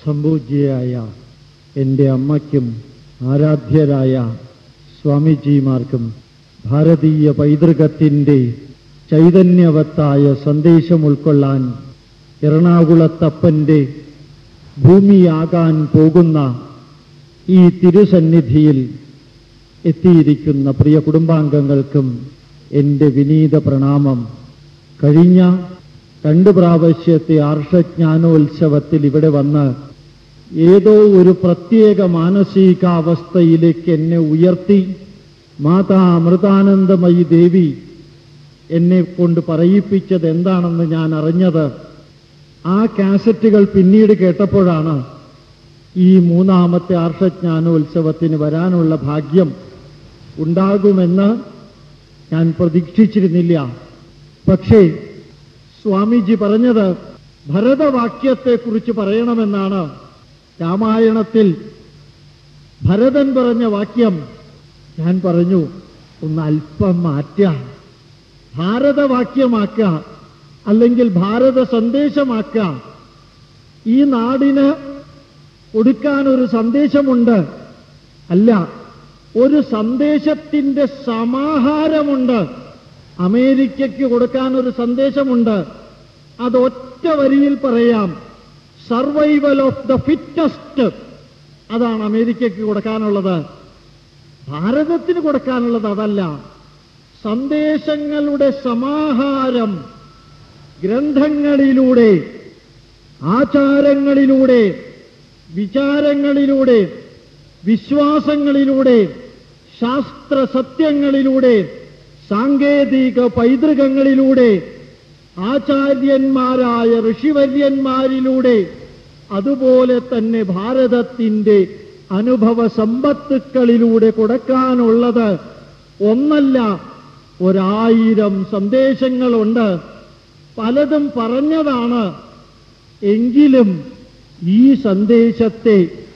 സംപൂജ്യയായ എൻ്റെ അമ്മയ്ക്കും ആരാധ്യരായ സ്വാമിജിമാർക്കും ഭാരതീയ പൈതൃകത്തിൻ്റെ ചൈതന്യവത്തായ സന്ദേശം ഉൾക്കൊള്ളാൻ എറണാകുളത്തപ്പൻ്റെ ഭൂമിയാകാൻ പോകുന്ന ഈ തിരുസന്നിധിയിൽ എത്തിയിരിക്കുന്ന പ്രിയ കുടുംബാംഗങ്ങൾക്കും എൻ്റെ വിനീത പ്രണാമം കഴിഞ്ഞ രണ്ട് പ്രാവശ്യത്തെ ആർഷജ്ഞാനോത്സവത്തിൽ ഇവിടെ വന്ന് ഏതോ ഒരു പ്രത്യേക മാനസികാവസ്ഥയിലേക്ക് എന്നെ ഉയർത്തി മാതാ അമൃതാനന്ദമയി ദേവി എന്നെ കൊണ്ട് പറയിപ്പിച്ചത് എന്താണെന്ന് ഞാൻ അറിഞ്ഞത് ആ കാസറ്റുകൾ പിന്നീട് കേട്ടപ്പോഴാണ് ഈ മൂന്നാമത്തെ ആർഷജ്ഞാനോത്സവത്തിന് വരാനുള്ള ഭാഗ്യം ഉണ്ടാകുമെന്ന് ഞാൻ പ്രതീക്ഷിച്ചിരുന്നില്ല പക്ഷേ സ്വാമിജി പറഞ്ഞത് ഭരതവാക്യത്തെക്കുറിച്ച് പറയണമെന്നാണ് രാമായണത്തിൽ ഭരതൻ പറഞ്ഞ വാക്യം ഞാൻ പറഞ്ഞു ഒന്ന് അല്പം മാറ്റുക ഭാരതവാക്യമാക്കുക അല്ലെങ്കിൽ ഭാരത സന്ദേശമാക്കുക ഈ നാടിന് കൊടുക്കാൻ ഒരു സന്ദേശമുണ്ട് അല്ല ഒരു സന്ദേശത്തിന്റെ സമാഹാരമുണ്ട് അമേരിക്കയ്ക്ക് കൊടുക്കാൻ ഒരു സന്ദേശമുണ്ട് അത് ഒറ്റ വരിയിൽ പറയാം സർവൈവൽ ഓഫ് ദ ഫിറ്റസ്റ്റ് അതാണ് അമേരിക്കയ്ക്ക് കൊടുക്കാനുള്ളത് ഭാരതത്തിന് കൊടുക്കാനുള്ളത് അതല്ല സന്ദേശങ്ങളുടെ സമാഹാരം ഗ്രന്ഥങ്ങളിലൂടെ ആചാരങ്ങളിലൂടെ വിചാരങ്ങളിലൂടെ വിശ്വാസങ്ങളിലൂടെ ശാസ്ത്ര സത്യങ്ങളിലൂടെ സാങ്കേതിക പൈതൃകങ്ങളിലൂടെ ആചാര്യന്മാരായ ഋഷിവര്യന്മാരിലൂടെ അതുപോലെ തന്നെ ഭാരതത്തിന്റെ അനുഭവ സമ്പത്തുക്കളിലൂടെ കൊടുക്കാനുള്ളത് ഒന്നല്ല ഒരായിരം സന്ദേശങ്ങളുണ്ട് പലതും പറഞ്ഞതാണ് എങ്കിലും ഈ സന്ദേശത്തെ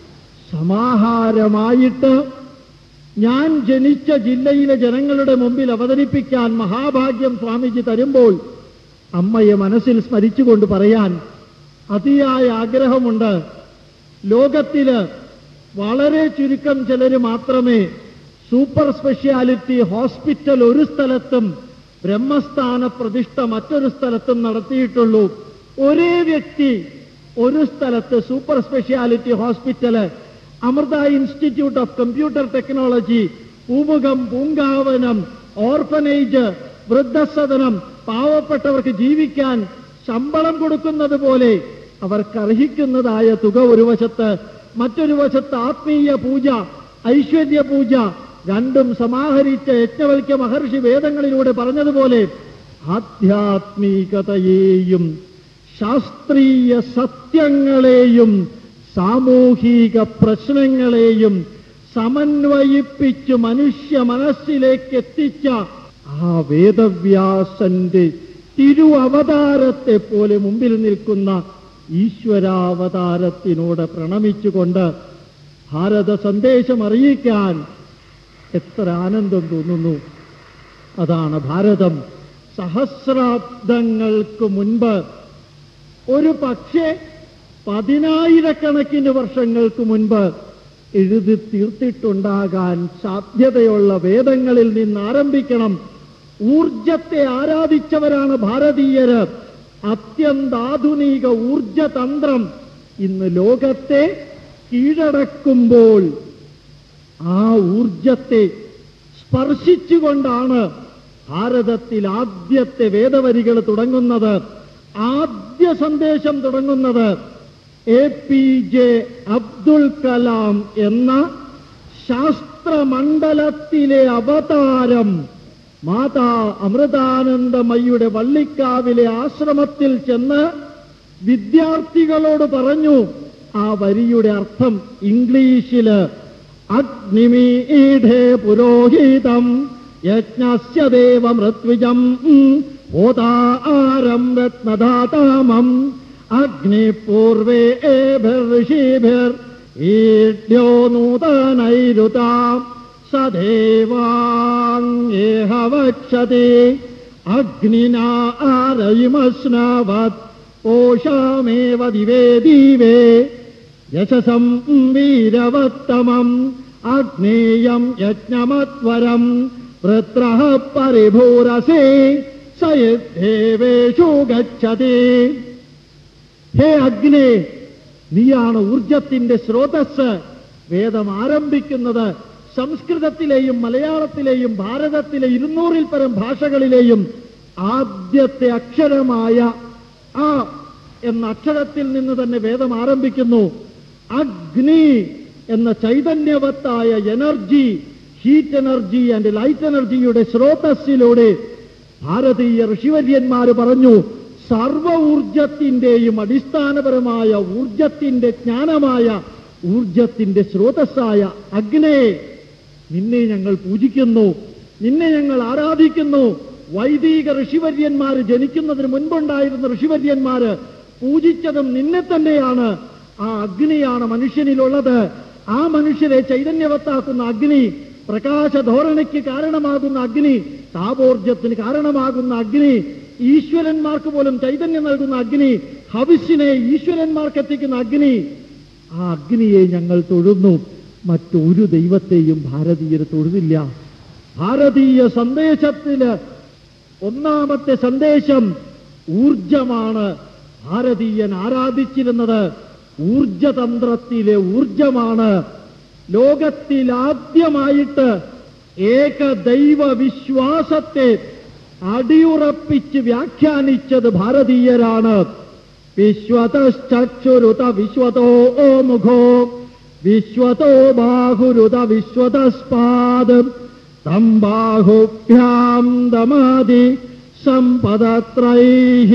സമാഹാരമായിട്ട് ഞാൻ ജനിച്ച ജില്ലയിലെ ജനങ്ങളുടെ മുമ്പിൽ അവതരിപ്പിക്കാൻ മഹാഭാഗ്യം സ്വാമിജി തരുമ്പോൾ അമ്മയെ മനസ്സിൽ സ്മരിച്ചുകൊണ്ട് പറയാൻ അതിയായ ആഗ്രഹമുണ്ട് ലോകത്തില് വളരെ ചുരുക്കം ചിലർ മാത്രമേ സൂപ്പർ സ്പെഷ്യാലിറ്റി ഹോസ്പിറ്റൽ ഒരു സ്ഥലത്തും ബ്രഹ്മസ്ഥാന പ്രതിഷ്ഠ മറ്റൊരു സ്ഥലത്തും നടത്തിയിട്ടുള്ളൂ ഒരേ വ്യക്തി ഒരു സ്ഥലത്ത് super speciality hospital Amrita institute of computer technology Poomukham Poonkavanam orphanage വൃദ്ധസദനം പാവപ്പെട്ടവർക്ക് ജീവിക്കാൻ ശമ്പളം കൊടുക്കുന്നത് പോലെ അവർക്ക് അർഹിക്കുന്നതായ തുക ഒരു വശത്ത് മറ്റൊരു വശത്ത് ആത്മീയ പൂജ ഐശ്വര്യ പൂജ രണ്ടും സമാഹരിച്ച യജ്ഞവൽക്യ മഹർഷി വേദങ്ങളിലൂടെ പറഞ്ഞതുപോലെ ആധ്യാത്മികതയെയും ശാസ്ത്രീയ സത്യങ്ങളെയും സാമൂഹിക പ്രശ്നങ്ങളെയും സമന്വയിപ്പിച്ച് മനുഷ്യ മനസ്സിലേക്ക് എത്തിച്ച ആ വേദവ്യാസന്റെ തിരു അവതാരത്തെ പോലെ മുമ്പിൽ നിൽക്കുന്ന ഈശ്വരാവതാരത്തിനോട് പ്രണമിച്ചുകൊണ്ട് ഭാരത സന്ദേശം അറിയിക്കാൻ എത്ര ആനന്ദം തോന്നുന്നു അതാണ് ഭാരതം സഹസ്രാബ്ദങ്ങൾക്ക് മുൻപ് ഒരു പക്ഷേ പതിനായിരക്കണക്കിന് വർഷങ്ങൾക്ക് മുൻപ് എഴുതി തീർത്തിട്ടുണ്ടാകാൻ സാധ്യതയുള്ള വേദങ്ങളിൽ നിന്ന് ആരംഭിക്കണം ഊർജത്തെ ആരാധിച്ചവരാണ് ഭാരതീയര് അത്യന്താധുനിക ഊർജതന്ത്രം ഇന്ന് ലോകത്തെ കീഴടക്കുമ്പോൾ ആ ഊർജത്തെ സ്പർശിച്ചുകൊണ്ടാണ് ഭാരതത്തിൽ ആദ്യത്തെ വേദവരികൾ തുടങ്ങുന്നത് ആദ്യ സന്ദേശം തുടങ്ങുന്നത് A P J Abdul Kalam എന്ന ശാസ്ത്രമണ്ഡലത്തിലെ അവതാരം മാതാ അമൃതാനന്ദമയ്യുടെ വള്ളിക്കാവിലെ ആശ്രമത്തിൽ ചെന്ന് വിദ്യാർത്ഥികളോട് പറഞ്ഞു ആ വരിയുടെ അർത്ഥം ഇംഗ്ലീഷില് അഗ്നിമീഠേ പുരോഹിതം യജ്ഞസ്യ ദേവമൃത്വിജം ഓതാരം രത്നദാതാമം അഗ്നിപൂർവേഭിർഷിഭിർ ഈഡ്യോ നൂതനൈരുതാം സദേവാങ്ങേഹ വക്ഷതി അഗ്നിനാ ആരയിമസ്നവത് പോഷാമേവ ദിവേ ദിവേ യശസം വീരവത്തമം അഗ്നേയം യജ്ഞമത്വരം വൃത്രഃ പരിഭൂരസേ സയദ്ദേവേഷു ഗച്ഛതി ഹേ അഗ്നേ നീയാണ് ഊർജത്തിന്റെ സ്രോതസ് വേദം ആരംഭിക്കുന്നത് സംസ്കൃതത്തിലെയും മലയാളത്തിലെയും ഭാരതത്തിലെ ഇരുന്നൂറിൽ പരം ഭാഷകളിലെയും ആദ്യത്തെ അക്ഷരമായ ആ എന്ന അക്ഷരത്തിൽ നിന്ന് തന്നെ വേദം ആരംഭിക്കുന്നു അഗ്നി എന്ന ചൈതന്യവത്തായ energy heat energy and light എനർജിയുടെ സ്രോതസ്സിലൂടെ ഭാരതീയ ഋഷിവര്യന്മാര് പറഞ്ഞു സർവ ഊർജത്തിന്റെയും അടിസ്ഥാനപരമായ ഊർജത്തിന്റെ ജ്ഞാനമായ ഊർജത്തിന്റെ സ്രോതസ്സായ അഗ്നേ നിന്നെ ഞങ്ങൾ പൂജിക്കുന്നു നിന്നെ ഞങ്ങൾ ആരാധിക്കുന്നു വൈദിക ഋഷിവര്യന്മാര് ജനിക്കുന്നതിന് മുൻപുണ്ടായിരുന്ന ഋഷിവര്യന്മാര് പൂജിച്ചതും നിന്നെ തന്നെയാണ് ആ അഗ്നിയാണ് മനുഷ്യനിലുള്ളത് ആ മനുഷ്യരെ ചൈതന്യവത്താക്കുന്ന അഗ്നി പ്രകാശധോരണയ്ക്ക് കാരണമാകുന്ന അഗ്നി താപോർജത്തിന് കാരണമാകുന്ന അഗ്നി ഈശ്വരന്മാർക്ക് പോലും ചൈതന്യം നൽകുന്ന അഗ്നി ഹവിസിനെ ഈശ്വരന്മാർക്ക് എത്തിക്കുന്ന അഗ്നി ആ അഗ്നിയെ ഞങ്ങൾ തൊഴുന്നു മറ്റൊരു ദൈവത്തെയും ഭാരതീയർ തൊഴുതില്ല ഭാരതീയ സന്ദേശത്തില് ഒന്നാമത്തെ സന്ദേശം ഊർജമാണ് ഭാരതീയൻ ആരാധിച്ചിരുന്നത് ഊർജതന്ത്രത്തിലെ ഊർജമാണ് ലോകത്തിൽ ആദ്യമായിട്ട് ഏകദൈവ വിശ്വാസത്തെ അടിയുറപ്പിച്ച് വ്യാഖ്യാനിച്ചത് ഭാരതീയരാണ് വിശ്വതശ്ചക്ഷുരുത വിശ്വതോ മുഖോ വിശ്വതോ ബാഹുരുത വിശ്വതസ്പാദ് തം ബാഹുഭ്യാം ദമാതി സമ്പദത്രൈ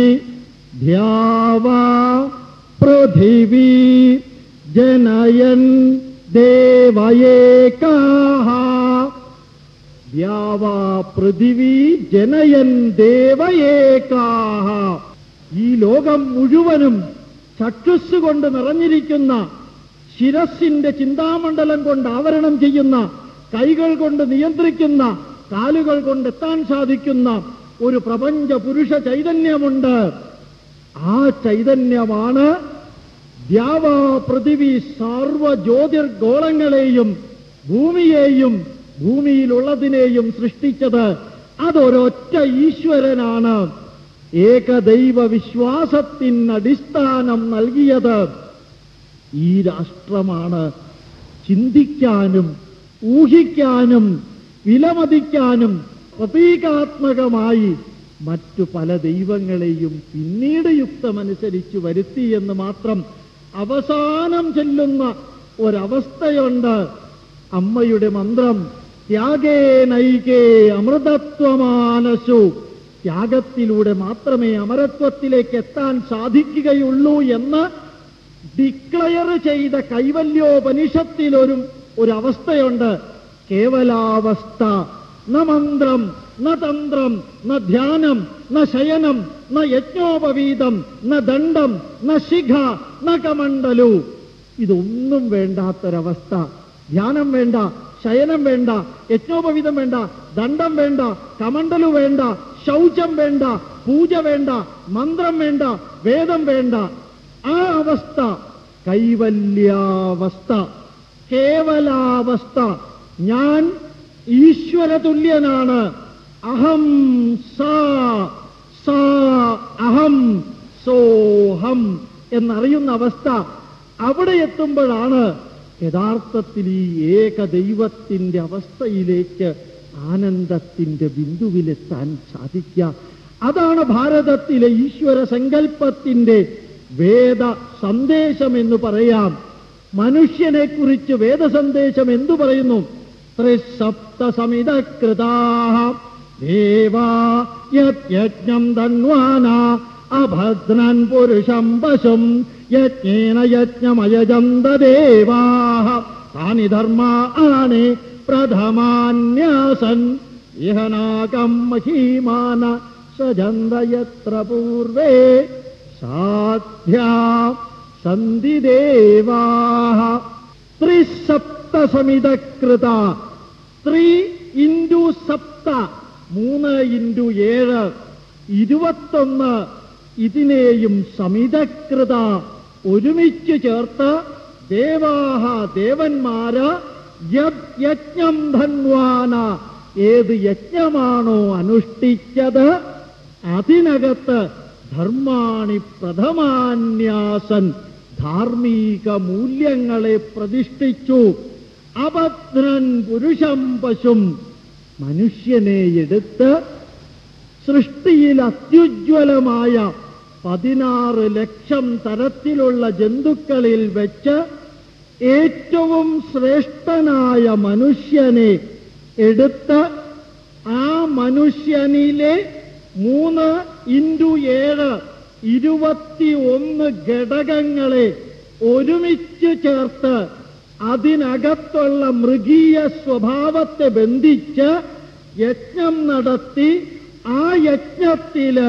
ധ്യാവാ പൃഥിവീ ജനയൻ ദേവയേകാഹ ദ്യാവാ പൃഥിവി ജനയൻ ദേവയേകാഹ ഈ ലോകം മുഴുവനും ചക്ഷുസ് കൊണ്ട് നിറഞ്ഞിരിക്കുന്ന ശിരസിന്റെ ചിന്താമണ്ഡലം കൊണ്ട് ആവരണം ചെയ്യുന്ന കൈകൾ കൊണ്ട് നിയന്ത്രിക്കുന്ന കാലുകൾ കൊണ്ട് എത്താൻ സാധിക്കുന്ന ഒരു പ്രപഞ്ച പുരുഷ ചൈതന്യമുണ്ട് ആ ചൈതന്യമാണ് ദ്യാവാ പൃഥിവി സർവ ജ്യോതിർഗോളങ്ങളെയും ഭൂമിയെയും ഭൂമിയിലുള്ളതിനെയും സൃഷ്ടിച്ചത് അതൊരൊറ്റ ഈശ്വരനാണ് ഏകദൈവ വിശ്വാസത്തിന് അടിസ്ഥാനം നൽകിയത് ഈ രാഷ്ട്രമാണ് ചിന്തിക്കാനും ഊഹിക്കാനും വിലമതിക്കാനും പ്രതീകാത്മകമായി മറ്റു പല ദൈവങ്ങളെയും പിന്നീട് യുക്തമനുസരിച്ച് വരുത്തിയെന്ന് മാത്രം അവസാനം ചെല്ലുന്ന ഒരവസ്ഥയുണ്ട് അമ്മയുടെ മന്ത്രം ത്യാഗേ നൈകേ അമൃതത്വമാനസു ത്യാഗത്തിലൂടെ മാത്രമേ അമരത്വത്തിലേക്ക് എത്താൻ സാധിക്കുകയുള്ളൂ എന്ന് ഡിക്ലയർ ചെയ്ത കൈവല്യോപനിഷത്തിലൊരു ഒരവസ്ഥയുണ്ട് കേവലാവസ്ഥ ന മന്ത്രം ന തന്ത്രം ന ധ്യാനം ന ശയനം ന യജ്ഞോപവീതം ന ദണ്ഡം ന ശിഖ ന കമണ്ഡലു ഇതൊന്നും വേണ്ടാത്തൊരവസ്ഥ ധ്യാനം വേണ്ട ശയനം വേണ്ട യജ്ഞോപവീതം വേണ്ട ദണ്ഡം വേണ്ട കമണ്ഡലു വേണ്ട ശൗചം വേണ്ട പൂജ വേണ്ട മന്ത്രം വേണ്ട വേദം വേണ്ട ആ അവസ്ഥ കൈവല്യാവസ്ഥ കേവലാവസ്ഥ ഞാൻ ഈശ്വരതുല്യനാണ് അഹം സാ സാ അഹം സോഹം എന്നറിയുന്ന അവസ്ഥ അവിടെ എത്തുമ്പോഴാണ് യഥാർത്ഥത്തിൽ ഈ ഏകദൈവത്തിന്റെ അവസ്ഥയിലേക്ക് ആനന്ദത്തിന്റെ ബിന്ദുവിലെത്താൻ സാധിക്കുക അതാണ് ഭാരതത്തിലെ ഈശ്വര സങ്കല്പത്തിന്റെ വേദ സന്ദേശം എന്ന് പറയാം മനുഷ്യനെ കുറിച്ച് വേദസന്ദേശം എന്തു പറയുന്നു ത്രിസപ്തസമിതകൃതാ ദേവാ യജ്ഞം തന്വാന അഭദ്രൻ പുരുഷം പശും യജ്ഞേന യജ്ഞമയജന്ത ദേവാ താനി ധർമാണി പ്രഥമാന്യാസൻ ഇഹനാകം മഹീമാന സജന്ത യത്ര പൂർവേ സാധ്യാ സന്ധി ദേവാ ത്രിസപ്തസമിതകൃത ത്രീ ഇൻറ്റു സപ്ത മൂന്ന് ഇൻറ്റു ഏഴ് ഇരുപത്തൊന്ന് ഇതിനെയും സമിതകൃത ഒരുമിച്ച് ചേർത്ത് ദേവാഹ ദേവന്മാര് യത് യജ്ഞം ധന്വാന ഏത് യജ്ഞമാണോ അനുഷ്ഠിച്ചത് അതിനകത്ത് ധർമാണി പ്രഥമാന്യാസൻ ധാർമ്മിക മൂല്യങ്ങളെ പ്രതിഷ്ഠിച്ചു അഭദ്രൻ പുരുഷം പശും മനുഷ്യനെ എടുത്ത് സൃഷ്ടിയിൽ അത്യുജ്വലമായ പതിനാറ് ലക്ഷം തരത്തിലുള്ള ജന്തുക്കളിൽ വെച്ച് ഏറ്റവും ശ്രേഷ്ഠനായ മനുഷ്യനെ എടുത്ത് ആ മനുഷ്യനിലെ മൂന്ന് ഇൻറ്റു ഏഴ് ഇരുപത്തിയൊന്ന് ഘടകങ്ങളെ ഒരുമിച്ച് ചേർത്ത് അതിനകത്തുള്ള മൃഗീയ സ്വഭാവത്തെ ബന്ധിച്ച് യജ്ഞം നടത്തി ആ യജ്ഞത്തില്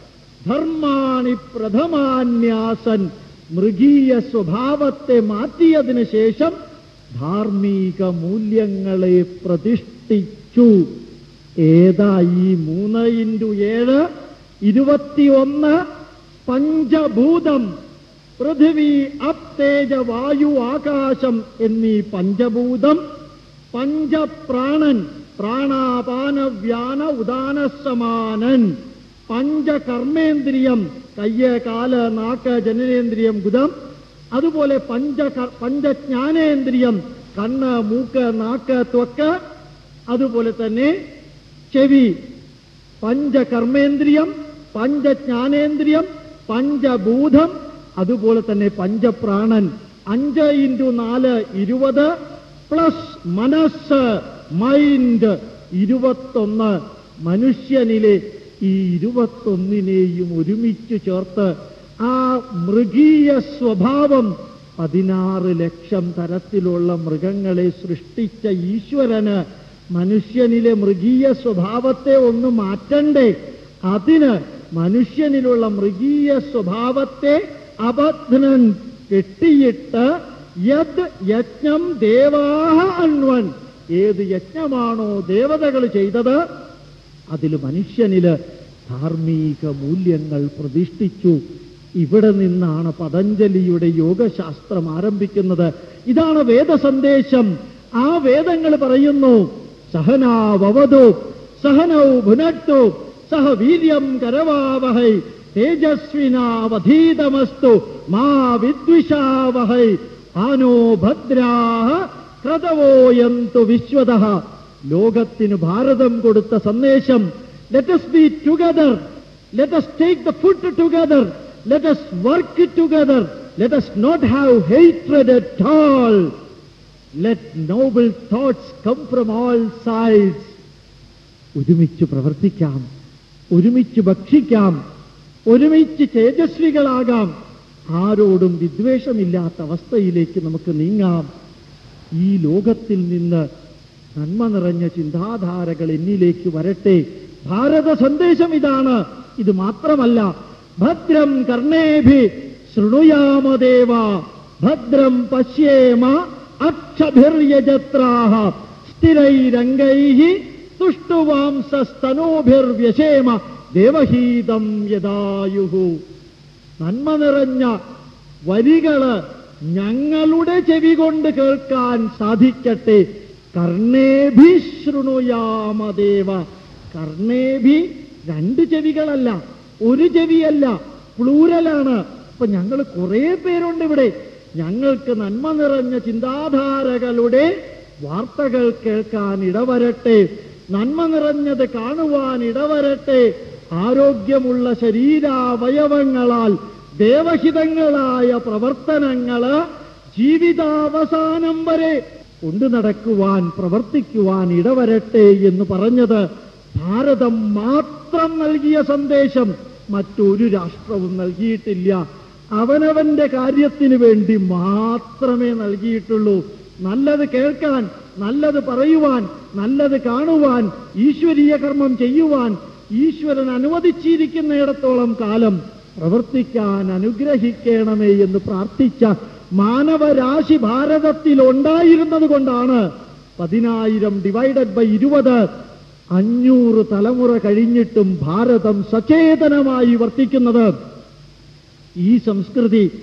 ധർമാണി പ്രഥമാന്യാസൻ മൃഗീയ സ്വഭാവത്തെ മാറ്റിയതിനു ശേഷം ധാർമ്മിക മൂല്യങ്ങളെ പ്രതിഷ്ഠിച്ചു ഏതാ ഈ മൂന്ന് ഇൻറ്റു ഏഴ് ഇരുപത്തിയൊന്ന് പഞ്ചഭൂതം പൃഥിവി അപ്തേജ വായു ആകാശം എന്നീ പഞ്ചഭൂതം പഞ്ചപ്രാണൻ പ്രാണാപാന വ്യാന ഉദാനസമാനൻ പഞ്ചകർമ്മേന്ദ്രിയം കയ്യ് കാല് നാക്ക് ജനനേന്ദ്രിയം ഗുദം അതുപോലെ പഞ്ച പഞ്ചജ്ഞാനേന്ദ്രിയം കണ്ണ് മൂക്ക് നാക്ക് ത്വക്ക് അതുപോലെ തന്നെ ചെവി പഞ്ചകർമ്മേന്ദ്രിയം പഞ്ചജ്ഞാനേന്ദ്രിയം പഞ്ചഭൂതം അതുപോലെ തന്നെ പഞ്ചപ്രാണൻ അഞ്ച് ഇൻറ്റു നാല് ഇരുപത് പ്ലസ് മനസ്സ് മൈൻഡ് ഇരുപത്തൊന്ന് മനുഷ്യനിലെ ഈ ഇരുപത്തൊന്നിനെയും ഒരുമിച്ച് ചേർത്ത് ആ മൃഗീയ സ്വഭാവം പതിനാറ് ലക്ഷം തരത്തിലുള്ള മൃഗങ്ങളെ സൃഷ്ടിച്ച ഈശ്വരന് മനുഷ്യനിലെ മൃഗീയ സ്വഭാവത്തെ ഒന്ന് മാറ്റണ്ടേ അതിന് മനുഷ്യനിലുള്ള മൃഗീയ സ്വഭാവത്തെ അബദ്ധനൻ കെട്ടിയിട്ട് യത് യജ്ഞം ദേവാഹ അൺവൻ ഏത് യജ്ഞമാണോ ദേവതകൾ ചെയ്തത് അതിൽ മനുഷ്യനില് ധാർമ്മിക മൂല്യങ്ങൾ പ്രതിഷ്ഠിച്ചു ഇവിടെ നിന്നാണ് പതഞ്ജലിയുടെ യോഗശാസ്ത്രം ആരംഭിക്കുന്നത് ഇതാണ് വേദസന്ദേശം ആ വേദങ്ങൾ പറയുന്നു സഹനാവവതു സഹനൗ ഭുനട്ടു സഹ വീര്യം കരവാവഹൈ തേജസ്വിനാവധീതമസ്തു മാ വിദ്വിഷാവഹൈ ആനോ ഭദ്രാഹ ക്രതവോയന്തു വിശ്വത ലോകത്തിന് ഭാരതം കൊടുത്ത സന്ദേശം let's be together let's take the food together let's work together let's not have hatred at all let noble thoughts come from all sides ഒരുമിച്ച് പ്രവർത്തിക്കാം ഒരുമിച്ച് ഭക്ഷിക്കാം ഒരുമിച്ച് തേജസ്വികളാകാം ആരോടും വിദ്വേഷമില്ലാത്ത അവസ്ഥയിലേക്ക് നമുക്ക് നീങ്ങാം ഈ ലോകത്തിൽ നിന്ന് നന്മ നിറഞ്ഞ ചിന്താധാരകൾ എന്നിലേക്ക് വരട്ടെ ഭാരത സന്ദേശം ഇതാണ് ഇത് മാത്രമല്ല ഭദ്രം കർണേഭി ശൃണുയാമദേവ ഭദ്രം പശ്യേമ അക്ഷഭിർയജത്രാഹ സ്ഥിരൈരംഗൈ തുഷ്ടുവാംസസ്തനോഭിർവ്യശേമ ദേവഹീതം യദായുഹു നന്മ നിറഞ്ഞ വരികള് ഞങ്ങളുടെ ചെവി കൊണ്ട് കേൾക്കാൻ സാധിക്കട്ടെ കർണേഭി ശൃണുയാമദേവ കർണേഭി രണ്ട് ചെവികളല്ല ഒരു ചെവിയല്ല പ്ലൂരലാണ് അപ്പൊ ഞങ്ങൾ കുറെ പേരുണ്ട് ഇവിടെ ഞങ്ങൾക്ക് നന്മ നിറഞ്ഞ ചിന്താധാരകളുടെ വാർത്തകൾ കേൾക്കാൻ ഇടവരട്ടെ നന്മ നിറഞ്ഞത് കാണുവാൻ ഇടവരട്ടെ ആരോഗ്യമുള്ള ശരീരാവയവങ്ങളാൽ ദേവഹിതങ്ങളായ പ്രവർത്തനങ്ങള് ജീവിതാവസാനം വരെ കൊണ്ടു നടക്കുവാൻ പ്രവർത്തിക്കുവാൻ ഇടവരട്ടെ എന്ന് പറഞ്ഞത് ഭാരതം മാത്രം നൽകിയ സന്ദേശം മറ്റൊരു രാഷ്ട്രവും നൽകിയിട്ടില്ല അവനവന്റെ കാര്യത്തിന് വേണ്ടി മാത്രമേ നൽകിയിട്ടുള്ളൂ നല്ലത് കേൾക്കാൻ നല്ലത് പറയുവാൻ നല്ലത് കാണുവാൻ ഈശ്വരീയ കർമ്മം ചെയ്യുവാൻ ഈശ്വരൻ അനുവദിച്ചിരിക്കുന്നിടത്തോളം കാലം പ്രവർത്തിക്കാൻ അനുഗ്രഹിക്കണമേ എന്ന് പ്രാർത്ഥിച്ച മാനവരാശി ഭാരതത്തിൽ ഉണ്ടായിരുന്നത് കൊണ്ടാണ് പതിനായിരം ഡിവൈഡഡ് ബൈ ഇരുപത് അഞ്ഞൂറ് തലമുറ കഴിഞ്ഞിട്ടും ഭാരതം സചേതനമായി വർത്തിക്കുന്നത് ഈ സംസ്കൃതി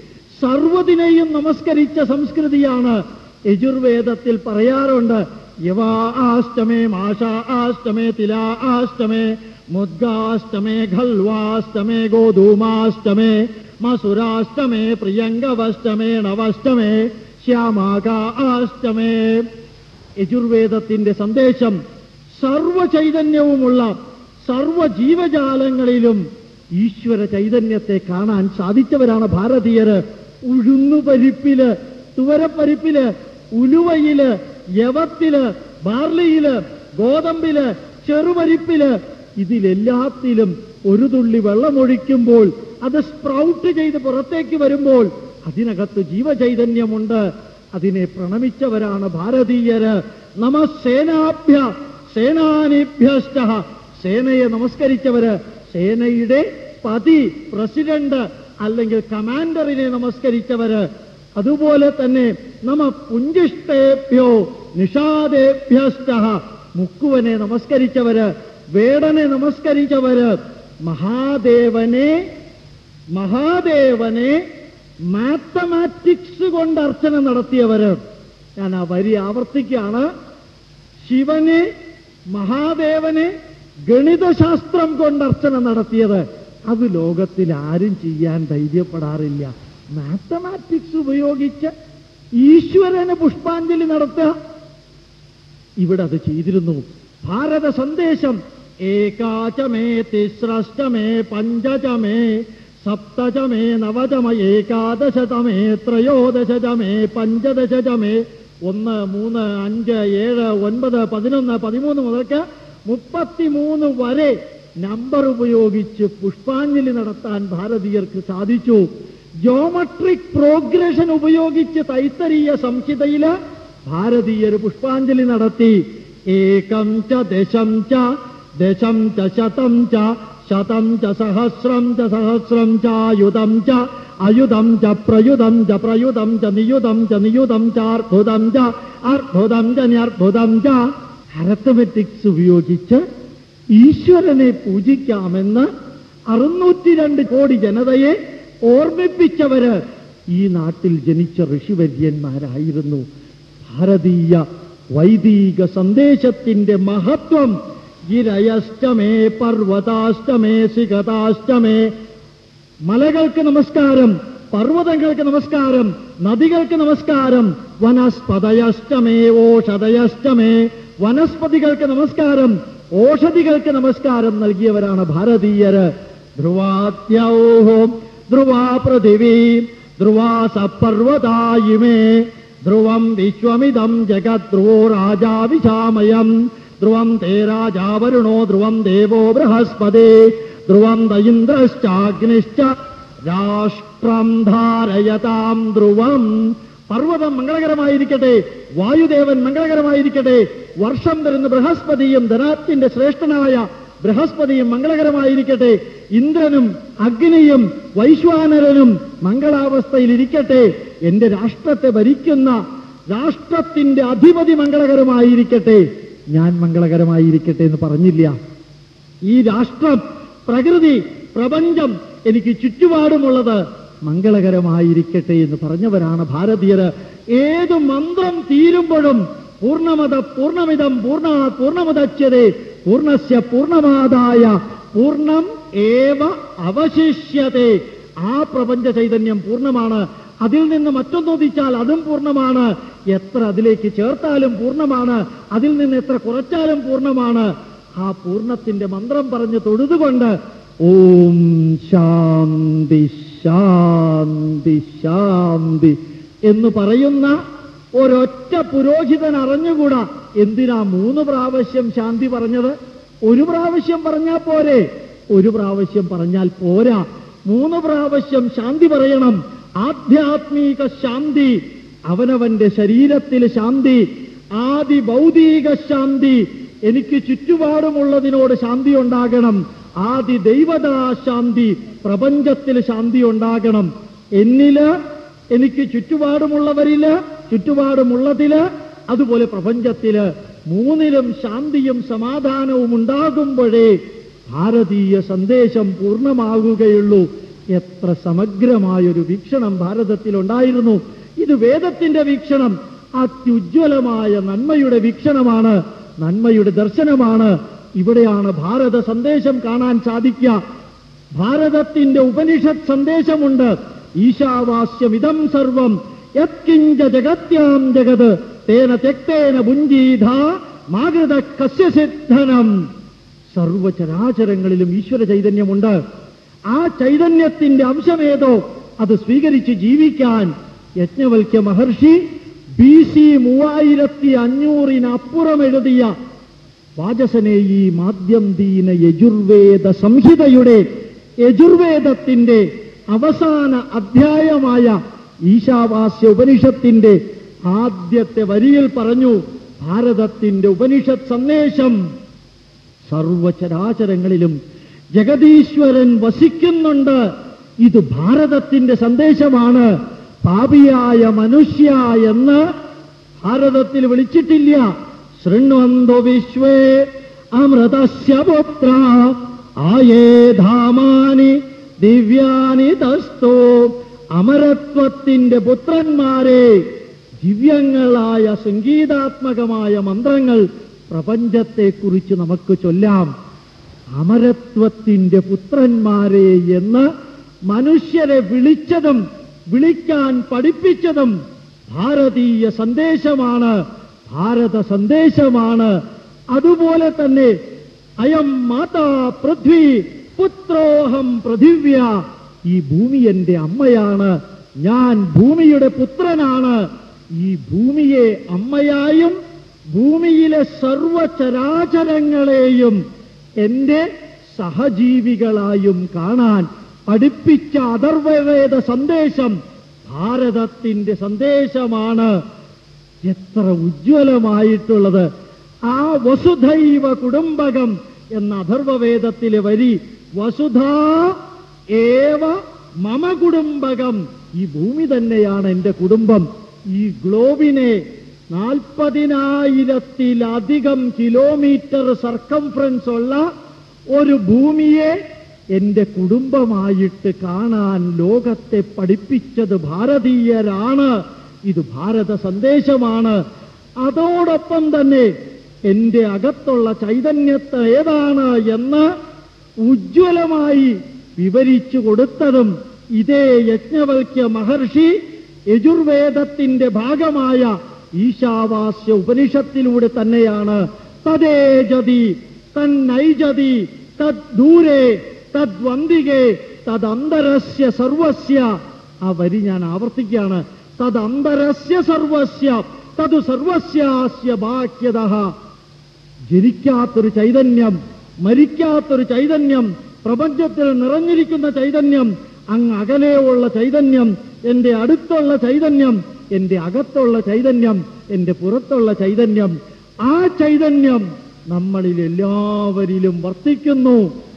സർവ്വതിനെയും നമസ്കരിച്ച സംസ്കൃതിയാണ് യജുർവേദത്തിൽ പറയാറുണ്ട് യവാ ആഷ്ടമേ മാഷാ ആഷ്ടമേ തിലാ ആഷ്ടമേ മുദ്ഗാഷ്ടമേ ഖൽവാഷ്ടമേ ഗോധൂമാഷ്ടമേ മസുരാഷ്ടമേ പ്രിയങ്കവഷ്ടമേ നവഷ്ടമേ ശ്യാമാക ആഷ്ടമേ യജുർവേദത്തിന്റെ സന്ദേശം സർവ ചൈതന്യവുമുള്ള സർവ ജീവജാലങ്ങളിലും ഈശ്വര ചൈതന്യത്തെ കാണാൻ സാധിച്ചവരാണ് ഭാരതീയര് ഉഴുന്നുപരിപ്പില് തുവരപ്പരിപ്പില് ഉലുവയില് യവത്തില് ബാർലിയില് ഗോതമ്പില് ചെറുപരിപ്പില് ഇതിലെല്ലാത്തിലും ഒരു തുള്ളി വെള്ളമൊഴിക്കുമ്പോൾ അത് സ്പ്രൗട്ട് ചെയ്ത് പുറത്തേക്ക് വരുമ്പോൾ അതിനകത്ത് ജീവചൈതന്യമുണ്ട് അതിനെ പ്രണമിച്ചവരാണ് ഭാരതീയര് നമസേനാഭ്യ സേനാനിഭ്യഷ്ട സേനയെ നമസ്കരിച്ചവര് സേനയുടെ പതി പ്രസിഡന്റ് അല്ലെങ്കിൽ കമാൻഡറിനെ നമസ്കരിച്ചവര് അതുപോലെ തന്നെ നമ പുഞ്ചിഷ്ടേഭ്യോ നിഷാദേഭ്യഷ്ട മുക്കുവനെ നമസ്കരിച്ചവര് വേടനെ നമസ്കരിച്ചവര് മഹാദേവനെ മഹാദേവനെ മാത്തമാറ്റിക്സ് കൊണ്ട് അർച്ചന നടത്തിയവര് ഞാൻ ആ വരി ആവർത്തിക്കുകയാണ് ശിവനെ മഹാദേവനെ ഗണിതശാസ്ത്രം കൊണ്ട് അർച്ചന നടത്തിയത് അത് ലോകത്തിൽ ആരും ചെയ്യാൻ ധൈര്യപ്പെടാറില്ല മാത്തമാറ്റിക്സ് ഉപയോഗിച്ച് ഈശ്വരന് പുഷ്പാഞ്ജലി നടത്തുക ഇവിടെ അത് ചെയ്തിരുന്നു ഭാരത സന്ദേശം ഏകാചമേ തിസ്രഷ്ടമേ പഞ്ചചമേ സപ്തചമേ നവചമ ഏകാദശതമേ ത്രയോദശചമേ പഞ്ചദശചമേ ഒന്ന് മൂന്ന് അഞ്ച് ഏഴ് ഒൻപത് പതിനൊന്ന് പതിമൂന്ന് മുതൽക്ക് മുപ്പത്തിമൂന്ന് വരെ നമ്പർ ഉപയോഗിച്ച് പുഷ്പാഞ്ജലി നടത്താൻ ഭാരതീയർക്ക് സാധിച്ചു ജോമട്രിക് പ്രോഗ്രഷൻ ഉപയോഗിച്ച് തൈത്തരീയ സംഹിതയില് ഭാരതീയർ പുഷ്പാഞ്ജലി നടത്തി ഏകം ച ദശം ച ദശം ച ശതം ച ശതം ച സഹസ്രം ച സഹസ്രം ചായുധം ച അയുധം ച പ്രയുധം ച പ്രയുധം ച നിയുധം ച നിയുധം ചാർഭുതം ച അർഭുതം ച ന്യർഭുതം ച അരത്തമെറ്റിക്സ് ഉപയോഗിച്ച് ഈശ്വരനെ പൂജിക്കാമെന്ന് അറുന്നൂറ്റി രണ്ട് കോടി ജനതയെ ഓർമ്മിപ്പിച്ചവര് ഈ നാട്ടിൽ ജനിച്ച ഋഷിവര്യന്മാരായിരുന്നു ഭാരതീയ വൈദിക സന്ദേശത്തിന്റെ മഹത്വം ഗിരയഷ്ടമേ പർവതാഷ്ടമേ ശിഖതാഷ്ടമേ മലകൾക്ക് നമസ്കാരം പർവ്വതങ്ങൾക്ക് നമസ്കാരം നദികൾക്ക് നമസ്കാരം വനസ്പതയഷ്ടമേ ഓഷധയഷ്ടമേ വനസ്പതികൾക്ക് നമസ്കാരം ഓഷധികൾക്ക് നമസ്കാരം നൽകിയവരാണ് ഭാരതീയര് ധ്രുവാദ്യൗഹോ ധ്രുവാ പൃഥിവി ധ്രുവാസ പർവതായിമേ ധ്രുവം വിശ്വമിതം ജഗത് ധ്രുവോ രാജാ വിശാമയം ധ്രുവം തേ രാജാ വരുണോ ധ്രുവം ദേവോ ബൃഹസ്പതി ധ്രുവം ദൈന്ദ്രശ്ചാഗ്നിശ്ച രാഷ്ട്രം ധാരയതാം ധ്രുവം പർവ്വതം മംഗളകരമായിരിക്കട്ടെ വായുദേവൻ മംഗളകരമായിരിക്കട്ടെ വർഷം തരുന്ന ബൃഹസ്പതിയും ധനാത്തിന്റെ ശ്രേഷ്ഠനായ ബൃഹസ്പതിയും മംഗളകരമായിരിക്കട്ടെ ഇന്ദ്രനും അഗ്നിയും വൈശ്വാനരനും മംഗളാവസ്ഥയിലിരിക്കട്ടെ എന്റെ രാഷ്ട്രത്തെ ഭരിക്കുന്ന രാഷ്ട്രത്തിന്റെ അധിപതി മംഗളകരമായിരിക്കട്ടെ ഞാൻ മംഗളകരമായിരിക്കട്ടെ എന്ന് പറഞ്ഞില്ല ഈ രാഷ്ട്രം പ്രകൃതി പ്രപഞ്ചം എനിക്ക് ചുറ്റുപാടുമുള്ളത് മംഗളകരമായിരിക്കട്ടെ എന്ന് പറഞ്ഞവരാണ് ഭാരതീയര് ഏത് മന്ത്രം തീരുമ്പോഴും പൂർണ്ണമത പൂർണ്ണമിതം പൂർണ്ണ പൂർണ്ണമദച്യതേ പൂർണ്ണസ്യ പൂർണ്ണമാതായ പൂർണ്ണം ഏവ അവശിഷ്യത്തെ ആ പ്രപഞ്ച ചൈതന്യം പൂർണ്ണമാണ് അതിൽ നിന്ന് മറ്റൊന്നൊതിച്ചാൽ അതും പൂർണ്ണമാണ് എത്ര അതിലേക്ക് ചേർത്താലും പൂർണ്ണമാണ് അതിൽ നിന്ന് എത്ര കുറച്ചാലും പൂർണ്ണമാണ് ആ പൂർണ്ണത്തിന്റെ മന്ത്രം പറഞ്ഞ് തൊഴുതുകൊണ്ട് ഓം ശാന്തി ശാന്തി ശാന്തി എന്ന് പറയുന്ന ഒരൊറ്റ പുരോഹിതൻ അറിഞ്ഞുകൂടാ എന്തിനാ മൂന്ന് പ്രാവശ്യം ശാന്തി പറഞ്ഞത് ഒരു പ്രാവശ്യം പറഞ്ഞാൽ പോരെ ഒരു പ്രാവശ്യം പറഞ്ഞാൽ പോരാ മൂന്ന് പ്രാവശ്യം ശാന്തി പറയണം ആധ്യാത്മിക ശാന്തി അവനവന്റെ ശരീരത്തിൽ ശാന്തി ആദി ഭൗതിക ശാന്തി എനിക്ക് ചുറ്റുപാടുമുള്ളതിനോട് ശാന്തി ഉണ്ടാകണം ആദി ദൈവതാ ശാന്തി പ്രപഞ്ചത്തിൽ ശാന്തി ഉണ്ടാകണം എന്നില് എനിക്ക് ചുറ്റുപാടുമുള്ളവരില് ചുറ്റുപാടുമുള്ളതില് അതുപോലെ പ്രപഞ്ചത്തില് മൂന്നിലും ശാന്തിയും സമാധാനവും ഉണ്ടാകുമ്പോഴേ ഭാരതീയ സന്ദേശം പൂർണ്ണമാകുകയുള്ളൂ എത്ര സമഗ്രമായൊരു വീക്ഷണം ഭാരതത്തിലുണ്ടായിരുന്നു ഇത് വേദത്തിന്റെ വീക്ഷണം അത്യുജ്വലമായ നന്മയുടെ വീക്ഷണമാണ് നന്മയുടെ ദർശനമാണ് ഇവിടെയാണ് ഭാരത സന്ദേശം കാണാൻ സാധിക്കുക ഭാരതത്തിന്റെ ഉപനിഷത്ത് സന്ദേശമുണ്ട് ഈശാവാസ്യമിതം സർവം യത്കിഞ്ച ജഗത്യാം ജഗത് തേന തെക്തേന ഭുഞ്ചീധ മാകൃത കസ്യസിദ്ധനം സർവചരാചരങ്ങളിലും ഈശ്വര ചൈതന്യമുണ്ട് ആ ചൈതന്യത്തിന്റെ അംശമേതോ അത് സ്വീകരിച്ച് ജീവിക്കാൻ യജ്ഞവൽക്യ മഹർഷി ബി സി മൂവായിരത്തി അഞ്ഞൂറിനപ്പുറം എഴുതിയ വാചസനേയി മാദ്യം ദീന യജുർവേദ സംഹിതയുടെ യജുർവേദത്തിന്റെ അവസാന അധ്യായമായ ഈശാവാസ്യ ഉപനിഷത്തിന്റെ ആദ്യത്തെ വരിയിൽ പറഞ്ഞു ഭാരതത്തിന്റെ ഉപനിഷത്ത് സന്ദേശം സർവചരാചരങ്ങളിലും ജഗതീശ്വരൻ വസിക്കുന്നുണ്ട് ഇത് ഭാരതത്തിന്റെ സന്ദേശമാണ് പാപിയായ മനുഷ്യ എന്ന് ഭാരതത്തിൽ വിളിച്ചിട്ടില്ല ശൃണ്വന്തോ വിശ്വേ അമൃതസ്യ പുത്ര ആയേ ധാമാനി ദിവ്യാനി തസ്തോ അമരത്വത്തിന്റെ പുത്രന്മാരെ ദിവ്യങ്ങളായ സംഗീതാത്മകമായ മന്ത്രങ്ങൾ പ്രപഞ്ചത്തെക്കുറിച്ച് നമുക്ക് ചൊല്ലാം അമരത്വത്തിന്റെ പുത്രന്മാരെ എന്ന് മനുഷ്യരെ വിളിച്ചതും വിളിക്കാൻ പഠിപ്പിച്ചതും ഭാരതീയ സന്ദേശമാണ് ഭാരത സന്ദേശമാണ് അതുപോലെ തന്നെ അയം മാതാ പൃഥ്വി പുത്രോഹം പൃഥിവ്യ ഈ ഭൂമി എന്റെ അമ്മയാണ് ഞാൻ ഭൂമിയുടെ പുത്രനാണ് ഈ ഭൂമിയെ അമ്മയായും ഭൂമിയിലെ സർവചരാചരങ്ങളെയും എന്റെ സഹജീവികളായും കാണാൻ പഠിപ്പിച്ച അഥർവവേദ സന്ദേശം ഭാരതത്തിന്റെ സന്ദേശമാണ് എത്ര ഉജ്ജ്വലമായിട്ടുള്ളത് ആ വസുധൈവ കുടുംബകം എന്ന അഥർവവേദത്തിലെ വരി വസുധ ഏവ മമ കുടുംബകം ഈ ഭൂമി തന്നെയാണ് എന്റെ കുടുംബം ഈ ഗ്ലോബിനെ നാൽപ്പതിനായിരത്തിലധികം കിലോമീറ്റർ സർക്കംഫറൻസ് ഉള്ള ഒരു ഭൂമിയെ എന്റെ കുടുംബമായിട്ട് കാണാൻ ലോകത്തെ പഠിപ്പിച്ചത് ഭാരതീയരാണ് ഇത് ഭാരത സന്ദേശമാണ് അതോടൊപ്പം തന്നെ എന്റെ അകത്തുള്ള ചൈതന്യത്തെ ഏതാണ് എന്ന് ഉജ്ജ്വലമായി വിവരിച്ചു കൊടുത്തതും ഇതേ യജ്ഞവൽക്യ മഹർഷി യജുർവേദത്തിന്റെ ഭാഗമായ ഈശാവാസ്യ ഉപനിഷത്തിലൂടെ തന്നെയാണ് തദേജതി തന്നൈജതി തദ് ദൂരെ തദ്വന്തികെ തദന്തരസ്യ സർവസ്യ ആ വരി ഞാൻ ആവർത്തിക്കുകയാണ് തദന്തരസ്യ സർവസ്യ തതു സർവസ്യാസ്യ ബാക്യത ജനിക്കാത്തൊരു ചൈതന്യം മരിക്കാത്തൊരു ചൈതന്യം പ്രപഞ്ചത്തിൽ നിറഞ്ഞിരിക്കുന്ന ചൈതന്യം അങ്ങ് അകലെയുള്ള ചൈതന്യം എന്റെ അടുത്തുള്ള ചൈതന്യം എന്റെ അകത്തുള്ള ചൈതന്യം എന്റെ പുറത്തുള്ള ചൈതന്യം ആ ചൈതന്യം നമ്മളിൽ എല്ലാവരിലും വർത്തിക്കുന്നു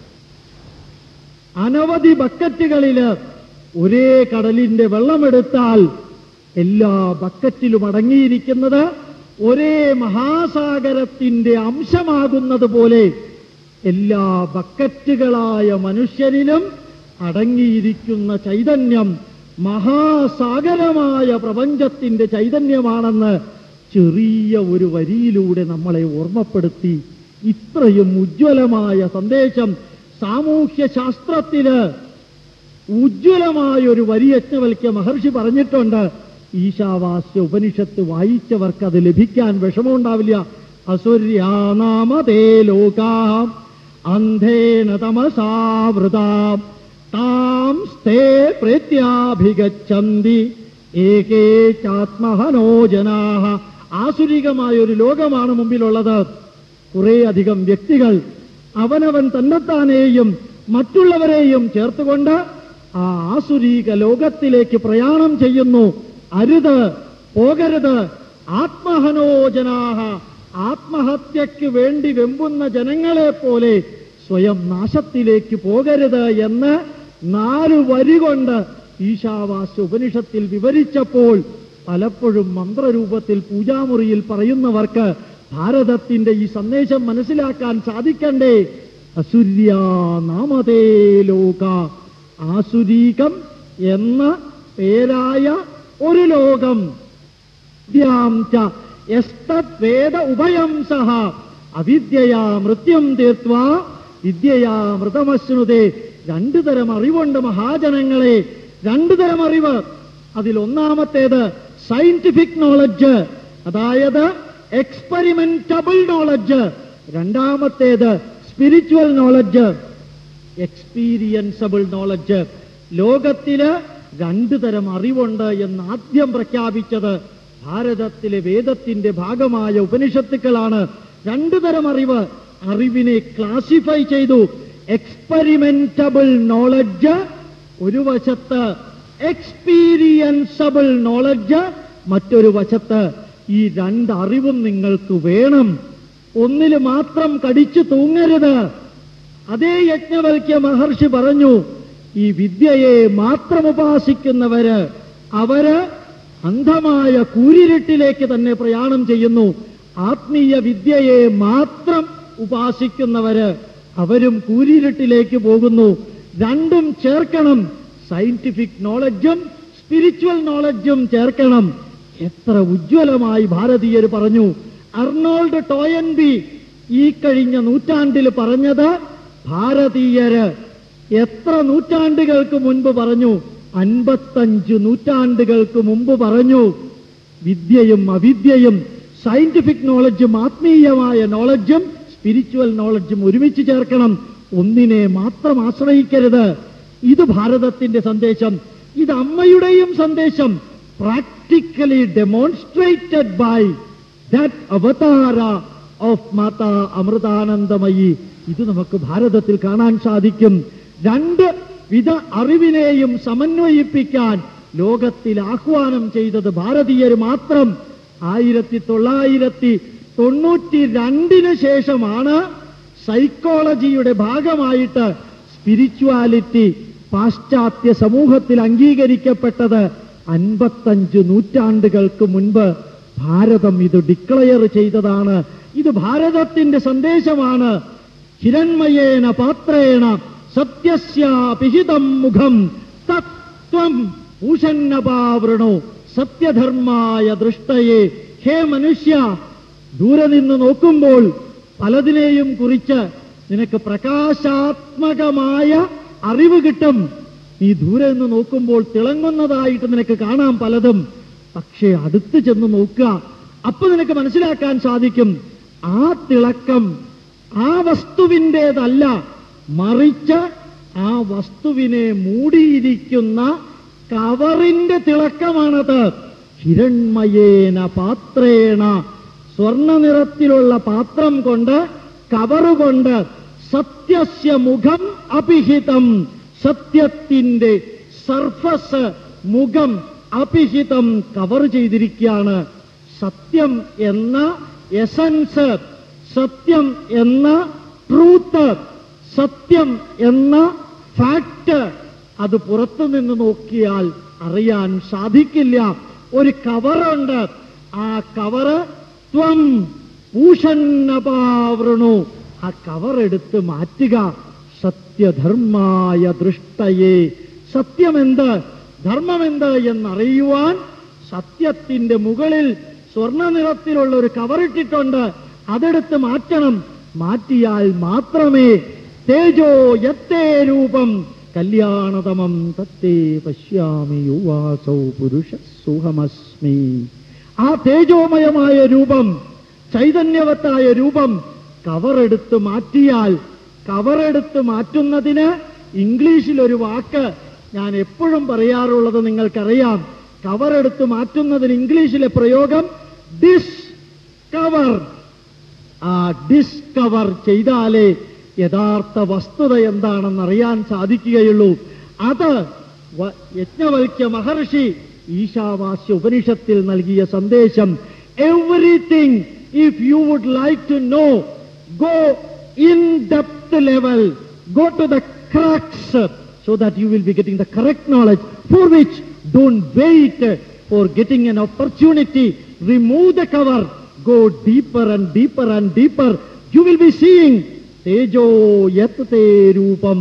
അനവധി ബക്കറ്റുകളില് ഒരേ കടലിന്റെ വെള്ളമെടുത്താൽ എല്ലാ ബക്കറ്റിലും അടങ്ങിയിരിക്കുന്നത് ഒരേ മഹാസാഗരത്തിന്റെ അംശമാകുന്നത് പോലെ എല്ലാ ബക്കറ്റുകളായ മനുഷ്യരിലും അടങ്ങിയിരിക്കുന്ന ചൈതന്യം മഹാസാഗരമായ പ്രപഞ്ചത്തിന്റെ ചൈതന്യമാണെന്ന് ചെറിയ ഒരു വരിയിലൂടെ നമ്മളെ ഓർമ്മപ്പെടുത്തി ഇത്രയും ഉജ്ജ്വലമായ സന്ദേശം സാമൂഹ്യ ശാസ്ത്രത്തില് ഉജ്ജ്വലമായ ഒരു വരി യജ്ഞവൽക്യ മഹർഷി പറഞ്ഞിട്ടുണ്ട് ഈശാവാസ്യ ഉപനിഷത്ത് വായിച്ചവർക്ക് അത് ലഭിക്കാൻ വിഷമമുണ്ടാവില്ല അസുര്യാനാമതേ ലോകാം അന്ധേന തമസാവൃതാം താം സ്തേ പ്രത്യാഭിഗച്ഛന്തി ഏകേ ചാത്മഹനോ ജനാഹ ആസുരികമായ ഒരു ലോകമാണ് മുമ്പിലുള്ളത് കുറേയധികം വ്യക്തികൾ അവനവൻ തന്നെത്താനെയും മറ്റുള്ളവരെയും ചേർത്തുകൊണ്ട് ആ ആസുരീക ലോകത്തിലേക്ക് പ്രയാണം ചെയ്യുന്നു അരുത് പോകരുത് ആത്മഹനോജനാഹ ആത്മഹത്യക്ക് വേണ്ടി വെമ്പുന്ന ജനങ്ങളെ പോലെ സ്വയം നാശത്തിലേക്ക് പോകരുത് എന്ന് നാല് വരി കൊണ്ട് ഈശാവാസ്യ ഉപനിഷത്തിൽ വിവരിച്ചപ്പോൾ പലപ്പോഴും മന്ത്രരൂപത്തിൽ പൂജാമുറിയിൽ പറയുന്നവർക്ക് ഭാരതത്തിന്റെ ഈ സന്ദേശം മനസ്സിലാക്കാൻ സാധിക്കണ്ടേ അസുര്യ നാമതേ ലോക ആസുരീകം എന്ന പേരായ ഒരു ലോകം വിദ്യാം ച യസ്തത് വേദ ഉഭയം സഹ അവിദ്യയാ മൃത്യം തീർത്തുവാ വിദ്യയാ മൃതമശ്നുതേ രണ്ടു തരം അറിവുണ്ട് മഹാജനങ്ങളെ രണ്ടു തരം അറിവ് അതിലൊന്നാമത്തേത് സയന്റിഫിക് നോളജ് അതായത് എക്സ്പെരിമെന്റബിൾ നോളജ് രണ്ടാമത്തേത് സ്പിരിച്വൽ നോളജ് എക്സ്പീരിയൻസബിൾ നോളജ് ലോകത്തില് രണ്ടു തരം അറിവുണ്ട് എന്ന് ആദ്യം പ്രഖ്യാപിച്ചത് ഭാരതത്തിലെ വേദത്തിന്റെ ഭാഗമായ ഉപനിഷത്തുക്കളാണ് രണ്ടു തരം അറിവ് അറിവിനെ ക്ലാസിഫൈ ചെയ്തു എക്സ്പെരിമെന്റബിൾ നോളജ് ഒരു വശത്ത് എക്സ്പീരിയൻസബിൾ നോളജ് മറ്റൊരു വശത്ത് ഈ രണ്ട് അറിവും നിങ്ങൾക്ക് വേണം ഒന്നിൽ മാത്രം കടിച്ചു തൂങ്ങരുത് അതേ യജ്ഞവൽക്യ മഹർഷി പറഞ്ഞു ഈ വിദ്യയെ മാത്രം ഉപാസിക്കുന്നവര് അവര് അന്ധമായ കൂരിരുട്ടിലേക്ക് തന്നെ പ്രയാണം ചെയ്യുന്നു ആത്മീയ വിദ്യയെ മാത്രം ഉപാസിക്കുന്നവര് അവരും കൂരിരുട്ടിലേക്ക് പോകുന്നു രണ്ടും ചേർക്കണം സയന്റിഫിക് നോളജും സ്പിരിച്വൽ നോളജും ചേർക്കണം എത്ര ഉജ്ജ്വലമായി ഭാരതീയർ പറഞ്ഞു അർണോൾഡ് ടോയൻബി ഈ കഴിഞ്ഞ നൂറ്റാണ്ടിൽ പറഞ്ഞത് ഭാരതീയര് എത്ര നൂറ്റാണ്ടുകൾക്ക് മുൻപ് പറഞ്ഞു അൻപത്തഞ്ച് നൂറ്റാണ്ടുകൾക്ക് മുമ്പ് പറഞ്ഞു വിദ്യയും അവിദ്യയും സയന്റിഫിക് നോളജും ആത്മീയമായ നോളജും സ്പിരിച്വൽ നോളജും ഒരുമിച്ച് ചേർക്കണം ഒന്നിനെ മാത്രം ആശ്രയിക്കരുത് ഇത് ഭാരതത്തിന്റെ സന്ദേശം ഇത് അമ്മയുടെയും സന്ദേശം practically demonstrated by that avatar of Mata Amritanandamayi ഇത് നമുക്ക് ഭാരതത്തിൽ കാണാൻ സാധിക്കും രണ്ട് വിധ അറിവിനെയും സമന്വയിപ്പിക്കാൻ ലോകത്തിൽ ആഹ്വാനം ചെയ്തത് ഭാരതീയർ മാത്രം ആയിരത്തി തൊള്ളായിരത്തി തൊണ്ണൂറ്റി രണ്ടിന് ശേഷമാണ് സൈക്കോളജിയുടെ ഭാഗമായിട്ട് സ്പിരിച്വാലിറ്റി പാശ്ചാത്യ സമൂഹത്തിൽ അംഗീകരിക്കപ്പെട്ടത് അൻപത്തഞ്ച് നൂറ്റാണ്ടുകൾക്ക് മുൻപ് ഭാരതം ഇത് ഡിക്ലയർ ചെയ്തതാണ് ഇത് ഭാരതത്തിന്റെ സന്ദേശമാണ് ഹിരൺമയേന പാത്രേണ സത്യസ്യാപിഹിതം മുഖം തത്വം ഭൂഷന്നപാവൃണു സത്യധർമായ ദൃഷ്ടയെ ഹേ മനുഷ്യ ദൂരെ നിന്ന് നോക്കുമ്പോൾ പലതിനെയും കുറിച്ച് നിനക്ക് പ്രകാശാത്മകമായ അറിവ് കിട്ടും നീ ദൂരെ നിന്ന് നോക്കുമ്പോൾ തിളങ്ങുന്നതായിട്ട് നിനക്ക് കാണാം പലതും പക്ഷേ അടുത്ത് ചെന്ന് നോക്കുക അപ്പൊ നിനക്ക് മനസ്സിലാക്കാൻ സാധിക്കും ആ തിളക്കം ആ വസ്തുവിൻ്റെതല്ല മറിച്ച് ആ വസ്തുവിനെ മൂടിയിരിക്കുന്ന കവറിന്റെ തിളക്കമാണത് ഹിരൺമയേന പാത്രേണ സ്വർണ്ണ നിറത്തിലുള്ള പാത്രം കൊണ്ട് കവറുകൊണ്ട് സത്യസ്യ മുഖം അപിഹിതം സത്യത്തിന്റെ സർഫസ് മുഖം അപിഹിതം കവർ ചെയ്തിരിക്കുകയാണ് സത്യം എന്ന എസൻസ് സത്യം എന്ന ട്രൂത്ത് സത്യം എന്ന ഫാക്ട് അത് പുറത്തു നിന്ന് നോക്കിയാൽ അറിയാൻ സാധിക്കില്ല ഒരു കവറുണ്ട് ആ കവറ് ത്വം പൂഷന്നപാവൃണു ആ കവർ എടുത്ത് മാറ്റുക സത്യധർമായ ദൃഷ്ടയെ സത്യമെന്ത് ധർമ്മമെന്ത് എന്നറിയുവാൻ സത്യത്തിന്റെ മുകളിൽ സ്വർണ്ണ നിറത്തിലുള്ള ഒരു കവറിട്ടിട്ടുണ്ട് അതെടുത്ത് മാറ്റണം മാറ്റിയാൽ മാത്രമേ തേജോ യത്തേ രൂപം കല്യാണതമം തത്തേ പശ്യാമി യുവാസൗ പുരുഷ സുഖമസ്മി ആ തേജോമയമായ രൂപം ചൈതന്യവത്തായ രൂപം കവറെടുത്ത് മാറ്റിയാൽ കവറെടുത്ത് മാറ്റുന്നതിന് ഇംഗ്ലീഷിൽ ഒരു വാക്ക് ഞാൻ എപ്പോഴും പറയാറുള്ളത് നിങ്ങൾക്കറിയാം കവറെടുത്ത് മാറ്റുന്നതിന് ഇംഗ്ലീഷിലെ പ്രയോഗം ഡിസ് കവർ ആ ഡിസ്കവർ ചെയ്താലേ യഥാർത്ഥ വസ്തുത എന്താണെന്ന് അറിയാൻ സാധിക്കുകയുള്ളൂ അത് വ- യജ്ഞവൽക്യ മഹർഷി ഈശാവാസ്യ ഉപനിഷത്തിൽ നൽകിയ സന്ദേശം everything if you would like to know go in depth level go to the crux so that you will be getting the correct knowledge for which don't wait for getting an opportunity remove the cover go deeper and deeper and deeper you will be seeing tejo yat te rupam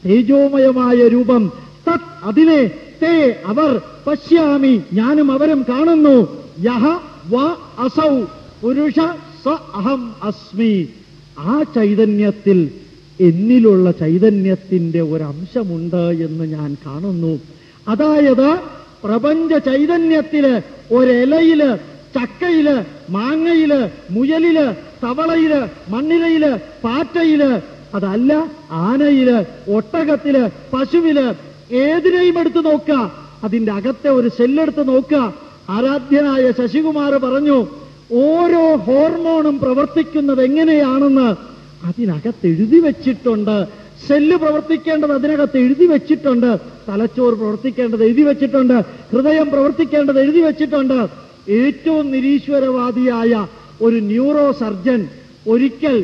തേജോമയമായ രൂപം തത് അതിനെ തേ അവർ പശ്യാമി ഞാനും അവരും കാണുന്നു യഹ വ അസൗ പുരുഷ സ അഹം അസ്മി ആ ചൈതന്യത്തിൽ എന്നിലുള്ള ചൈതന്യത്തിന്റെ ഒരംശമുണ്ട് എന്ന് ഞാൻ കാണുന്നു അതായത് പ്രപഞ്ച ചൈതന്യത്തില് ഒരിലയില് ചക്കയില് മാങ്ങയില് മുയലില് തവളയില് മണ്ണിലയില് പാറ്റയില് അതല്ല ആനയില് ഒട്ടകത്തില് പശുവില് ഏതിനെയും എടുത്ത് നോക്കുക അതിന്റെ അകത്തെ ഒരു സെല്ലെടുത്ത് നോക്കുക ആരാധ്യനായ ശശികുമാർ പറഞ്ഞു ഓരോ ഹോർമോണും പ്രവർത്തിക്കുന്നത് എങ്ങനെയാണെന്ന് അതിനകത്ത് എഴുതി വെച്ചിട്ടുണ്ട് സെല്ല് പ്രവർത്തിക്കേണ്ടത് അതിനകത്ത് എഴുതി വെച്ചിട്ടുണ്ട് തലച്ചോറ് പ്രവർത്തിക്കേണ്ടത് എഴുതി വെച്ചിട്ടുണ്ട് ഹൃദയം പ്രവർത്തിക്കേണ്ടത് എഴുതി വെച്ചിട്ടുണ്ട് ഏറ്റവും നിരീശ്വരവാദിയായ ഒരു ന്യൂറോ സർജൻ ഒരിക്കൽ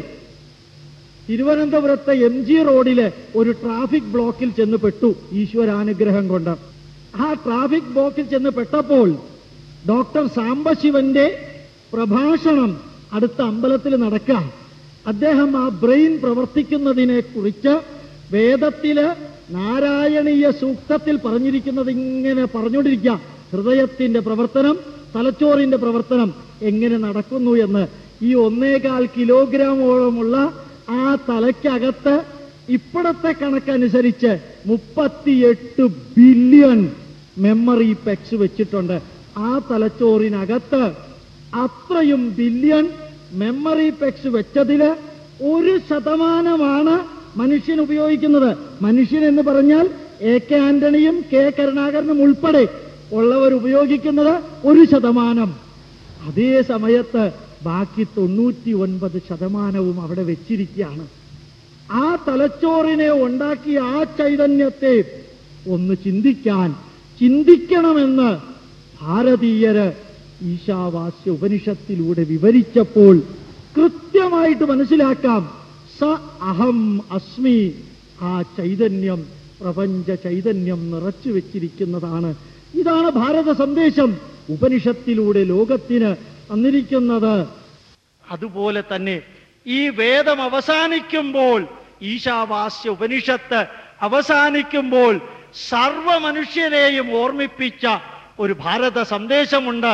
തിരുവനന്തപുരത്തെ എം ജി റോഡിലെ ഒരു ട്രാഫിക് ബ്ലോക്കിൽ ചെന്ന് പെട്ടു ഈശ്വരാനുഗ്രഹം കൊണ്ട് ആ ട്രാഫിക് ബ്ലോക്കിൽ ചെന്ന് പെട്ടപ്പോൾ ഡോക്ടർ സാംബശിവന്റെ പ്രഭാഷണം അടുത്ത അമ്പലത്തിൽ നടക്കാം അദ്ദേഹം ആ ബ്രെയിൻ പ്രവർത്തിക്കുന്നതിനെ കുറിച്ച് വേദത്തില് നാരായണീയ സൂക്തത്തിൽ പറഞ്ഞിരിക്കുന്നത് ഇങ്ങനെ പറഞ്ഞുകൊണ്ടിരിക്കുക ഹൃദയത്തിന്റെ പ്രവർത്തനം തലച്ചോറിന്റെ പ്രവർത്തനം എങ്ങനെ നടക്കുന്നു എന്ന് ഈ ഒന്നേകാൽ കിലോഗ്രാമോളമുള്ള ആ തലയ്ക്കകത്ത് ഇപ്പോഴത്തെ കണക്കനുസരിച്ച് മുപ്പത്തിയെട്ട് ബില്യൺ മെമ്മറി പെക്സ് വെച്ചിട്ടുണ്ട് ആ തലച്ചോറിനകത്ത് അത്രയും ബില്യൺ മെമ്മറി പെക്സ് വെച്ചതില് ഒരു ശതമാനമാണ് മനുഷ്യൻ ഉപയോഗിക്കുന്നത് മനുഷ്യൻ എന്ന് പറഞ്ഞാൽ എ കെ ആന്റണിയും കെ കരുണാകരനും ഉൾപ്പെടെ ഉള്ളവർ ഉപയോഗിക്കുന്നത് ഒരു ശതമാനം അതേ സമയത്ത് ബാക്കി തൊണ്ണൂറ്റി ഒൻപത് ശതമാനവും അവിടെ വെച്ചിരിക്കുകയാണ് ആ തലച്ചോറിനെ ഉണ്ടാക്കിയ ആ ചൈതന്യത്തെ ഒന്ന് ചിന്തിക്കാൻ ചിന്തിക്കണമെന്ന് ഭാരതീയര് ഈശാവാസ്യ ഉപനിഷത്തിലൂടെ വിവരിച്ചപ്പോൾ കൃത്യമായിട്ട് മനസ്സിലാക്കാം സ അഹം അസ്മി ആ ചൈതന്യം പ്രപഞ്ച ചൈതന്യം നിറച്ചു വെച്ചിരിക്കുന്നതാണ് ഇതാണ് ഭാരത സന്ദേശം ഉപനിഷത്തിലൂടെ ലോകത്തിന് തന്നിരിക്കുന്നത് അതുപോലെ തന്നെ ഈ വേദം അവസാനിക്കുമ്പോൾ ഈശാവാസ്യ ഉപനിഷത്ത് അവസാനിക്കുമ്പോൾ സർവ മനുഷ്യരെയും ഓർമ്മിപ്പിച്ച ഒരു ഭാരത സന്ദേശമുണ്ട്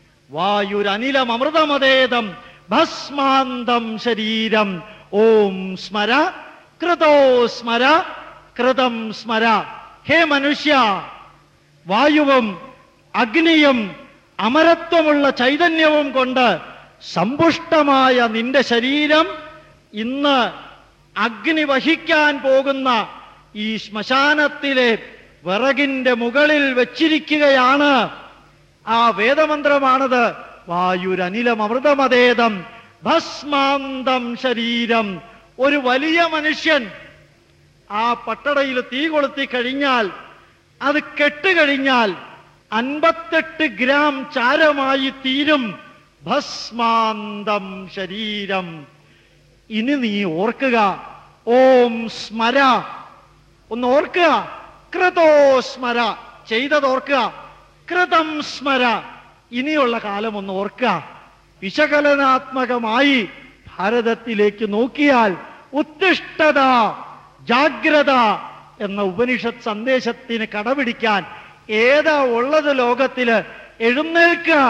വായുരനിലമൃതമതേദം ഭസ്മാന്തം ശരീരം ഓം സ്മര കൃതോ സ്മര കൃതം സ്മര ഹേ മനുഷ്യ വായുവും അഗ്നിയും അമരത്വമുള്ള ചൈതന്യവും കൊണ്ട് സമ്പുഷ്ടമായ നിന്റെ ശരീരം ഇന്ന് അഗ്നി വഹിക്കാൻ പോകുന്ന ഈ ശ്മശാനത്തിലെ വിറകിന്റെ മുകളിൽ വെച്ചിരിക്കുകയാണ് ആ വേദമന്ത്രമാണത് വായുരനിലമൃതമതേദം ഭസ്മാന്തം ശരീരം ഒരു വലിയ മനുഷ്യൻ ആ പട്ടടയിൽ തീ കൊളുത്തി കഴിഞ്ഞാൽ അത് കെട്ടുകഴിഞ്ഞാൽ അൻപത്തെട്ട് ഗ്രാം ചാരമായി തീരും ഭസ്മാന്തം ശരീരം ഇനി നീ ഓർക്കുക ഓം സ്മര ഒന്ന് ഓർക്കുക കൃതോ സ്മര ചെയ്തത് ഓർക്കുക കൃതം സ്മര ഇനിയുള്ള കാലം ഒന്ന് ഓർക്കുക വിശകലനാത്മകമായി ഭാരതത്തിലേക്ക് നോക്കിയാൽ ഉത്തിഷ്ഠത ജാഗ്രത എന്ന ഉപനിഷത്ത് സന്ദേശത്തിന് കടപിടിക്കാൻ ഏതാ ഉള്ളത് ലോകത്തില് എഴുന്നേൽക്കുക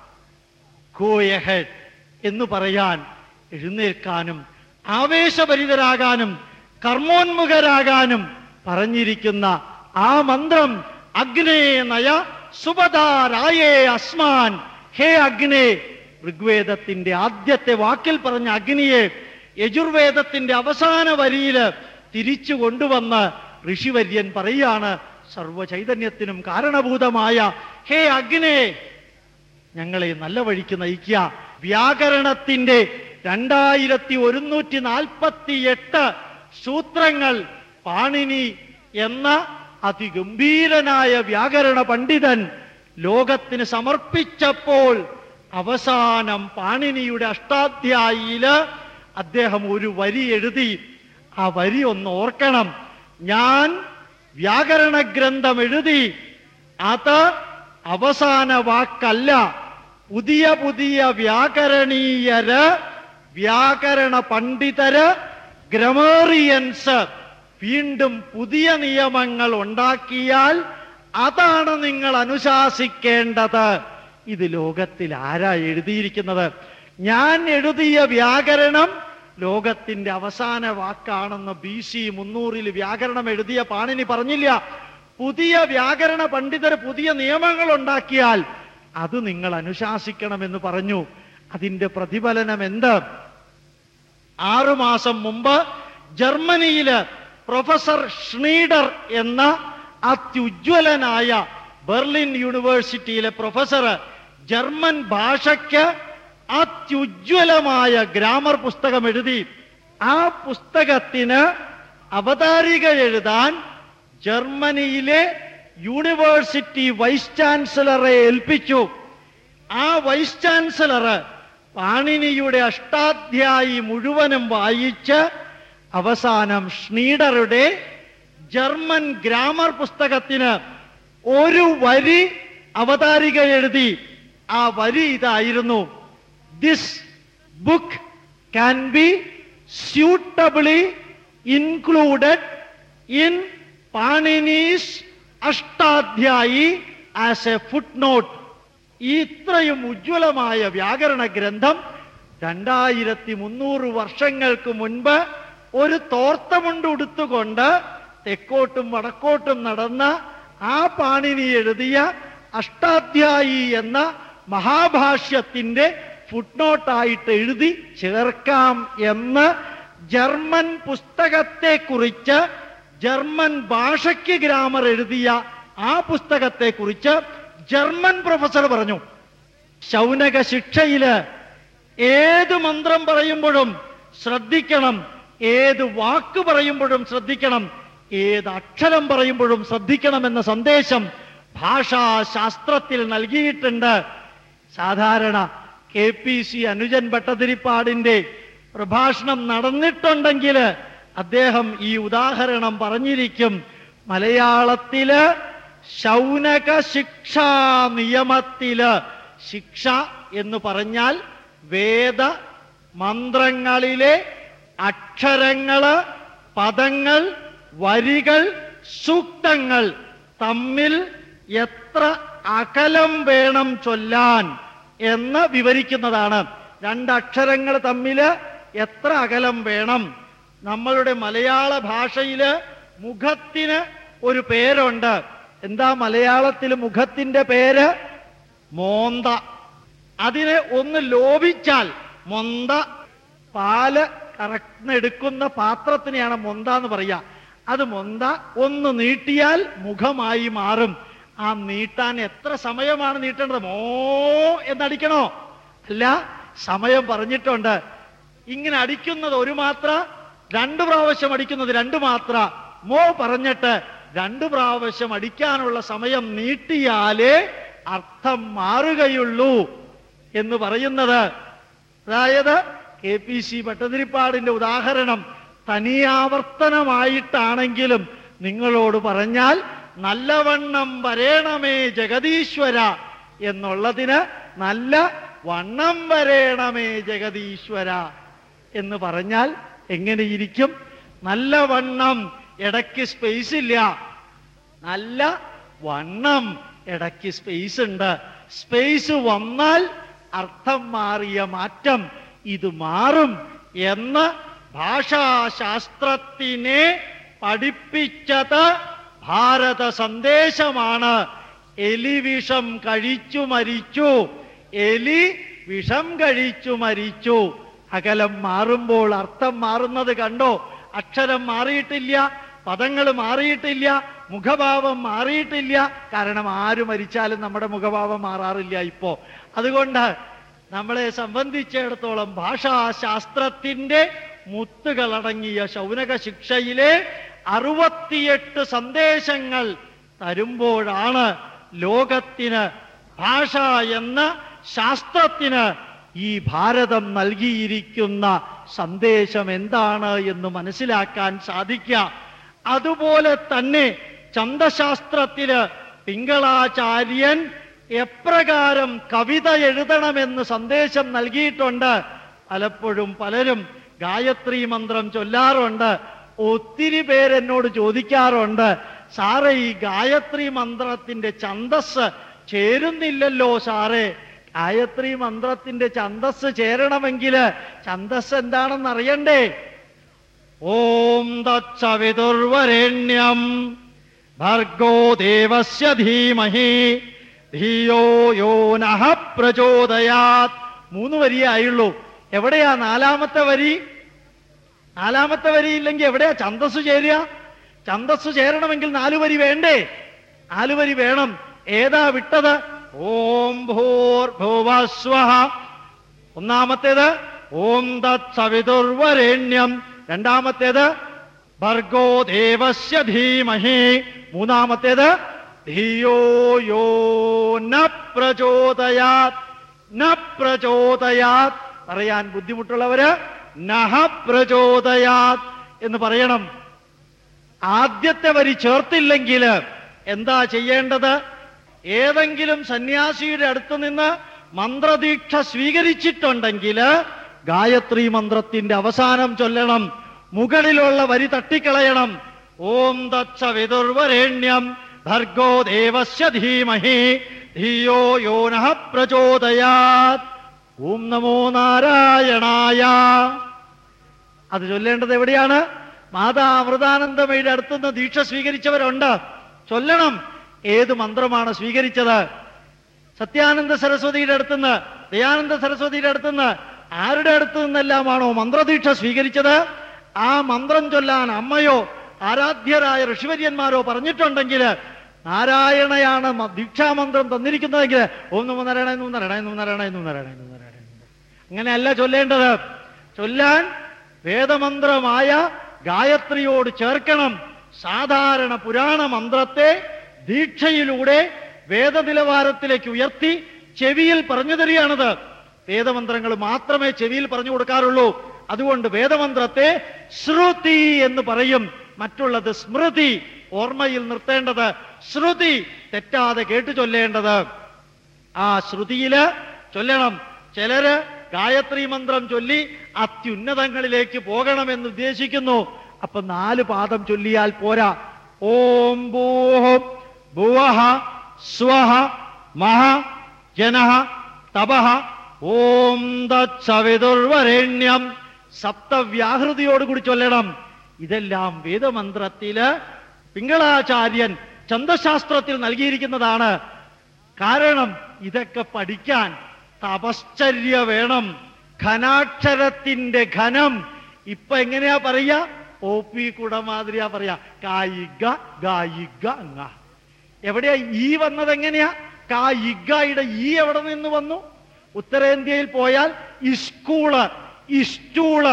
ഗോ എഹെഡ് എന്ന് പറയാൻ എഴുന്നേൽക്കാനും ആവേശഭരിതരാകാനും കർമ്മോന്മുഖരാകാനും പറഞ്ഞിരിക്കുന്ന ആ മന്ത്രം അഗ്നേ നയ സുബധാരായേ അസ്മാൻ ഹേ അഗ്നേ ഋഗ്വേദത്തിന്റെ ആദ്യത്തെ വാക്കിൽ പറഞ്ഞ അഗ്നിയെ യജുർവേദത്തിന്റെ അവസാന വരിയില് തിരിച്ചു കൊണ്ടുവന്ന് ഋഷിവര്യൻ പറയാണ് സർവചൈതന്യത്തിനും കാരണഭൂതമായ ഹേ അഗ്നേ ഞങ്ങളെ നല്ല വഴിക്ക് നയിക്കുക വ്യാകരണത്തിന്റെ രണ്ടായിരത്തി ഒരുന്നൂറ്റി നാൽപ്പത്തി എട്ട് സൂത്രങ്ങൾ പാണിനി എന്ന അതിഗംഭീരനായ വ്യാകരണ പണ്ഡിതൻ ലോകത്തിന് സമർപ്പിച്ചപ്പോൾ അവസാനം പാണിനിയുടെ അഷ്ടാധ്യായിയില് അദ്ദേഹം ഒരു വരി എഴുതി ആ വരി ഒന്ന് ഓർക്കണം ഞാൻ വ്യാകരണ ഗ്രന്ഥം എഴുതി അത് അവസാന വാക്കല്ല പുതിയ പുതിയ വ്യാകരണീയര് വ്യാകരണ പണ്ഡിതര് ഗ്രമേറിയൻസ് വീണ്ടും പുതിയ നിയമങ്ങൾ ഉണ്ടാക്കിയാൽ അതാണ് നിങ്ങൾ അനുശാസിക്കേണ്ടത് ഇത് ലോകത്തിൽ ആരാ എഴുതിയിരിക്കുന്നത് ഞാൻ എഴുതിയ വ്യാകരണം ലോകത്തിന്റെ അവസാന വാക്കാണെന്ന് ബി സി മുന്നൂറിൽ വ്യാകരണം എഴുതിയ പാണിനി പറഞ്ഞില്ല പുതിയ വ്യാകരണ പണ്ഡിതർ പുതിയ നിയമങ്ങൾ ഉണ്ടാക്കിയാൽ അത് നിങ്ങൾ അനുശാസിക്കണമെന്ന് പറഞ്ഞു അതിന്റെ പ്രതിഫലനം എന്ത് ആറുമാസം മുമ്പ് ജർമ്മനിയില് പ്രൊഫസർ ഷ്നീഡർ എന്ന അത്യുജ്വലനായ ബെർലിൻ യൂണിവേഴ്സിറ്റിയിലെ പ്രൊഫസർ ജർമ്മൻ ഭാഷയ്ക്ക് അത്യുജ്വലമായ ഗ്രാമർ പുസ്തകം എഴുതി ആ പുസ്തകത്തിന് അവതാരിക എഴുതാൻ ജർമ്മനിയിലെ യൂണിവേഴ്സിറ്റി വൈസ് ചാൻസലറെ ഏൽപ്പിച്ചു ആ വൈസ് ചാൻസലർ പാണിനിയുടെ അഷ്ടാധ്യായി മുഴുവനും വായിച്ച് അവസാനം ഷ്നീഡറുടെ ജർമ്മൻ ഗ്രാമർ പുസ്തകത്തിന് ഒരു വരി അവതാരിക എഴുതി ആ വരി ഇതായിരുന്നു this book can be suitably included in Panini's Ashtadhyayi as a foot note ഈ ഇത്രയും ഉജ്ജ്വലമായ വ്യാകരണ ഗ്രന്ഥം രണ്ടായിരത്തി മുന്നൂറ് വർഷങ്ങൾക്ക് മുൻപ് ഒരു തോർത്തമുണ്ട് ഉടുത്തുകൊണ്ട് തെക്കോട്ടും വടക്കോട്ടും നടന്ന ആ പാണിനി എഴുതിയ അഷ്ടാധ്യായി എന്ന മഹാഭാഷ്യത്തിന്റെ ഫുട്നോട്ടായിട്ട് എഴുതി ചേർക്കാം എന്ന് ജർമ്മൻ പുസ്തകത്തെ കുറിച്ച് ജർമ്മൻ ഭാഷയ്ക്ക് ഗ്രാമർ എഴുതിയ ആ പുസ്തകത്തെ കുറിച്ച് ജർമ്മൻ പ്രൊഫസർ പറഞ്ഞു ശൗനക ശിക്ഷയില് ഏത് മന്ത്രം പറയുമ്പോഴും ശ്രദ്ധിക്കണം ഏത് വാക്ക് പറയുമ്പോഴും ശ്രദ്ധിക്കണം ഏത് അക്ഷരം പറയുമ്പോഴും ശ്രദ്ധിക്കണമെന്ന സന്ദേശം ഭാഷാശാസ്ത്രത്തിൽ നൽകിയിട്ടുണ്ട് സാധാരണ കെ പി സി അനുജൻ ഭട്ടതിരിപ്പാടിന്റെ പ്രഭാഷണം നടന്നിട്ടുണ്ടെങ്കിൽ അദ്ദേഹം ഈ ഉദാഹരണം പറഞ്ഞിരിക്കും മലയാളത്തില് ശൗനക ശിക്ഷാ നിയമത്തില് ശിക്ഷ എന്ന് പറഞ്ഞാൽ വേദ മന്ത്രങ്ങളിലെ അക്ഷരങ്ങള് പദങ്ങൾ വരികൾ സൂക്തങ്ങൾ തമ്മിൽ എത്ര അകലം വേണം ചൊല്ലാൻ എന്ന് വിവരിക്കുന്നതാണ് രണ്ടക്ഷരങ്ങൾ തമ്മിൽ എത്ര അകലം വേണം നമ്മളുടെ മലയാള ഭാഷയില് മുഖത്തിന് ഒരു പേരുണ്ട് എന്താ മലയാളത്തിൽ മുഖത്തിന്റെ പേര് മോന്ത അതിനെ ഒന്ന് ലോപിച്ചാൽ മൊന്ത പാല് കറക്നെടുക്കുന്ന പാത്രത്തിനെയാണ് മൊന്ത എന്ന് പറയുക അത് മൊന്ത ഒന്ന് നീട്ടിയാൽ മുഖമായി മാറും ആ നീട്ടാൻ എത്ര സമയമാണ് നീട്ടേണ്ടത് മോ എന്നടിക്കണോ അല്ല സമയം പറഞ്ഞിട്ടുണ്ട് ഇങ്ങനെ അടിക്കുന്നത് ഒരു മാത്ര രണ്ടു പ്രാവശ്യം അടിക്കുന്നത് രണ്ട് മാത്ര മോ പറഞ്ഞിട്ട് രണ്ടു പ്രാവശ്യം അടിക്കാനുള്ള സമയം നീട്ടിയാലേ അർത്ഥം മാറുകയുള്ളൂ എന്ന് പറയുന്നത് അതായത് കെ പി സി ഭട്ടതിരിപ്പാടിന്റെ ഉദാഹരണം തനിയാവർത്തനമായിട്ടാണെങ്കിലും നിങ്ങളോട് പറഞ്ഞാൽ നല്ലവണ്ണം വരേണമേ ജഗദീശ്വര എന്നുള്ളതിന് നല്ല വണ്ണം വരേണമേ ജഗദീശ്വര എന്ന് പറഞ്ഞാൽ എങ്ങനെയിരിക്കും നല്ല വണ്ണം ഇടയ്ക്ക് സ്പേസ് ഇല്ല നല്ല വണ്ണം ഇടയ്ക്ക് സ്പേസ് ഉണ്ട് സ്പേസ് വന്നാൽ അർത്ഥം മാറിയ മാറ്റം ഇത് മാറും എന്ന് ഭാഷാശാസ്ത്രത്തിനെ പഠിപ്പിച്ചത് ഭാരത സന്ദേശമാണ് എലി വിഷം കഴിച്ചു മരിച്ചു എലി വിഷം കഴിച്ചു മരിച്ചു അകലം മാറുമ്പോൾ അർത്ഥം മാറുന്നത് കണ്ടോ അക്ഷരം മാറിയിട്ടില്ല പദങ്ങൾ മാറിയിട്ടില്ല മുഖഭാവം മാറിയിട്ടില്ല കാരണം ആര് മരിച്ചാലും നമ്മുടെ മുഖഭാവം മാറാറില്ല ഇപ്പോ അതുകൊണ്ട് നമ്മളെ സംബന്ധിച്ചിടത്തോളം ഭാഷാശാസ്ത്രത്തിന്റെ മുത്തുകളടങ്ങിയ ശൗനക ശിക്ഷയിലെ അറുപത്തിയെട്ട് സന്ദേശങ്ങൾ തരുമ്പോഴാണ് ലോകത്തിന് ഭാഷ എന്ന ശാസ്ത്രത്തിന് ഈ ഭാരതം നൽകിയിരിക്കുന്ന സന്ദേശം എന്താണ് എന്ന് മനസ്സിലാക്കാൻ സാധിക്കുക അതുപോലെ തന്നെ ചന്തശാസ്ത്രത്തില് പിങ്കളാചാര്യൻ എപ്രകാരം കവിത എഴുതണമെന്ന് സന്ദേശം നൽകിയിട്ടുണ്ട് പലപ്പോഴും പലരും ഗായത്രി മന്ത്രം ചൊല്ലാറുണ്ട് ഒത്തിരി പേരെന്നോട് ചോദിക്കാറുണ്ട് സാറേ ഈ ഗായത്രി മന്ത്രത്തിന്റെ ഛന്തസ് ചേരുന്നില്ലല്ലോ സാറേ ഗായത്രി മന്ത്രത്തിന്റെ ഛന്തസ് ചേരണമെങ്കിൽ ഛന്തസ് എന്താണെന്ന് അറിയണ്ടേ ഓം തത്സവിതുർവരേണ്യം ഭർഗോ ദേവസ്യ ധീമഹി ധിയോ യോ നഃ പ്രചോദയാത് മൂന്ന് വരിയേ ആയുള്ളൂ എവിടെയാ നാലാമത്തെ വരി നാലാമത്തെ വരി ഇല്ലെങ്കിൽ എവിടെയാ ഛന്തസ് ചേരുക ഛന്തസ് ചേരണമെങ്കിൽ നാലു വരി വേണ്ടേ നാലു വരി വേണം ഏതാ വിട്ടത് ഓം ഭൂർഭുവസ്വ ഒന്നാമത്തേത് ഓം തത് സവിതുർവരേണ്യം രണ്ടാമത്തേത് ഭർഗോ ദേവസ്യ ധീമഹി മൂന്നാമത്തേത് ധിയോ യോ ന പ്രചോദയാത് ന പ്രചോദയാത് പറയാൻ ബുദ്ധിമുട്ടുള്ളവര് നഹ പ്രചോദയാത് എന്ന് പറയണം ആദ്യത്തെ വരി ചേർത്തില്ലെങ്കിൽ എന്താ ചെയ്യേണ്ടത് ഏതെങ്കിലും സന്യാസിയുടെ അടുത്ത് നിന്ന് മന്ത്രദീക്ഷ സ്വീകരിച്ചിട്ടുണ്ടെങ്കിൽ ഗായത്രി മന്ത്രത്തിന്റെ അവസാനം ചൊല്ലണം മുകളിലുള്ള വരി തട്ടിക്കളയണം ഓം തത്സ വിതുർവരേണ്യം ഭർഗോ ദേവസ്യ ധീമഹി ധിയോ യോ നഃ പ്രചോദയാത് ഓം നമോ നാരായണായ അത് ചൊല്ലേണ്ടത് എവിടെയാണ് മാതാ അമൃതാനന്ദമയുടെ അടുത്തുനിന്ന് ദീക്ഷ സ്വീകരിച്ചവരുണ്ട് ചൊല്ലണം ഏത് മന്ത്രമാണ് സ്വീകരിച്ചത് സത്യാനന്ദ സരസ്വതിയുടെ അടുത്തുനിന്ന് ദയാനന്ദ സരസ്വതിയുടെ അടുത്തുനിന്ന് ആരുടെ അടുത്തു നിന്നെല്ലാമാണോ മന്ത്രദീക്ഷ സ്വീകരിച്ചത് ആ മന്ത്രം ചൊല്ലാൻ അമ്മയോ ആരാധ്യരായ ഋഷിവര്യന്മാരോ പറഞ്ഞിട്ടുണ്ടെങ്കിൽ നാരായണയാണ് മ- ദീക്ഷാമന്ത്രം തന്നിരിക്കുന്നതെങ്കിൽ ഓം നമോ നാരായണ നമോ നാരായണ നമോ നാരായണ നമോ നാരായണ നമോ നാരായണ നമോ. അങ്ങനെയല്ല ചൊല്ലേണ്ടത് ചൊല്ലാൻ വേദമന്ത്രമായ ഗായത്രിയോട് ചേർക്കണം സാധാരണ പുരാണ മന്ത്രത്തെ ദീക്ഷയിലൂടെ വേദനിലവാരത്തിലേക്ക് ഉയർത്തി ചെവിയിൽ പറഞ്ഞു തരികയാണത് വേദമന്ത്രങ്ങൾ മാത്രമേ ചെവിയിൽ പറഞ്ഞു കൊടുക്കാറുള്ളൂ അതുകൊണ്ട് വേദമന്ത്രത്തെ ശ്രുതി എന്ന് പറയും മറ്റുള്ളത് സ്മൃതി ഓർമ്മയിൽ നിർത്തേണ്ടത് ശ്രുതി തെറ്റാതെ കേട്ടു ചൊല്ലേണ്ടത് ആ ശ്രുതിയില് ചൊല്ലണം ചിലര് ഗായത്രി മന്ത്രം ചൊല്ലി അത്യുന്നതങ്ങളിലേക്ക് പോകണമെന്ന് ഉദ്ദേശിക്കുന്നു അപ്പൊ നാല് പാദം ചൊല്ലിയാൽ പോരാ ഓം ഭൂഹം ഭുവഹ സ്വഹ മഹ ജനഹ തപഹ ഓം തത്സവിതുർവരേണ്യം സപ്തവ്യാഹൃതിയോടുകൂടി ചൊല്ലണം ഇതെല്ലാം വേദമന്ത്രത്തില് പിങ്കളാചാര്യൻ ചന്തശാസ്ത്രത്തിൽ നൽകിയിരിക്കുന്നതാണ് കാരണം ഇതൊക്കെ പഠിക്കാൻ തപശ്ചര്യ വേണം ഘനാക്ഷരത്തിന്റെ ഘനം ഇപ്പൊ എങ്ങനെയാ പറയാ ഒ പി കുടമാതിരിയാ പറയാ കായിക ഗായിക അങ്ങ എവിടെയാ ഈ വന്നത് എങ്ങനെയാ കായികയുടെ ഈ എവിടെ നിന്ന് വന്നു ഉത്തരേന്ത്യയിൽ പോയാൽ ഇസ്കൂള് ഇസ്റ്റൂള്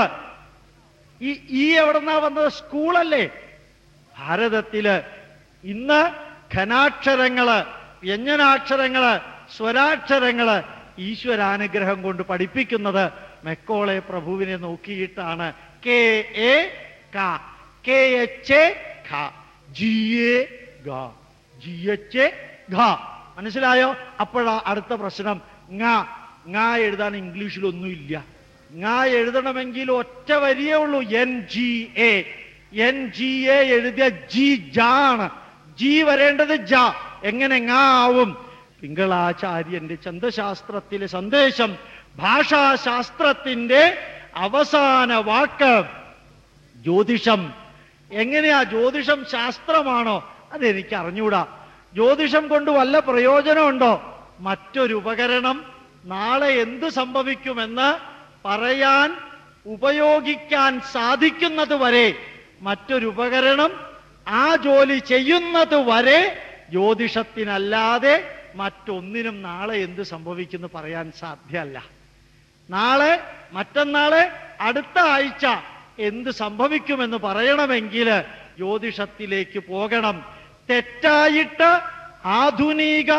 ഈ ഈ എവിടെന്നാ വന്നത് സ്കൂളല്ലേ ഭാരതത്തില് ഇന്ന് ഘനാക്ഷരങ്ങള് വ്യഞ്ജനാക്ഷരങ്ങള് സ്വരാക്ഷരങ്ങള് ഈശ്വരാനുഗ്രഹം കൊണ്ട് പഠിപ്പിക്കുന്നത് മെക്കോളെ പ്രഭുവിനെ നോക്കിയിട്ടാണ് കെ എ ക കെ എച്ച് എ ഖ ജി എ ഗ ജി എച്ച് എ ഘ മനസ്സിലായോ അപ്പോഴാ അടുത്ത പ്രശ്നം ങ ങ എഴുതാൻ ഇംഗ്ലീഷിലൊന്നുമില്ല ങ എഴുതണമെങ്കിൽ ഒറ്റ വരിയേ ഉള്ളൂ N G A N G A എഴുതിയ ജി ജ ആണ് ജി വരേണ്ടത് ജ എങ്ങനെ ങ ആവും പിങ്കളാചാര്യന്റെ ചന്തശാസ്ത്രത്തിലെ സന്ദേശം ഭാഷാശാസ്ത്രത്തിന്റെ അവസാന വാക്ക് ജ്യോതിഷം എങ്ങനെയാ ജ്യോതിഷം ശാസ്ത്രമാണോ അതെനിക്ക് അറിഞ്ഞൂടാ ജ്യോതിഷം കൊണ്ട് വല്ല പ്രയോജനമുണ്ടോ മറ്റൊരു ഉപകരണം നാളെ എന്ത് സംഭവിക്കുമെന്ന് പറയാൻ ഉപയോഗിക്കാൻ സാധിക്കുന്നത് വരെ മറ്റൊരു ഉപകരണം ആ ജോലി ചെയ്യുന്നത് വരെ ജ്യോതിഷത്തിനല്ലാതെ മറ്റൊന്നിനും നാളെ എന്ത് സംഭവിക്കുന്നു പറയാൻ സാധ്യമല്ല നാളെ മറ്റന്നാള് അടുത്ത ആഴ്ച എന്ത് സംഭവിക്കുമെന്ന് പറയണമെങ്കിൽ ജ്യോതിഷത്തിലേക്ക് പോകണം തെറ്റായിട്ട് ആധുനിക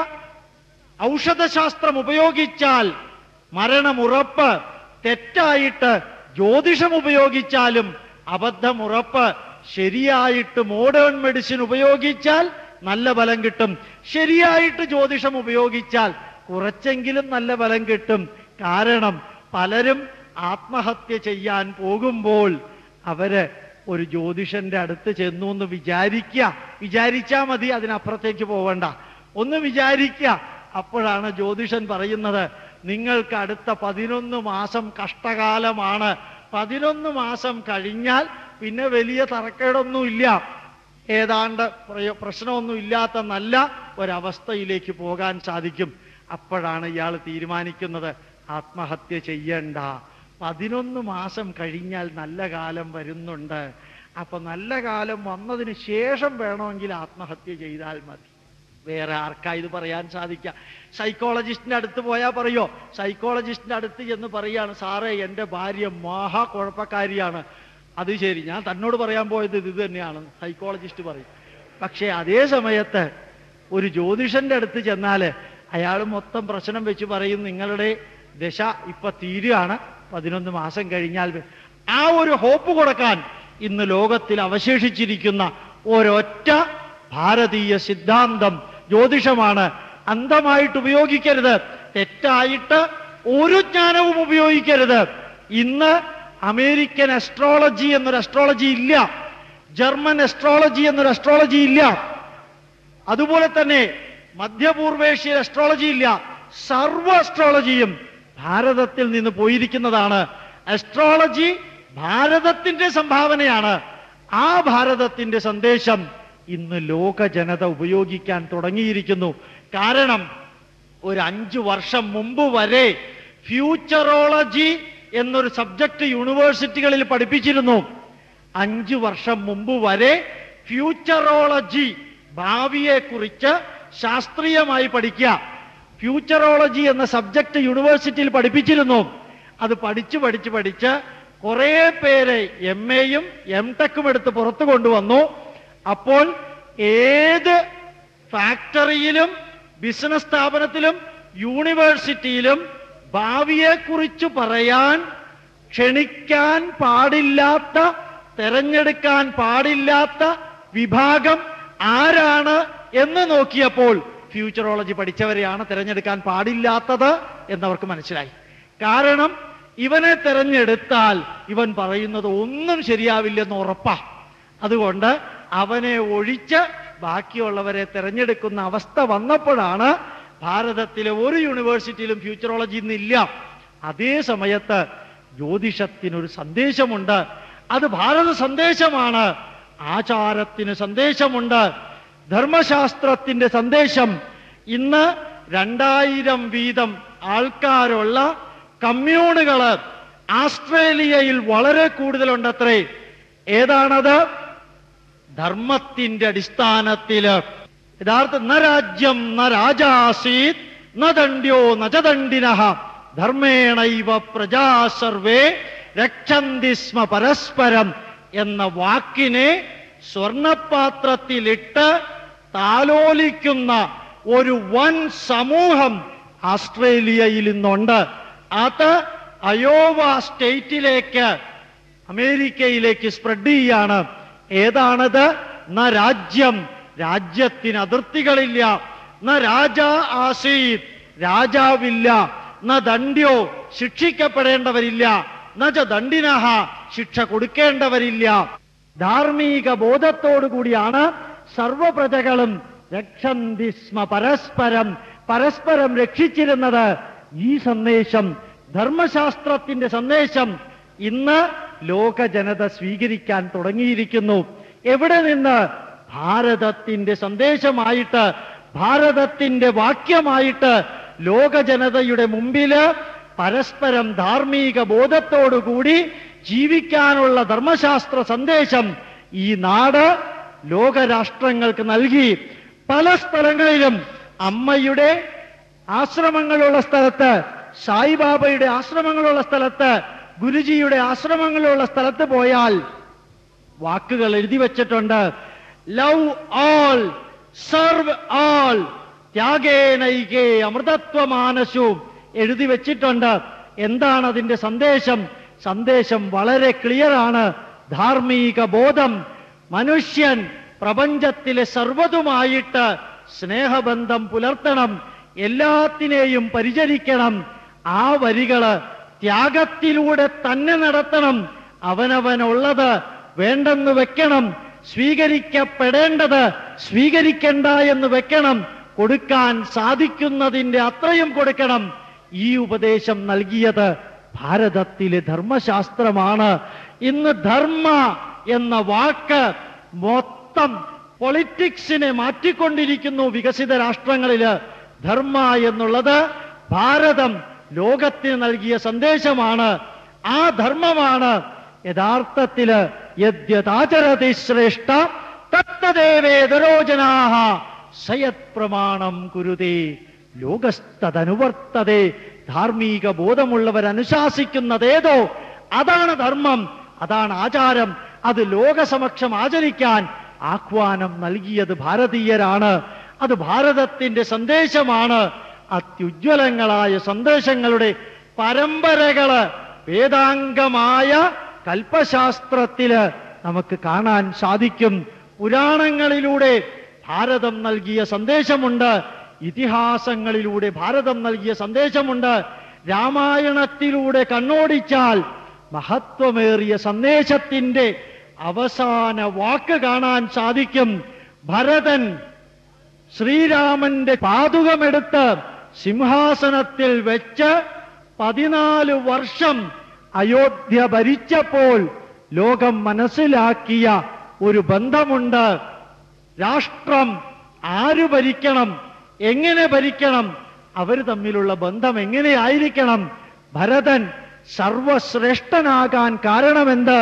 ഔഷധശാസ്ത്രം ഉപയോഗിച്ചാൽ മരണമുറപ്പ് തെറ്റായിട്ട് ജ്യോതിഷം ഉപയോഗിച്ചാലും അബദ്ധമുറപ്പ് ശരിയായിട്ട് മോഡേൺ മെഡിസിൻ ഉപയോഗിച്ചാൽ നല്ല ബലം കിട്ടും ശരിയായിട്ട് ജ്യോതിഷം ഉപയോഗിച്ചാൽ കുറച്ചെങ്കിലും നല്ല ബലം കിട്ടും കാരണം പലരും ആത്മഹത്യ ചെയ്യാൻ പോകുമ്പോൾ അവര് ഒരു ജ്യോതിഷന്റെ അടുത്ത് ചെന്നു എന്ന് വിചാരിക്കുക വിചാരിച്ചാ മതി അതിനപ്പുറത്തേക്ക് പോവണ്ട ഒന്ന് വിചാരിക്കുക അപ്പോഴാണ് ജ്യോതിഷൻ പറയുന്നത് നിങ്ങൾക്ക് അടുത്ത പതിനൊന്ന് മാസം കഷ്ടകാലമാണ് പതിനൊന്ന് മാസം കഴിഞ്ഞാൽ പിന്നെ വലിയ തറക്കേടൊന്നുമില്ല ഏതാണ്ട് പ്രയോ- പ്രശ്നമൊന്നും ഇല്ലാത്ത നല്ല ഒരവസ്ഥയിലേക്ക് പോകാൻ സാധിക്കും അപ്പോഴാണ് ഇയാൾ തീരുമാനിക്കുന്നത് ആത്മഹത്യ ചെയ്യണ്ട പതിനൊന്ന് മാസം കഴിഞ്ഞാൽ നല്ല കാലം വരുന്നുണ്ട് അപ്പൊ നല്ല കാലം വന്നതിന് ശേഷം വേണമെങ്കിൽ ആത്മഹത്യ ചെയ്താൽ മതി വേറെ ആർക്കാ ഇത് പറയാൻ സാധിക്കുക സൈക്കോളജിസ്റ്റിന്റെ അടുത്ത് പോയാൽ പറയോ സൈക്കോളജിസ്റ്റിന്റെ അടുത്ത് ചെന്ന് പറയാണ് സാറേ എൻ്റെ ഭാര്യ മഹാ കുഴപ്പക്കാരിയാണ് അത് ശരി ഞാൻ തന്നോട് പറയാൻ പോയത് ഇത് തന്നെയാണ് സൈക്കോളജിസ്റ്റ് പറയും പക്ഷേ അതേ സമയത്ത് ഒരു ജ്യോതിഷന്റെ അടുത്ത് ചെന്നാല് അയാൾ മൊത്തം പ്രശ്നം വെച്ച് പറയും നിങ്ങളുടെ ദശ ഇപ്പൊ തീരുകയാണ് പതിനൊന്ന് മാസം കഴിഞ്ഞാൽ വെ- ആ ഒരു ഹോപ്പ് കൊടുക്കാൻ ഇന്ന് ലോകത്തിൽ അവശേഷിച്ചിരിക്കുന്ന ഒരൊറ്റ ഭാരതീയ സിദ്ധാന്തം ജ്യോതിഷമാണ് അന്ധമായിട്ട് ഉപയോഗിക്കരുത് തെറ്റായിട്ട് ഒരു ജ്ഞാനവും ഉപയോഗിക്കരുത് ഇന്ന് അമേരിക്കൻ അസ്ട്രോളജി എന്നൊരു അസ്ട്രോളജി ഇല്ല ജർമ്മൻ അസ്ട്രോളജി എന്നൊരു അസ്ട്രോളജി ഇല്ല അതുപോലെ തന്നെ മധ്യപൂർവേഷ്യൻ അസ്ട്രോളജി ഇല്ല സർവ അസ്ട്രോളജിയും ഭാരതത്തിൽ നിന്ന് പോയിരിക്കുന്നതാണ് അസ്ട്രോളജി ഭാരതത്തിന്റെ സംഭാവനയാണ് ആ ഭാരതത്തിന്റെ സന്ദേശം ഇന്ന് ലോക ജനത ഉപയോഗിക്കാൻ തുടങ്ങിയിരിക്കുന്നു കാരണം ഒരു അഞ്ചു വർഷം മുമ്പ് വരെ ഫ്യൂച്ചറോളജി എന്നൊരു സബ്ജക്ട് യൂണിവേഴ്സിറ്റികളിൽ പഠിപ്പിച്ചിരുന്നു അഞ്ചു വർഷം മുമ്പ് വരെ ഫ്യൂച്ചറോളജി ഭാവിയെക്കുറിച്ച് ശാസ്ത്രീയമായി പഠിക്കുക ഫ്യൂച്ചറോളജി എന്ന സബ്ജക്ട് യൂണിവേഴ്സിറ്റിയിൽ പഠിപ്പിച്ചിരുന്നു അത് പഠിച്ച് പഠിച്ച് പഠിച്ച് കുറേ പേരെ എം എയും എം ടെക്കും എടുത്ത് പുറത്തു കൊണ്ടുവന്നു അപ്പോൾ ഏത് ഫാക്ടറിയിലും ബിസിനസ് സ്ഥാപനത്തിലും യൂണിവേഴ്സിറ്റിയിലും ഭാവിയെക്കുറിച്ച് പറയാൻ ക്ഷണിക്കാൻ പാടില്ലാത്ത തെരഞ്ഞെടുക്കാൻ പാടില്ലാത്ത വിഭാഗം ആരാണ് എന്ന് നോക്കിയപ്പോൾ ഫ്യൂച്ചറോളജി പഠിച്ചവരെയാണ് തിരഞ്ഞെടുക്കാൻ പാടില്ലാത്തത് എന്നവർക്ക് മനസ്സിലായി കാരണം ഇവനെ തിരഞ്ഞെടുത്താൽ ഇവൻ പറയുന്നത് ഒന്നും ശരിയാവില്ലെന്ന് ഉറപ്പാ അതുകൊണ്ട് അവനെ ഒഴിച്ച് ബാക്കിയുള്ളവരെ തിരഞ്ഞെടുക്കുന്ന അവസ്ഥ വന്നപ്പോഴാണ് ഭാരതത്തിലെ ഒരു യൂണിവേഴ്സിറ്റിയിലും ഫ്യൂച്ചറോളജി ഇന്നില്ല അതേ സമയത്ത് ജ്യോതിഷത്തിനൊരു സന്ദേശമുണ്ട് അത് ഭാരത സന്ദേശമാണ് ആചാരത്തിന് സന്ദേശമുണ്ട് ധർമ്മശാസ്ത്രത്തിന്റെ സന്ദേശം ഇന്ന് രണ്ടായിരം വീതം ആൾക്കാരുള്ള കമ്മ്യൂണുകള് ആസ്ട്രേലിയയിൽ വളരെ കൂടുതലുണ്ടത്രേ ഏതാണത് ധർമ്മത്തിന്റെ അടിസ്ഥാനത്തില് യഥാർത്ഥ ന രാജ്യം ന രാജാസീത് ന ദണ്ഡ്യോ ന ച ദണ്ഡിനഃ ധർമ്മേണൈവ പ്രജാ സർവേ രക്ഷന്തി സ്മ പരസ്പരം എന്ന വാക്കിനെ സ്വർണപാത്രത്തിലിട്ട് താലോലിക്കുന്ന ഒരു വൻ സമൂഹം ആസ്ട്രേലിയയിൽ ഇന്നുണ്ട് അത് അയോവ സ്റ്റേറ്റിലേക്ക് അമേരിക്കയിലേക്ക് സ്പ്രെഡ് ചെയ്യാണ് ഏതാണത് ന രാജ്യം രാജ്യത്തിന് അതിർത്തികളില്ല ന രാജ ആസീത് രാജാവില്ല ന ദണ്ഡ്യോ ശിക്ഷിക്കപ്പെടേണ്ടവരില്ല ന ച ദണ്ഡിനഹ ശിക്ഷ കൊടുക്കേണ്ടവരില്ല ധാർമ്മിക ബോധത്തോടു കൂടിയാണ് സർവപ്രജകളും രക്ഷന്തി സ്മ പരസ്പരം പരസ്പരം രക്ഷിച്ചിരുന്നത് ഈ സന്ദേശം ധർമ്മശാസ്ത്രത്തിന്റെ സന്ദേശം ഇന്ന് ലോക ജനത സ്വീകരിക്കാൻ തുടങ്ങിയിരിക്കുന്നു എവിടെ നിന്ന് ഭാരതത്തിന്റെ സന്ദേശമായിട്ട് ഭാരതത്തിന്റെ വാക്യമായിട്ട് ലോക ജനതയുടെ മുമ്പില് പരസ്പരം ധാർമ്മിക ബോധത്തോടുകൂടി ജീവിക്കാനുള്ള ധർമ്മശാസ്ത്ര സന്ദേശം ഈ നാട് ലോകരാഷ്ട്രങ്ങൾക്ക് നൽകി പല സ്ഥലങ്ങളിലും അമ്മയുടെ ആശ്രമങ്ങളുള്ള സ്ഥലത്ത് സായിബാബയുടെ ആശ്രമങ്ങളുള്ള സ്ഥലത്ത് ഗുരുജിയുടെ ആശ്രമങ്ങളുള്ള സ്ഥലത്ത് പോയാൽ വാക്കുകൾ എഴുതി വച്ചിട്ടുണ്ട് ലവ് ആൾ സർവ് ആൾ ത്യാഗേനൈകേ അമൃതത്വമാനസു എഴുതി വെച്ചിട്ടുണ്ട് എന്താണ് അതിന്റെ സന്ദേശം സന്ദേശം വളരെ ക്ലിയർ ആണ് ധാർമ്മിക ബോധം മനുഷ്യൻ പ്രപഞ്ചത്തിലെ സർവതുമായിട്ട് സ്നേഹബന്ധം പുലർത്തണം എല്ലാത്തിനെയും പരിചരിക്കണം ആ വരികള് ത്യാഗത്തിലൂടെ തന്നെ നടത്തണം അവനവനുള്ളത് വേണ്ടെന്ന് വെക്കണം സ്വീകരിക്കപ്പെടേണ്ടത് സ്വീകരിക്കണ്ട എന്ന് വെക്കണം കൊടുക്കാൻ സാധിക്കുന്നതിന്റെ അത്രയും കൊടുക്കണം ഈ ഉപദേശം നൽകിയത് ഭാരതത്തിലെ ധർമ്മശാസ്ത്രമാണ് ഇന്ന് ധർമ്മ എന്ന വാക്ക് മൊത്തം പൊളിറ്റിക്സിനെ മാറ്റിക്കൊണ്ടിരിക്കുന്നു വികസിത രാഷ്ട്രങ്ങളില് ധർമ്മ എന്നുള്ളത് ഭാരതം ലോകത്തിന് നൽകിയ സന്ദേശമാണ് ആ ധർമ്മമാണ് യഥാർത്ഥത്തില് യദ്യതാചരതി ശ്രേഷ്ഠ തത്തദേവേതരോജനാഹ സയത് പ്രമാണം കുരുതേ ലോകസ്തനുവർത്തതേ ധാർമ്മിക ബോധമുള്ളവർ അനുശാസിക്കുന്നതേതോ അതാണ് ധർമ്മം അതാണ് ആചാരം അത് ലോകസമക്ഷം ആചരിക്കാൻ ആഹ്വാനം നൽകിയത് ഭാരതീയരാണ് അത് ഭാരതത്തിന്റെ സന്ദേശമാണ് അത്യുജ്വലങ്ങളായ സന്ദേശങ്ങളുടെ പരമ്പരകള് വേദാംഗമായ കൽപ്പശാസ്ത്രത്തില് നമുക്ക് കാണാൻ സാധിക്കും പുരാണങ്ങളിലൂടെ ഭാരതം നൽകിയ സന്ദേശമുണ്ട് ഇതിഹാസങ്ങളിലൂടെ ഭാരതം നൽകിയ സന്ദേശമുണ്ട് രാമായണത്തിലൂടെ കണ്ണോടിച്ചാൽ മഹത്വമേറിയ സന്ദേശത്തിന്റെ അവസാന വാക്ക് കാണാൻ സാധിക്കും ഭരതൻ ശ്രീരാമന്റെ പാതുകമെടുത്ത് സിംഹാസനത്തിൽ വെച്ച് പതിനാല് വർഷം അയോധ്യ ഭരിച്ചപ്പോൾ ലോകം മനസ്സിലാക്കിയ ഒരു ബന്ധമുണ്ട് രാഷ്ട്രം ആര് ഭരിക്കണം എങ്ങനെ ഭരിക്കണം അവർ തമ്മിലുള്ള ബന്ധം എങ്ങനെയായിരിക്കണം ഭരതൻ സർവശ്രേഷ്ഠനാകാൻ കാരണമെന്ത്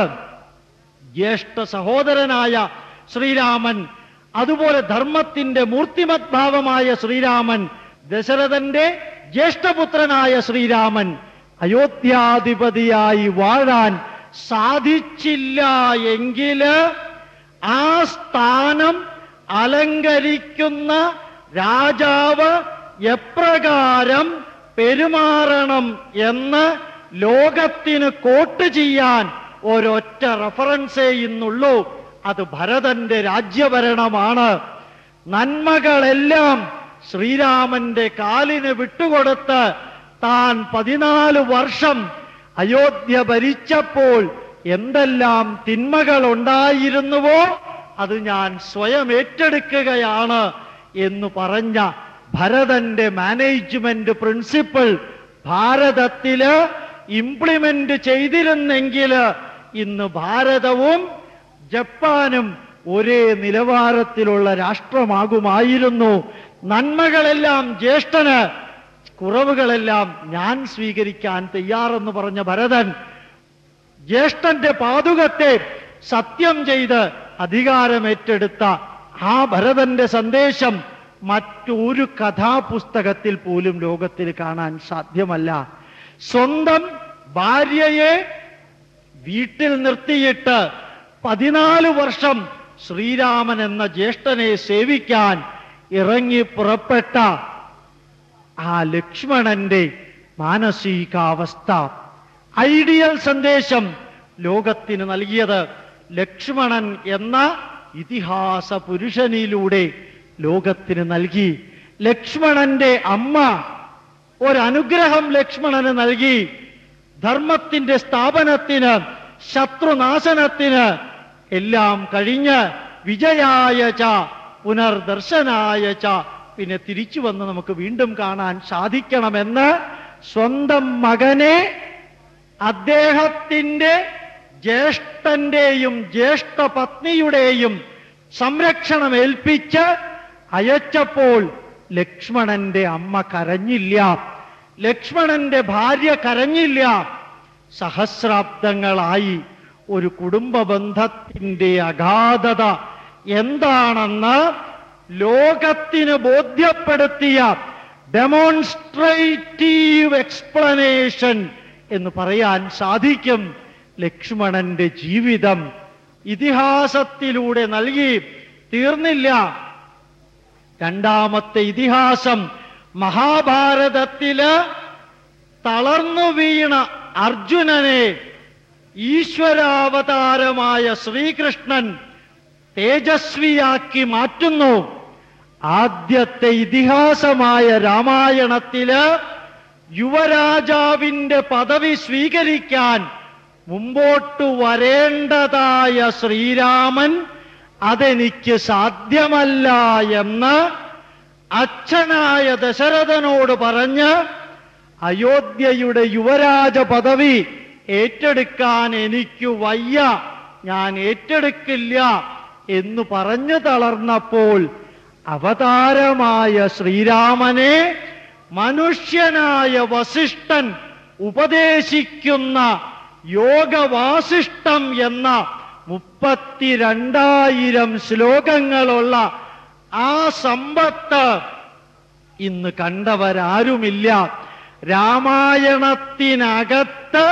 ജ്യേഷ്ഠ സഹോദരനായ ശ്രീരാമൻ അതുപോലെ ധർമ്മത്തിന്റെ മൂർത്തിമത് ഭാവമായ ശ്രീരാമൻ ദശരഥന്റെ ജ്യേഷ്ഠപുത്രനായ ശ്രീരാമൻ അയോധ്യാധിപതിയായി വാഴാൻ സാധിച്ചില്ല എങ്കില് ആ സ്ഥാനം അലങ്കരിക്കുന്ന രാജാവ് എപ്രകാരം പെരുമാറണം എന്ന് ലോകത്തിന് കോട്ട് ചെയ്യാൻ ഒരൊറ്റ റഫറൻസേ ഇന്നുള്ളൂ അത് ഭരതന്റെ രാജ്യഭരണമാണ് നന്മകളെല്ലാം ശ്രീരാമന്റെ കാലിന് വിട്ടുകൊടുത്ത് താൻ പതിനാല് വർഷം അയോധ്യ ഭരിച്ചപ്പോൾ എന്തെല്ലാം തിന്മകൾ ഉണ്ടായിരുന്നുവോ അത് ഞാൻ സ്വയം ഏറ്റെടുക്കുകയാണ് എന്ന് പറഞ്ഞ ഭരതന്റെ മാനേജ്മെന്റ് പ്രിൻസിപ്പിൾ ഭാരതത്തില് ഇംപ്ലിമെന്റ് ചെയ്തിരുന്നെങ്കിൽ ഇന്ന് ഭാരതവും ജപ്പാനും ഒരേ നിലവാരത്തിലുള്ള രാഷ്ട്രമാകുമായിരുന്നു നന്മകളെല്ലാം ജ്യേഷ്ഠന് കുറവുകളെല്ലാം ഞാൻ സ്വീകരിക്കാൻ തയ്യാറെന്ന് പറഞ്ഞ ഭരതൻ ജ്യേഷ്ഠന്റെ പാതുകത്തെ സത്യം ചെയ്ത് അധികാരമേറ്റെടുത്ത ആ ഭരതന്റെ സന്ദേശം മറ്റൊരു കഥാപുസ്തകത്തിൽ പോലും ലോകത്തിൽ കാണാൻ സാധ്യമല്ല സ്വന്തം ഭാര്യയെ വീട്ടിൽ നിർത്തിയിട്ട് പതിനാല് വർഷം ശ്രീരാമൻ എന്ന ജ്യേഷ്ഠനെ സേവിക്കാൻ ഇറങ്ങി പുറപ്പെട്ട ആ ലക്ഷ്മണന്റെ മാനസികാവസ്ഥ ഐഡിയൽ സന്ദേശം ലോകത്തിന് നൽകിയത് ലക്ഷ്മണൻ എന്ന ഇതിഹാസ പുരുഷനിലൂടെ ലോകത്തിന് നൽകി ലക്ഷ്മണന്റെ അമ്മ ഒരനുഗ്രഹം ലക്ഷ്മണന് നൽകി ധർമ്മത്തിന്റെ സ്ഥാപനത്തിന് ശത്രുനാശനത്തിന് എല്ലാം കഴിഞ്ഞ് വിജയായ ച പുനർദർശനായ ച പിന്നെ തിരിച്ചു വന്ന് നമുക്ക് വീണ്ടും കാണാൻ സാധിക്കണമെന്ന് സ്വന്തം മകനെ അദ്ദേഹത്തിന്റെ ജ്യേഷ്ഠന്റെയും ജ്യേഷ്ഠ പത്നിയുടെയും സംരക്ഷണം ഏൽപ്പിച്ച് അയച്ചപ്പോൾ ലക്ഷ്മണന്റെ അമ്മ കരഞ്ഞില്ല ലക്ഷ്മണന്റെ ഭാര്യ കരഞ്ഞില്ല സഹസ്രാബ്ദങ്ങളായി ഒരു കുടുംബ ബന്ധത്തിന്റെ അഗാധത എന്താണെന്ന് ലോകത്തിന് ബോധ്യപ്പെടുത്തിയ ഡെമോൺസ്ട്രേറ്റീവ് എക്സ്പ്ലനേഷൻ എന്ന് പറയാൻ സാധിക്കും ലക്ഷ്മണന്റെ ജീവിതം ഇതിഹാസത്തിലൂടെ നൽകി തീർന്നില്ല രണ്ടാമത്തെ ഇതിഹാസം മഹാഭാരതത്തില് തളർന്നു വീണ അർജുനനെ ഈശ്വരാവതാരമായ ശ്രീകൃഷ്ണൻ തേജസ്വിയാക്കി മാറ്റുന്നു ആദ്യത്തെ ഇതിഹാസമായ രാമായണത്തില് യുവരാജാവിന്റെ പദവി സ്വീകരിക്കാൻ മുമ്പോട്ടു വരേണ്ടതായ ശ്രീരാമൻ അതെനിക്ക് സാധ്യമല്ല എന്ന് അച്ഛനായ ദശരഥനോട് പറഞ്ഞ് അയോധ്യയുടെ യുവരാജ പദവി ഏറ്റെടുക്കാൻ എനിക്ക് വയ്യ ഞാൻ ഏറ്റെടുക്കില്ല എന്ന് പറഞ്ഞു തളർന്നപ്പോൾ അവതാരമായ ശ്രീരാമനെ മനുഷ്യനായ വസിഷ്ഠൻ ഉപദേശിക്കുന്ന യോഗവാസിഷ്ടം എന്ന മുപ്പത്തിരണ്ടായിരം ശ്ലോകങ്ങളുള്ള ആ സമ്പത്ത് ഇന്ന് കണ്ടവരാരുമില്ല രാമായണത്തിനകത്ത്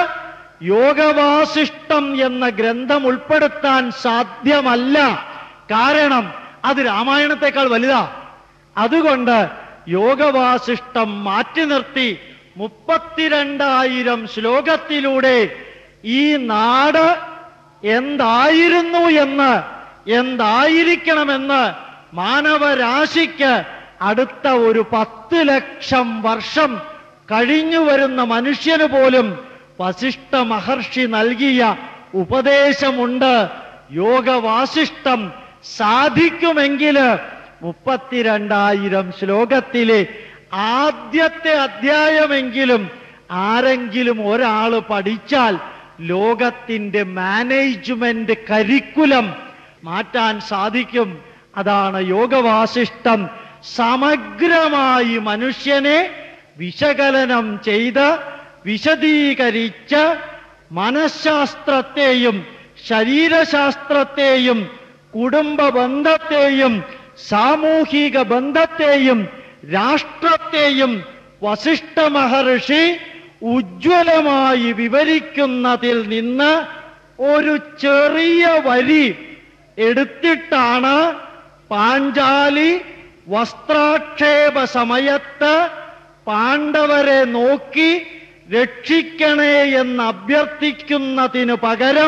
യോഗവാസിഷ്ടം എന്ന ഗ്രന്ഥം ഉൾപ്പെടുത്താൻ സാധ്യമല്ല കാരണം അത് രാമായണത്തെക്കാൾ വലുതാ അതുകൊണ്ട് യോഗവാസിഷ്ടം മാറ്റി നിർത്തി മുപ്പത്തിരണ്ടായിരം ശ്ലോകത്തിലൂടെ ഈ നാട് എന്തായിരുന്നു എന്ന് എന്തായിരിക്കണമെന്ന് മാനവരാശിക്ക് അടുത്ത ഒരു പത്ത് ലക്ഷം വർഷം കഴിഞ്ഞു വരുന്ന മനുഷ്യന് പോലും വസിഷ്ഠ മഹർഷി നൽകിയ ഉപദേശമുണ്ട് യോഗവാസിഷ്ടം സാധിക്കുമെങ്കിൽ മുപ്പത്തിരണ്ടായിരം ശ്ലോകത്തിലെ ആദ്യത്തെ അധ്യായമെങ്കിലും ആരെങ്കിലും ഒരാൾ പഠിച്ചാൽ ലോകത്തിന്റെ മാനേജ്മെന്റ് കരിക്കുലം മാറ്റാൻ സാധിക്കും അതാണ് യോഗവാസിഷ്ടം സമഗ്രമായി മനുഷ്യനെ വിശകലനം ചെയ്ത് വിശദീകരിച്ച് മനഃശാസ്ത്രത്തെയും ശരീരശാസ്ത്രത്തെയും കുടുംബ ബന്ധത്തെയും സാമൂഹിക ബന്ധത്തെയും രാഷ്ട്രത്തെയും വസിഷ്ഠ മഹർഷി ഉജ്ജ്വലമായി വിവരിക്കുന്നതിൽ നിന്ന് ഒരു ചെറിയ വരി എടുത്തിട്ടാണ് പാഞ്ചാലി വസ്ത്രാക്ഷേപ സമയത്ത് പാണ്ഡവരെ നോക്കി രക്ഷിക്കണേ എന്ന് അഭ്യർത്ഥിക്കുന്നതിനു പകരം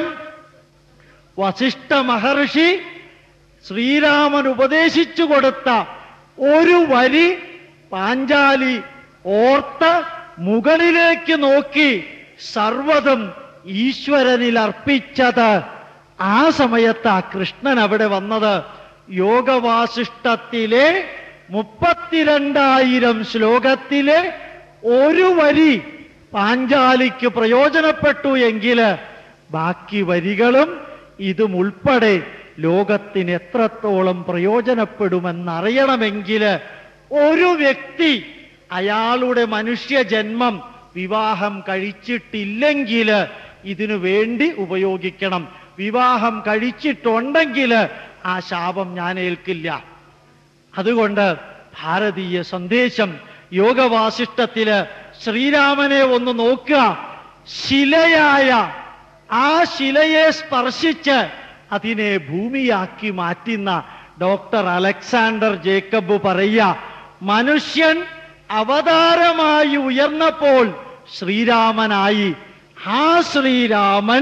വസിഷ്ഠ മഹർഷി ശ്രീരാമൻ ഉപദേശിച്ചു കൊടുത്ത ഒരു വരി പാഞ്ചാലി ഓർത്ത് മുകളിലേക്ക് നോക്കി സർവതും ഈശ്വരനിൽ അർപ്പിച്ചത് ആ സമയത്ത് ആ കൃഷ്ണൻ അവിടെ വന്നത് യോഗവാസിഷ്ടത്തിലെ മുപ്പത്തിരണ്ടായിരം ശ്ലോകത്തിലെ ഒരു വരി പാഞ്ചാലിക്ക് പ്രയോജനപ്പെട്ടു എങ്കിൽ ബാക്കി വരികളും ഇതും ഉൾപ്പെടെ ലോകത്തിന് എത്രത്തോളം പ്രയോജനപ്പെടുമെന്നറിയണമെങ്കിൽ ഒരു വ്യക്തി അയാളുടെ മനുഷ്യജന്മം വിവാഹം കഴിച്ചിട്ടില്ലെങ്കിൽ ഇതിനു വേണ്ടി ഉപയോഗിക്കണം വിവാഹം കഴിച്ചിട്ടുണ്ടെങ്കിൽ ആ ശാപം ഞാൻ ഏൽക്കില്ല അതുകൊണ്ട് ഭാരതീയ സന്ദേശം യോഗവാസിഷ്ടത്തില് ശ്രീരാമനെ ഒന്ന് നോക്കുക ശിലയായ ആ ശിലയെ സ്പർശിച്ച് അതിനെ ഭൂമിയാക്കി മാറ്റുന്ന ഡോക്ടർ അലക്സാണ്ടർ ജേക്കബ് പറയുക മനുഷ്യൻ അവതാരമായി ഉയർന്നപ്പോൾ ശ്രീരാമനായി ആ ശ്രീരാമൻ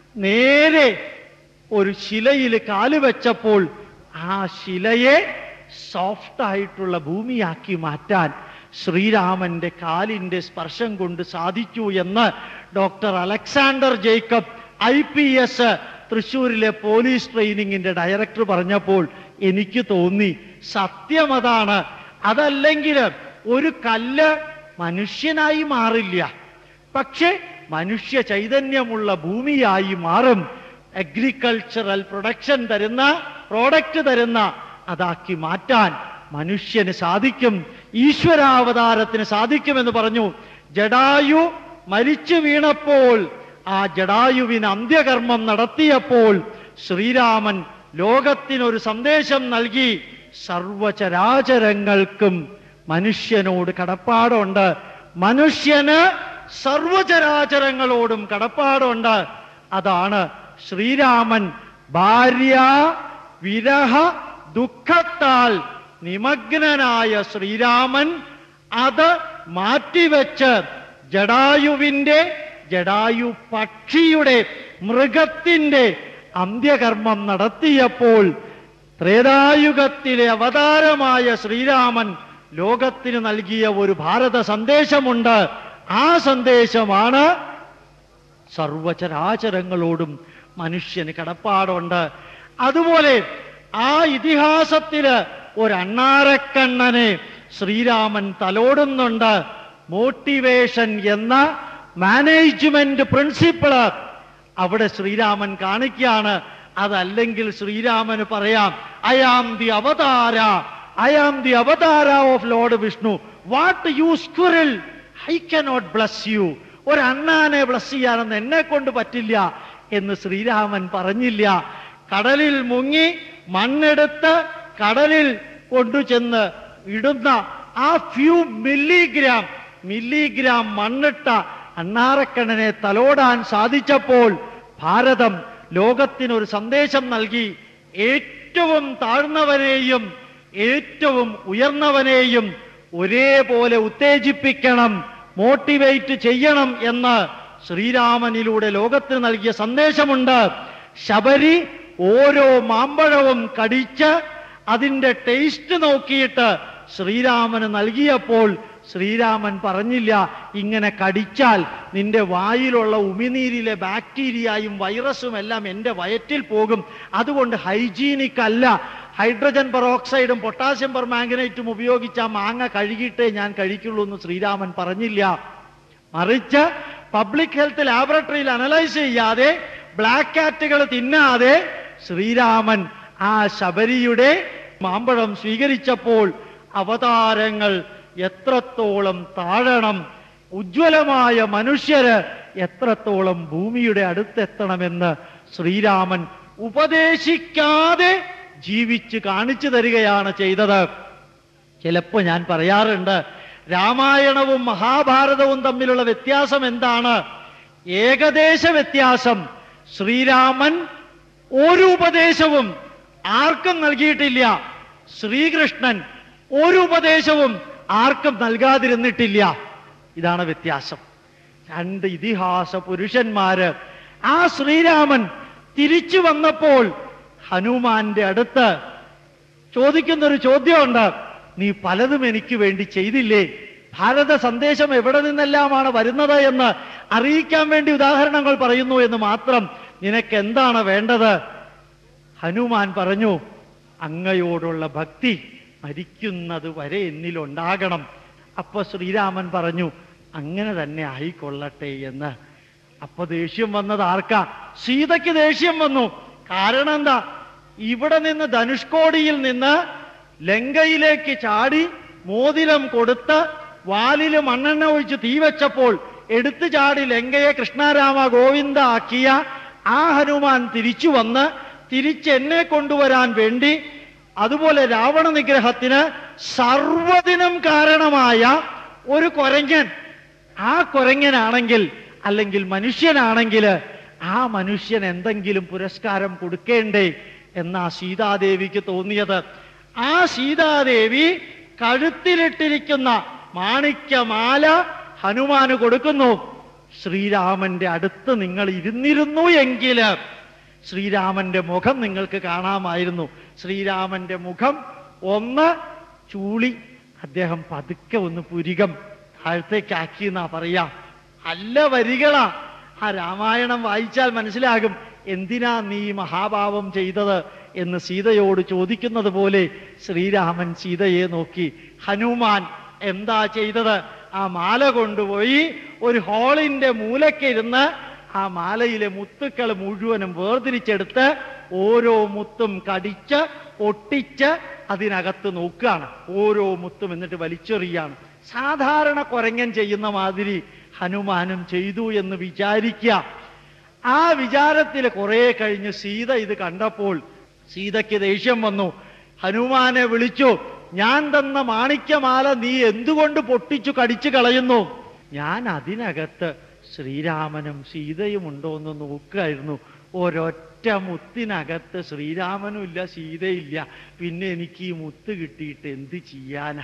നേരെ ഒരു ശിലയിൽ കാലുവെച്ചപ്പോൾ ആ ശിലയെ സോഫ്റ്റ് ആയിട്ടുള്ള ഭൂമിയാക്കി മാറ്റാൻ ശ്രീരാമന്റെ കാലിന്റെ സ്പർശം കൊണ്ട് സാധിച്ചു എന്ന് doctor Alexander Jacob I P S തൃശ്ശൂരിലെ പോലീസ് ട്രെയിനിങ്ങിന്റെ ഡയറക്ടർ പറഞ്ഞപ്പോൾ എനിക്ക് തോന്നി സത്യം അതാണ് അതല്ലെങ്കിൽ ഒരു കല്ല് മനുഷ്യനായി മാറില്ല പക്ഷെ മനുഷ്യ ചൈതന്യമുള്ള ഭൂമിയായി മാറും അഗ്രികൾച്ചറൽ പ്രൊഡക്ഷൻ തരുന്ന പ്രോഡക്റ്റ് തരുന്ന അതാക്കി മാറ്റാൻ മനുഷ്യന് സാധിക്കും ഈശ്വരാവതാരത്തിന് സാധിക്കുമെന്ന് പറഞ്ഞു ജഡായു മരിച്ചു വീണപ്പോൾ ആ ജഡായുവിന് അന്ത്യകർമ്മം നടത്തിയപ്പോൾ ശ്രീരാമൻ ലോകത്തിനൊരു സന്ദേശം നൽകി സർവചരാചരങ്ങൾക്കും മനുഷ്യനോട് കടപ്പാടുണ്ട് മനുഷ്യന് സർവചരാചരങ്ങളോടും കടപ്പാടുണ്ട് അതാണ് ശ്രീരാമൻ ഭാര്യ വിരഹ ദുഃഖത്താൽ നിമഗ്നനായ ശ്രീരാമൻ അത് മാറ്റിവെച്ച് ജഡായുവിന്റെ ജഡായു പക്ഷിയുടെ മൃഗത്തിന്റെ അന്ത്യകർമ്മം നടത്തിയപ്പോൾ ത്രേതായുഗത്തിലെ അവതാരമായ ശ്രീരാമൻ ലോകത്തിന് നൽകിയ ഒരു ഭാരത സന്ദേശമുണ്ട് ആ സന്ദേശമാണ് സർവചരാചരങ്ങളോടും മനുഷ്യന് കടപ്പാടുണ്ട് അതുപോലെ ആ ഇതിഹാസത്തില് ഒരണ്ണാരക്കണ്ണനെ ശ്രീരാമൻ തലോടുന്നുണ്ട് മോട്ടിവേഷൻ എന്ന മാനേജ്മെന്റ് പ്രിൻസിപ്പിള് അവിടെ ശ്രീരാമൻ കാണിക്കുകയാണ് അതല്ലെങ്കിൽ ശ്രീരാമന് പറയാം I am the avatara I am the avatara of lord Vishnu what you squirrel I cannot bless you ഒരു അണ്ണാനെ ബ്ലസ് ചെയ്യാനെന്ന് എന്നെ കൊണ്ട് പറ്റില്ല എന്ന് ശ്രീരാമൻ പറഞ്ഞില്ല കടലിൽ മുങ്ങി മണ്ണെടുത്ത് കടലിൽ കൊണ്ടുചെന്ന് ഇടുന്ന ആ ഫ്യൂ മില്ലിഗ്രാം മില്ലിഗ്രാം മണ്ണിട്ട അണ്ണാറക്കണ്ണനെ തലോടാൻ സാധിച്ചപ്പോൾ ഭാരതം ലോകത്തിനൊരു സന്ദേശം നൽകി ഏറ്റവും താഴ്ന്നവനെയും ഏറ്റവും ഉയർന്നവനെയും ഒരേപോലെ ഉത്തേജിപ്പിക്കണം മോട്ടിവേറ്റ് ചെയ്യണം എന്ന് ശ്രീരാമനിലൂടെ ലോകത്തിന് നൽകിയ സന്ദേശമുണ്ട് ശബരി ഓരോ മാമ്പഴവും കടിച്ച് അതിന്റെ ടേസ്റ്റ് നോക്കിയിട്ട് ശ്രീരാമന് നൽകിയപ്പോൾ ശ്രീരാമൻ പറഞ്ഞില്ല ഇങ്ങനെ കടിച്ചാൽ നിന്റെ വായിലുള്ള ഉമിനീരിലെ ബാക്ടീരിയയും വൈറസും എല്ലാം എൻ്റെ വയറ്റിൽ പോകും അതുകൊണ്ട് ഹൈജീനിക് അല്ല ഹൈഡ്രജൻ പെറോക്സൈഡും പൊട്ടാസ്യം പെർമാംഗനേറ്റും ഉപയോഗിച്ച് ആ മാങ്ങ കഴുകിയിട്ടേ ഞാൻ കഴിക്കുള്ളൂ എന്ന് ശ്രീരാമൻ പറഞ്ഞില്ല മറിച്ച് പബ്ലിക് ഹെൽത്ത് ലാബറട്ടറിയിൽ അനലൈസ് ചെയ്യാതെ ബ്ലാക്ക് കാറ്റുകൾ തിന്നാതെ ശ്രീരാമൻ ആ ശബരിയുടെ മാമ്പഴം സ്വീകരിച്ചപ്പോൾ അവതാരങ്ങൾ എത്രത്തോളം താഴണം ഉജ്ജ്വലമായ മനുഷ്യര് എത്രത്തോളം ഭൂമിയുടെ അടുത്തെത്തണമെന്ന് ശ്രീരാമൻ ഉപദേശിക്കാതെ ജീവിച്ച് കാണിച്ചു തരികയാണ് ചെയ്തത് ചിലപ്പോ ഞാൻ പറയാറുണ്ട് രാമായണവും മഹാഭാരതവും തമ്മിലുള്ള വ്യത്യാസം എന്താണ് ഏകദേശ വ്യത്യാസം ശ്രീരാമൻ ഒരു ഉപദേശവും ആർക്കും നൽകിയിട്ടില്ല ശ്രീകൃഷ്ണൻ ഒരു ഉപദേശവും ആർക്കും നൽകാതിരുന്നിട്ടില്ല ഇതാണ് വ്യത്യാസം രണ്ട് ഇതിഹാസ പുരുഷന്മാര് ആ ശ്രീരാമൻ തിരിച്ചു വന്നപ്പോൾ ഹനുമാന്റെ അടുത്ത് ചോദിക്കുന്നൊരു ചോദ്യമുണ്ട് നീ പലതും എനിക്ക് വേണ്ടി ചെയ്തില്ലേ ഭാരത സന്ദേശം എവിടെ നിന്നെല്ലാമാണ് വരുന്നത് എന്ന് അറിയിക്കാൻ വേണ്ടി ഉദാഹരണങ്ങൾ പറയുന്നു എന്ന് മാത്രം നിനക്ക് എന്താണ് വേണ്ടത് ഹനുമാൻ പറഞ്ഞു അങ്ങയോടുള്ള ഭക്തി മരിക്കുന്നത് വരെ എന്നിലുണ്ടാകണം അപ്പൊ ശ്രീരാമൻ പറഞ്ഞു അങ്ങനെ തന്നെ ആയിക്കൊള്ളട്ടെ എന്ന് അപ്പൊ ദേഷ്യം വന്നത് ആർക്കാ സീതയ്ക്ക് ദേഷ്യം വന്നു കാരണം എന്താ ഇവിടെ നിന്ന് ധനുഷ്കോടിയിൽ നിന്ന് ലങ്കയിലേക്ക് ചാടി മോതിരം കൊടുത്ത് വാലില് മണ്ണെണ്ണ ഒഴിച്ച് തീ വെച്ചപ്പോൾ എടുത്തു ചാടി ലങ്കയെ കൃഷ്ണരാമ ഗോവിന്ദ ആക്കിയ ആ ഹനുമാൻ തിരിച്ചു വന്ന് തിരിച്ച് എന്നെ കൊണ്ടുവരാൻ വേണ്ടി അതുപോലെ രാവണ നിഗ്രഹത്തിന് സർവദിനം കാരണമായ ഒരു കൊരങ്ങൻ ആ കൊരങ്ങനാണെങ്കിൽ അല്ലെങ്കിൽ മനുഷ്യനാണെങ്കിൽ ആ മനുഷ്യൻ എന്തെങ്കിലും പുരസ്കാരം കൊടുക്കേണ്ടേ എന്നാ സീതാദേവിക്ക് തോന്നിയത് ആ സീതാദേവി കഴുത്തിലിട്ടിരിക്കുന്ന മാണിക്യമാല ഹനുമാന് കൊടുക്കുന്നു ശ്രീരാമന്റെ അടുത്ത് നിങ്ങൾ ഇരുന്നിരുന്നു എങ്കിൽ ശ്രീരാമന്റെ മുഖം നിങ്ങൾക്ക് കാണാമായിരുന്നു ശ്രീരാമന്റെ മുഖം ഒന്ന് ചൂളി അദ്ദേഹം പതുക്കെ ഒന്ന് പുരികം താഴത്തേക്കാക്കി എന്നാ പറയാ അല്ല വരികളാ ആ രാമായണം വായിച്ചാൽ മനസ്സിലാകും എന്തിനാ നീ മഹാഭാവം ചെയ്തത് എന്ന് സീതയോട് ചോദിക്കുന്നത് പോലെ ശ്രീരാമൻ സീതയെ നോക്കി ഹനുമാൻ എന്താ ചെയ്തത് ആ മാല കൊണ്ടുപോയി ഒരു ഹോളിന്റെ മൂലക്കിരുന്ന് ആ മാലയിലെ മുത്തുക്കൾ മുഴുവനും വേർതിരിച്ചെടുത്ത് ഓരോ മുത്തും കടിച്ച് ഒട്ടിച്ച് അതിനകത്ത് നോക്കുകയാണ് ഓരോ മുത്തും എന്നിട്ട് വലിച്ചെറിയാണ് സാധാരണ കൊരങ്ങൻ ചെയ്യുന്ന മാതിരി ഹനുമാനും ചെയ്തു എന്ന് വിചാരിക്കുക ആ വിചാരത്തിൽ കുറെ കഴിഞ്ഞ് സീത ഇത് കണ്ടപ്പോൾ സീതയ്ക്ക് ദേഷ്യം വന്നു ഹനുമാനെ വിളിച്ചു ഞാൻ തന്ന മാണിക്യമാല നീ എന്തുകൊണ്ട് പൊട്ടിച്ചു കടിച്ചു കളയുന്നു ഞാൻ അതിനകത്ത് ശ്രീരാമനും സീതയും ഉണ്ടോ എന്ന് നോക്കുകയായിരുന്നു ഒരൊറ്റ മുത്തിനകത്ത് ശ്രീരാമനും ഇല്ല സീതയില്ല പിന്നെ എനിക്ക് ഈ മുത്ത് കിട്ടിയിട്ട് എന്ത് ചെയ്യാനാ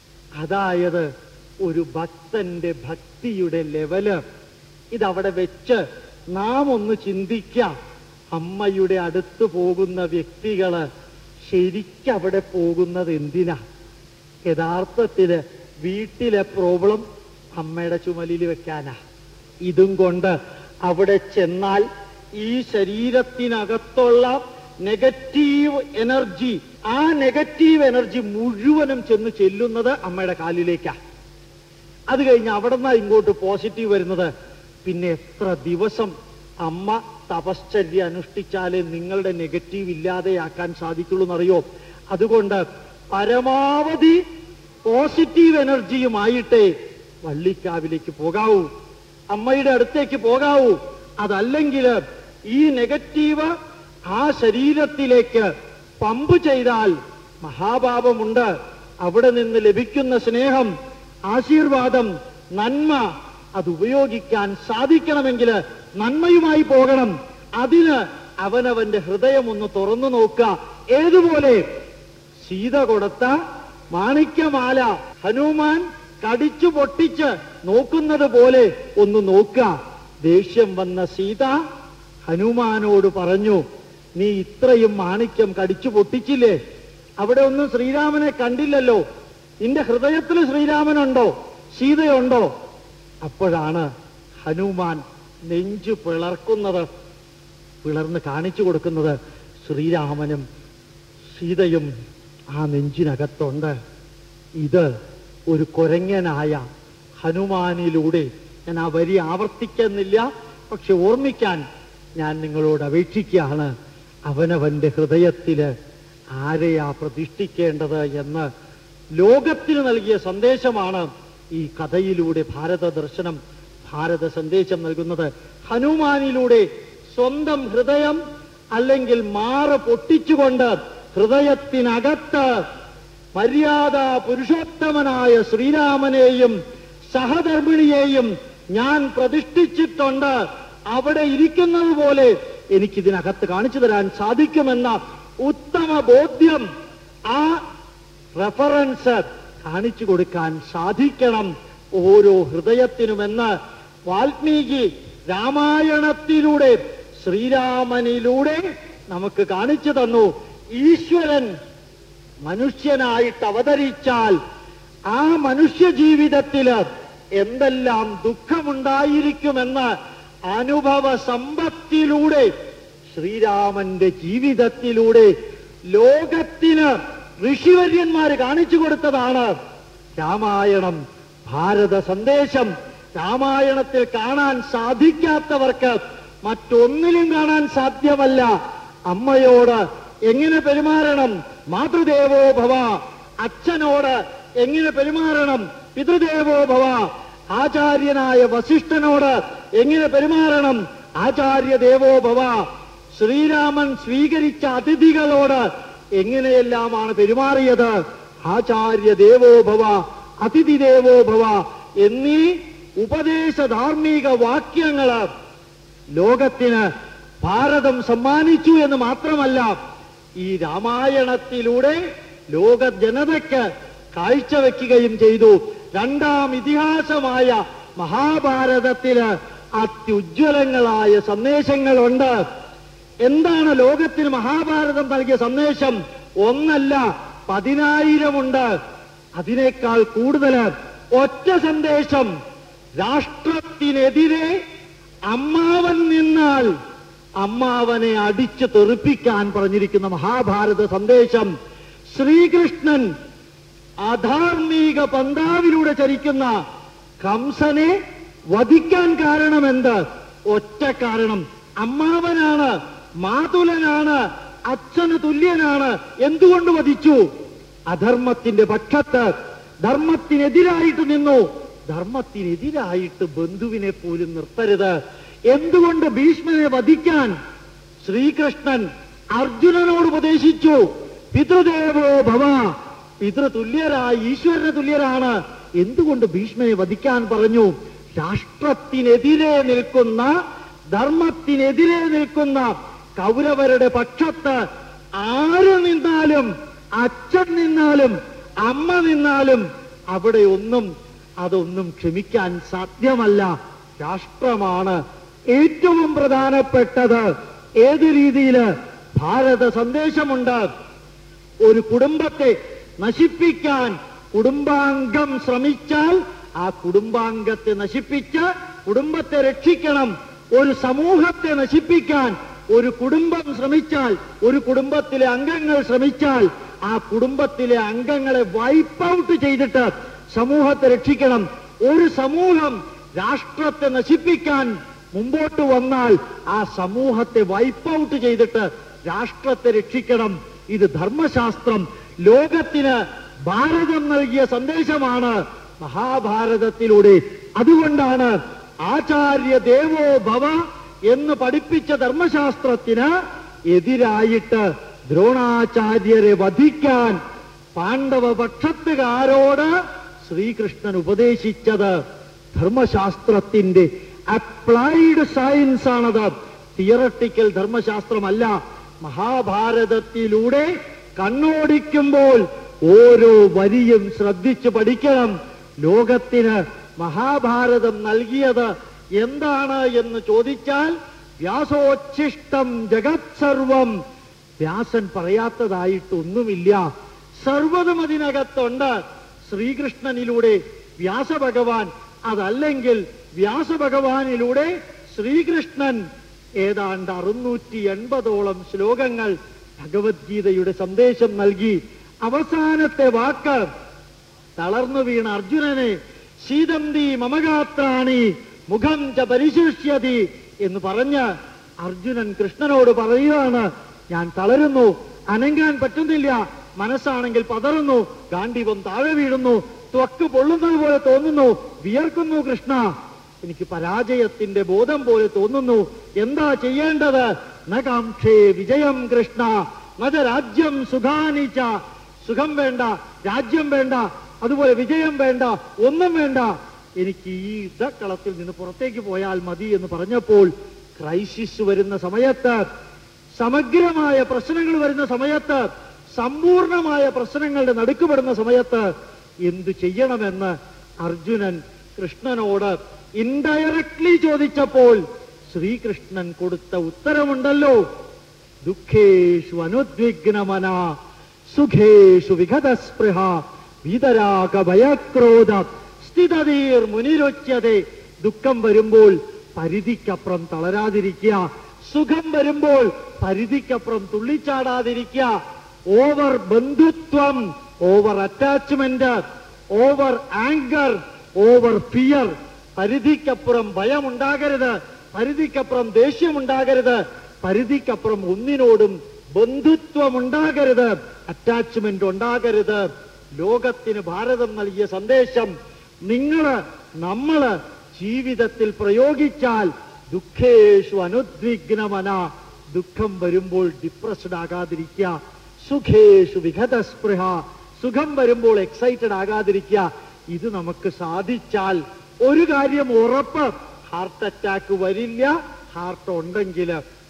അതായത് ഒരു ഭക്തന്റെ ഭക്തിയുടെ ലെവല് ഇതവിടെ വെച്ച് നാം ഒന്ന് ചിന്തിക്കാം അമ്മയുടെ അടുത്ത് പോകുന്ന വ്യക്തികള് ശരിക്കവിടെ പോകുന്നത് എന്തിനാ യഥാർത്ഥത്തില് വീട്ടിലെ പ്രോബ്ലം അമ്മയുടെ ചുമലിൽ വെക്കാനാ ഇതും കൊണ്ട് അവിടെ ചെന്നാൽ ഈ ശരീരത്തിനകത്തുള്ള നെഗറ്റീവ് എനർജി ആ നെഗറ്റീവ് എനർജി മുഴുവനും ചെന്ന് ചെല്ലുന്നത് അമ്മയുടെ കാലിലേക്കാ അത് കഴിഞ്ഞ് അവിടെ നിന്നാ ഇങ്ങോട്ട് പോസിറ്റീവ് വരുന്നത് പിന്നെ എത്ര ദിവസം അമ്മ തപശ്ചര്യ അനുഷ്ഠിച്ചാലേ നിങ്ങളുടെ നെഗറ്റീവ് ഇല്ലാതെയാക്കാൻ സാധിക്കുള്ളൂ എന്നറിയോ അതുകൊണ്ട് പരമാവധി പോസിറ്റീവ് എനർജിയുമായിട്ടേ വള്ളിക്കാവിലേക്ക് പോകാവൂ അമ്മയുടെ അടുത്തേക്ക് പോകാവൂ അതല്ലെങ്കിൽ ഈ നെഗറ്റീവ് ആ ശരീരത്തിലേക്ക് പമ്പ് ചെയ്താൽ മഹാപാപമുണ്ട് അവിടെ നിന്ന് ലഭിക്കുന്ന സ്നേഹം ആശീർവാദം നന്മ അത് ഉപയോഗിക്കാൻ സാധിക്കണമെങ്കിൽ നന്മയുമായി പോകണം അതിന് അവനവന്റെ ഹൃദയം ഒന്ന് തുറന്നു നോക്കുക ഏതുപോലെ സീത കൊടുത്ത മാണിക്യമാല ഹനുമാൻ കടിച്ചു പൊട്ടിച്ച് നോക്കുന്നത് പോലെ ഒന്ന് നോക്കുക ദേഷ്യം വന്ന സീത ഹനുമാനോട് പറഞ്ഞു നീ ഇത്രയും മാണിക്യം കടിച്ചു പൊട്ടിച്ചില്ലേ അവിടെ ഒന്നും ശ്രീരാമനെ കണ്ടില്ലല്ലോ നിന്റെ ഹൃദയത്തിൽ ശ്രീരാമനുണ്ടോ സീതയുണ്ടോ അപ്പോഴാണ് ഹനുമാൻ നെഞ്ചു പിളർക്കുന്നത് പിളർന്ന് കാണിച്ചു കൊടുക്കുന്നത് ശ്രീരാമനും സീതയും ആ നെഞ്ചിനകത്തുണ്ട് ഇത് ഒരു കൊരങ്ങനായ ഹനുമാനിലൂടെ ഞാൻ ആ വരി ആവർത്തിക്കുന്നില്ല പക്ഷെ ഓർമ്മിക്കാൻ ഞാൻ നിങ്ങളോട് അപേക്ഷിക്കുകയാണ് അവനവന്റെ ഹൃദയത്തില് ആരെയാ പ്രതിഷ്ഠിക്കേണ്ടത് എന്ന് ലോകത്തിന് നൽകിയ സന്ദേശമാണ് ഈ കഥയിലൂടെ ഭാരത ദർശനം ഭാരത സന്ദേശം നൽകുന്നത് ഹനുമാനിലൂടെ സ്വന്തം ഹൃദയം അല്ലെങ്കിൽ മാറ് പൊട്ടിച്ചുകൊണ്ട് ഹൃദയത്തിനകത്ത് മര്യാദ പുരുഷോത്തമനായ ശ്രീരാമനെയും സഹധർമ്മിണിയെയും ഞാൻ പ്രതിഷ്ഠിച്ചിട്ടുണ്ട് അവിടെ ഇരിക്കുന്നത് പോലെ എനിക്കിതിനകത്ത് കാണിച്ചു തരാൻ സാധിക്കുമെന്ന ഉത്തമ ബോധ്യം ആ റെഫറൻസ് കാണിച്ചു കൊടുക്കാൻ സാധിക്കണം ഓരോ ഹൃദയത്തിനുമെന്ന് വാൽമീകി രാമായണത്തിലൂടെ ശ്രീരാമനിലൂടെ നമുക്ക് കാണിച്ചു തന്നു ഈശ്വരൻ മനുഷ്യനായിട്ട് അവതരിച്ചാൽ ആ മനുഷ്യ ജീവിതത്തില് എന്തെല്ലാം ദുഃഖമുണ്ടായിരിക്കുമെന്ന് അനുഭവ സമ്പത്തിലൂടെ ശ്രീരാമന്റെ ജീവിതത്തിലൂടെ ലോകത്തിന് ഋഷിവര്യന്മാര് കാണിച്ചു കൊടുത്തതാണ് രാമായണം ഭാരത സന്ദേശം രാമായണത്തിൽ കാണാൻ സാധിക്കാത്തവർക്ക് മറ്റൊന്നിലും കാണാൻ സാധ്യമല്ല അമ്മയോട് എങ്ങനെ പെരുമാറണം മാതൃദേവോ ഭവ അച്ഛനോട് എങ്ങനെ പെരുമാറണം പിതൃദേവോ ഭവ ആചാര്യനായ വസിഷ്ഠനോട് എങ്ങനെ പെരുമാറണം ആചാര്യ ദേവോ ഭവ ശ്രീരാമൻ സ്വീകരിച്ച അതിഥികളോട് എങ്ങനെയെല്ലാമാണ് പെരുമാറിയത് ആചാര്യ ദേവോ ഭവ അതിഥി ദേവോ ഭവ എന്നീ ഉപദേശ ധാർമ്മിക വാക്യങ്ങള് ലോകത്തിന് ഭാരതം സമ്മാനിച്ചു എന്ന് മാത്രമല്ല ഈ രാമായണത്തിലൂടെ ലോക ജനതയ്ക്ക് കാഴ്ചവെക്കുകയും ചെയ്തു രണ്ടാം ഇതിഹാസമായ മഹാഭാരതത്തില് അത്യുജ്വലങ്ങളായ സന്ദേശങ്ങളുണ്ട് എന്താണ് ലോകത്തിന് മഹാഭാരതം നൽകിയ സന്ദേശം ഒന്നല്ല പതിനായിരമുണ്ട് അതിനേക്കാൾ കൂടുതൽ ഒറ്റ സന്ദേശം രാഷ്ട്രത്തിനെതിരെ അമ്മാവൻ നിന്നാൽ അമ്മാവനെ അടിച്ചു തെറിപ്പിക്കാൻ പറഞ്ഞിരിക്കുന്ന മഹാഭാരത സന്ദേശം ശ്രീകൃഷ്ണൻ അധാർമിക പന്താവിലൂടെ ചരിക്കുന്ന കംസനെ വധിക്കാൻ കാരണമെന്ത് ഒറ്റ കാരണം അമ്മാവനാണ് മാതുലനാണ് അച്ഛന് തുല്യനാണ് എന്തുകൊണ്ട് വധിച്ചു അധർമ്മത്തിന്റെ പക്ഷത്ത് ധർമ്മത്തിനെതിരായിട്ട് നിന്നു ധർമ്മത്തിനെതിരായിട്ട് ബന്ധുവിനെ പോലും നിർത്തരുത് എന്തുകൊണ്ട് ഭീഷ്മനെ വധിക്കാൻ ശ്രീകൃഷ്ണൻ അർജുനനോട് ഉപദേശിച്ചു പിതൃദേവോ ഭവ പിതൃതുല്യരായ ഈശ്വരന് തുല്യരാണ് എന്തുകൊണ്ട് ഭീഷ്മനെ വധിക്കാൻ പറഞ്ഞു രാഷ്ട്രത്തിനെതിരെ നിൽക്കുന്ന ധർമ്മത്തിനെതിരെ നിൽക്കുന്ന കൗരവരുടെ പക്ഷത്ത് ആര് നിന്നാലും അച്ഛൻ നിന്നാലും അമ്മ നിന്നാലും അവിടെ ഒന്നും അതൊന്നും ക്ഷമിക്കാൻ സാധ്യമല്ല രാഷ്ട്രമാണ് ഏറ്റവും പ്രധാനപ്പെട്ടത് ഏത് രീതിയില് ഭാരത സന്ദേശമുണ്ട് ഒരു കുടുംബത്തെ നശിപ്പിക്കാൻ കുടുംബാംഗം ശ്രമിച്ചാൽ ആ കുടുംബാംഗത്തെ നശിപ്പിച്ച് കുടുംബത്തെ രക്ഷിക്കണം ഒരു സമൂഹത്തെ നശിപ്പിക്കാൻ ഒരു കുടുംബം ശ്രമിച്ചാൽ ഒരു കുടുംബത്തിലെ അംഗങ്ങൾ ശ്രമിച്ചാൽ ആ കുടുംബത്തിലെ അംഗങ്ങളെ വൈപ്പ് ഔട്ട് ചെയ്തിട്ട് സമൂഹത്തെ രക്ഷിക്കണം ഒരു സമൂഹം രാഷ്ട്രത്തെ നശിപ്പിക്കാൻ മുമ്പോട്ട് വന്നാൽ ആ സമൂഹത്തെ വൈപ്പ് ഔട്ട് ചെയ്തിട്ട് രാഷ്ട്രത്തെ രക്ഷിക്കണം ഇത് ധർമ്മശാസ്ത്രം ലോകത്തിന് ഭാരതം നൽകിയ സന്ദേശമാണ് മഹാഭാരതത്തിലൂടെ അതുകൊണ്ടാണ് ആചാര്യ ദേവോ ഭവ എന്ന് പഠിപ്പിച്ച ധർമ്മശാസ്ത്രത്തിന് എതിരായിട്ട് ദ്രോണാചാര്യരെ വധിക്കാൻ പാണ്ഡവ പക്ഷത്തുകാരോട് ശ്രീകൃഷ്ണൻ ഉപദേശിച്ചത് ധർമ്മശാസ്ത്രത്തിന്റെ അപ്ലൈഡ് സയൻസ് ആണത് തിയറട്ടിക്കൽ ധർമ്മശാസ്ത്രമല്ല മഹാഭാരതത്തിലൂടെ കണ്ണോടിക്കുമ്പോൾ ഓരോ വരിയും ശ്രദ്ധിച്ചു പഠിക്കണം ലോകത്തിന് മഹാഭാരതം നൽകിയത് എന്താണ് എന്ന് ചോദിച്ചാൽ വ്യാസോച്ഛിഷ്ടം ജഗത് സർവം വ്യാസൻ പറയാത്തതായിട്ടൊന്നുമില്ല സർവതും അതിനകത്തുണ്ട് ശ്രീകൃഷ്ണനിലൂടെ വ്യാസഭഗവാൻ അതല്ലെങ്കിൽ വ്യാസഭഗവാനിലൂടെ ശ്രീകൃഷ്ണൻ ഏതാണ്ട് അറുന്നൂറ്റി എൺപതോളം ശ്ലോകങ്ങൾ ഭഗവത്ഗീതയുടെ സന്ദേശം നൽകി അവസാനത്തെ വാക്ക് തളർന്നു വീണ അർജുനനെ ശീതന്തി മമഗാത്രാണി മുഖം ച പരിശുഷ്യതി എന്ന് പറഞ്ഞ് അർജുനൻ കൃഷ്ണനോട് പറയുകയാണ് ഞാൻ തളരുന്നു അനങ്ങാൻ പറ്റുന്നില്ല മനസ്സാണെങ്കിൽ പതറുന്നു ഗാന്ധിവം താഴെ വീഴുന്നു ത്വക്ക് പൊള്ളുന്നത് പോലെ തോന്നുന്നു വിയർക്കുന്നു കൃഷ്ണ എനിക്ക് പരാജയത്തിന്റെ ബോധം പോലെ തോന്നുന്നു എന്താ ചെയ്യേണ്ടത് ന കാംക്ഷേ വിജയം കൃഷ്ണ നജ രാജ്യം സുഖാനിച്ച സുഖം വേണ്ട രാജ്യം വേണ്ട അതുപോലെ വിജയം വേണ്ട ഒന്നും വേണ്ട എനിക്ക് ഈ യുദ്ധക്കളത്തിൽ നിന്ന് പുറത്തേക്ക് പോയാൽ മതി എന്ന് പറഞ്ഞപ്പോൾ ക്രൈസിസ് വരുന്ന സമയത്ത് സമഗ്രമായ പ്രശ്നങ്ങൾ വരുന്ന സമയത്ത് സമ്പൂർണമായ പ്രശ്നങ്ങളുടെ നടുക്കുപെടുന്ന സമയത്ത് എന്തു ചെയ്യണമെന്ന് അർജുനൻ കൃഷ്ണനോട് ഇൻഡയറക്ട്ലി ചോദിച്ചപ്പോൾ ശ്രീകൃഷ്ണൻ കൊടുത്ത ഉത്തരമുണ്ടല്ലോ ദുഃഖേഷു അനുദ്വിഗ്നമന സുഖേഷു വിഗതസ്പൃഹ വീതരാഗ ഭയക്രോധ സ്ഥിതതീർ മുനിരൊച്ചതെ ദുഃഖം വരുമ്പോൾ പരിധിക്കപ്പുറം തളരാതിരിക്കുക സുഖം വരുമ്പോൾ പരിധിക്കപ്പുറം തുള്ളിച്ചാടാതിരിക്കുക ഓവർ ബന്ധുത്വം over attachment over anger over fear പരിധിക്കപ്പുറം ഭയമുണ്ടാകരുത് പരിധിക്കപ്പുറം ദേഷ്യമുണ്ടാകരുത് പരിധിക്കപ്പുറം ഒന്നിനോടും ബന്ധുത്വം ഉണ്ടാകരുത് അറ്റാച്ച്മെന്റ് ഉണ്ടാകരുത് ലോകത്തിന് ഭാരതം നൽകിയ സന്ദേശം നിങ്ങള് നമ്മള് ജീവിതത്തിൽ പ്രയോഗിച്ചാൽ ദുഃഖേഷു അനുദ്വിഗ്നമന ദുഃഖം വരുമ്പോൾ ഡിപ്രസ്ഡ് ആകാതിരിക്കുക സുഖേഷു വിഗതസ്പൃഹ സുഖം വരുമ്പോൾ എക്സൈറ്റഡ് ആകാതിരിക്കുക ഇത് നമുക്ക് സാധിച്ചാൽ ഒരു കാര്യം ഉറപ്പ് ഹാർട്ട് അറ്റാക്ക് വരില്ല ഹാർട്ട് ഉണ്ടെങ്കിൽ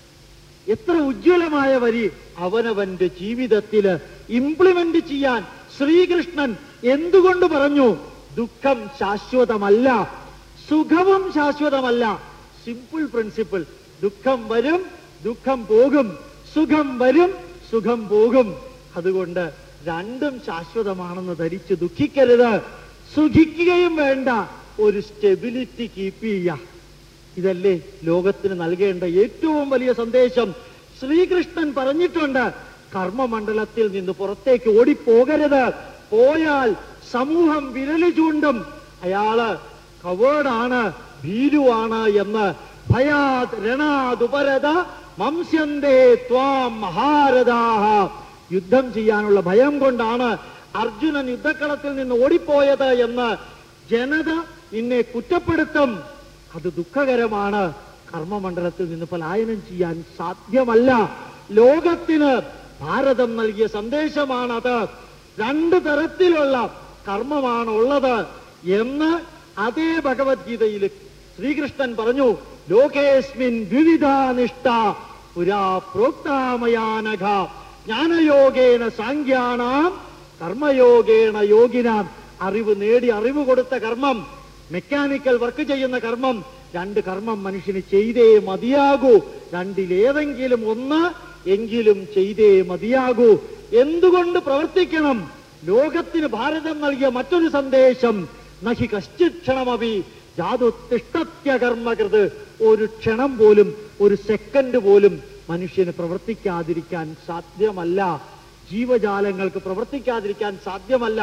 എത്ര ഉജ്ജ്വലമായ വരി അവനവന്റെ ജീവിതത്തിൽ ഇംപ്ലിമെന്റ് ചെയ്യാൻ ശ്രീകൃഷ്ണൻ എന്തുകൊണ്ട് പറഞ്ഞു ദുഃഖം ശാശ്വതമല്ല സുഖവും ശാശ്വതമല്ല സിമ്പിൾ പ്രിൻസിപ്പിൾ ദുഃഖം വരും ദുഃഖം പോകും സുഖം വരും സുഖം പോകും അതുകൊണ്ട് രണ്ടും ശാശ്വതമാണെന്ന് ധരിച്ച് ദുഃഖിക്കരുത് സുഖിക്കുകയും വേണ്ട ഒരു സ്റ്റെബിലിറ്റി കീപ്പ് ചെയ്യുക ഇതല്ലേ ലോകത്തിന് നൽകേണ്ട ഏറ്റവും വലിയ സന്ദേശം ശ്രീകൃഷ്ണൻ പറഞ്ഞിട്ടുണ്ട് കർമ്മമണ്ഡലത്തിൽ നിന്ന് പുറത്തേക്ക് ഓടിപ്പോകരുത് പോയാൽ സമൂഹം വിരലി ചൂണ്ടും അയാള് കവേർഡാണ് ഭീരുവാണ് എന്ന് ഭയാത് രണാതുപരത മംസ്യന്തേ ത്വാം മഹാരഥാഹ യുദ്ധം ചെയ്യാനുള്ള ഭയം കൊണ്ടാണ് അർജുനൻ യുദ്ധക്കളത്തിൽ നിന്ന് ഓടിപ്പോയത് എന്ന് ജനത നിന്നെ കുറ്റപ്പെടുത്തും അത് ദുഃഖകരമാണ് കർമ്മമണ്ഡലത്തിൽ നിന്ന് പലായനം ചെയ്യാൻ സാധ്യമല്ല ലോകത്തിന് ഭാരതം നൽകിയ സന്ദേശമാണത് രണ്ട് തരത്തിലുള്ള കർമ്മമാണ് ഉള്ളത് എന്ന് അതേ ഭഗവത്ഗീതയിൽ ശ്രീകൃഷ്ണൻ പറഞ്ഞു ലോകേസ്മിൻ വിവിധാനിഷ്ഠ പുരാ പ്രോക്താമയാനഘ ജ്ഞാനയോഗേന സാങ്ക്യാണാം കർമ്മയോഗേണ യോഗിനാം അറിവ് നേടി അറിവ് കൊടുത്ത കർമ്മം മെക്കാനിക്കൽ വർക്ക് ചെയ്യുന്ന കർമ്മം രണ്ട് കർമ്മം മനുഷ്യന് ചെയ്തേ മതിയാകൂ രണ്ടിലേതെങ്കിലും ഒന്ന് എങ്കിലും ചെയ്തേ മതിയാകൂ എന്തുകൊണ്ട് പ്രവർത്തിക്കണം ലോകത്തിന് ഭാരതം നൽകിയ മറ്റൊരു സന്ദേശം നഹി കശ്ചിത് ക്ഷണമപി ജാതുത്തിഷ്ടത്യകർമ്മകൃത് ഒരു ക്ഷണം പോലും ഒരു സെക്കൻഡ് പോലും മനുഷ്യന് പ്രവർത്തിക്കാതിരിക്കാൻ സാധ്യമല്ല ജീവജാലങ്ങൾക്ക് പ്രവർത്തിക്കാതിരിക്കാൻ സാധ്യമല്ല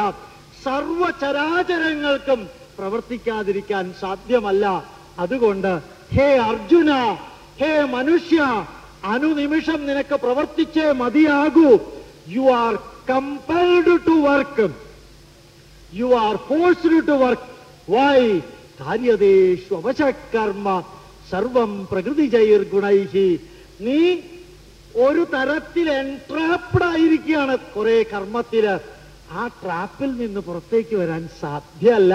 സർവചരാചരങ്ങൾക്കും പ്രവർത്തിക്കാതിരിക്കാൻ സാധ്യമല്ല അതുകൊണ്ട് ഹേ അർജുന ഹേ മനുഷ്യ അനുനിമിഷം നിനക്ക് പ്രവർത്തിച്ചേ മതിയാകൂ you are compelled to work you are forced to work why കാര്യതേഷു അവശകർമ്മ സർവം പ്രകൃതിജൈർ ഗുണൈഹി നീ ഒരു തരത്തിൽ എൻട്രാപ്ഡ് ആയിരിക്കുകയാണ് കുറെ കർമ്മത്തില് ആ ട്രാപ്പിൽ നിന്ന് പുറത്തേക്ക് വരാൻ സാധ്യമല്ല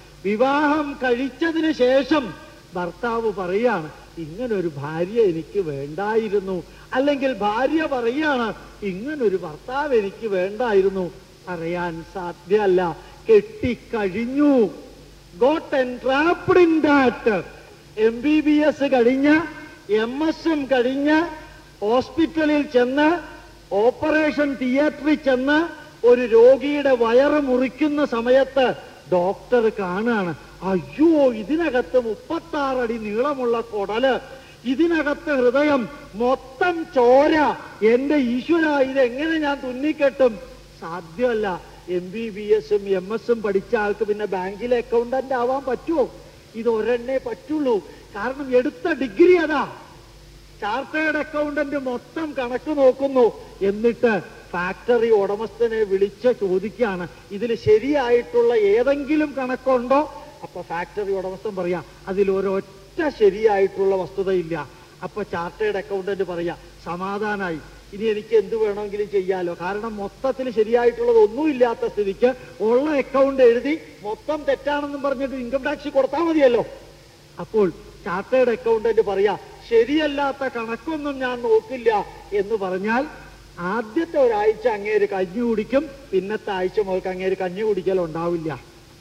വിവാഹം കഴിച്ചതിന് ശേഷം ഭർത്താവ് പറയാണ് ഇങ്ങനൊരു ഭാര്യ എനിക്ക് വേണ്ടായിരുന്നു അല്ലെങ്കിൽ ഭാര്യ പറയാണ് ഇങ്ങനൊരു ഭർത്താവ് എനിക്ക് വേണ്ടായിരുന്നു പറയാൻ സാധ്യമല്ല കെട്ടിക്കഴിഞ്ഞു got entrapped in that M B B S കഴിഞ്ഞ് എം എസ് എം കഴിഞ്ഞ് ഹോസ്പിറ്റലിൽ ചെന്ന് ഓപ്പറേഷൻ തിയേറ്ററിൽ ചെന്ന് ഒരു രോഗിയുടെ വയറ് മുറിക്കുന്ന സമയത്ത് ഡോക്ടർ കാണാണ് അയ്യോ ഇതിനകത്ത് മുപ്പത്തി അടി നീളമുള്ള കുടല് ഇതിനകത്ത് ഹൃദയം മൊത്തം ചോര എന്റെ ഈശ്വര ഇതെങ്ങനെ ഞാൻ തുന്നിക്കെട്ടും സാധ്യമല്ല എം ബി ബി എസും എം എസും പഠിച്ച ആൾക്ക് പിന്നെ ബാങ്കിലെ അക്കൗണ്ടന്റ് ആവാൻ പറ്റുമോ ഇത് ഒരെണ്ണേ പറ്റുള്ളൂ കാരണം എടുത്ത ഡിഗ്രി അതാ ചാർട്ടേഡ് അക്കൗണ്ടന്റ് മൊത്തം കണക്ക് നോക്കുന്നു എന്നിട്ട് ഫാക്ടറി ഉടമസ്ഥനെ വിളിച്ച് ചോദിക്കുകയാണ് ഇതിൽ ശരിയായിട്ടുള്ള ഏതെങ്കിലും കണക്കുണ്ടോ അപ്പൊ ഫാക്ടറി ഉടമസ്ഥൻ പറയാ അതിൽ ഒരൊറ്റ ശരിയായിട്ടുള്ള വസ്തുതയില്ല അപ്പൊ ചാർട്ടേഡ് അക്കൗണ്ടന്റ് പറയാ സമാധാനായി ഇനി എനിക്ക് എന്ത് വേണമെങ്കിലും ചെയ്യാലോ കാരണം മൊത്തത്തിൽ ശരിയായിട്ടുള്ളത് ഒന്നുമില്ലാത്ത സ്ഥിതിക്ക് ഉള്ള അക്കൗണ്ട് എഴുതി മൊത്തം തെറ്റാണെന്നും പറഞ്ഞിട്ട് ഇൻകം ടാക്സ് കൊടുത്താൽ മതിയല്ലോ അപ്പോൾ ചാർട്ടേഡ് അക്കൗണ്ടന്റ് പറയാ ശരിയല്ലാത്ത കണക്കൊന്നും ഞാൻ നോക്കില്ല എന്ന് പറഞ്ഞാൽ ആദ്യത്തെ ഒരാഴ്ച അങ്ങേര് കഞ്ഞി കുടിക്കും പിന്നത്തെ ആഴ്ച മുതൽക്ക് അങ്ങേര് കഞ്ഞി കുടിക്കൽ ഉണ്ടാവില്ല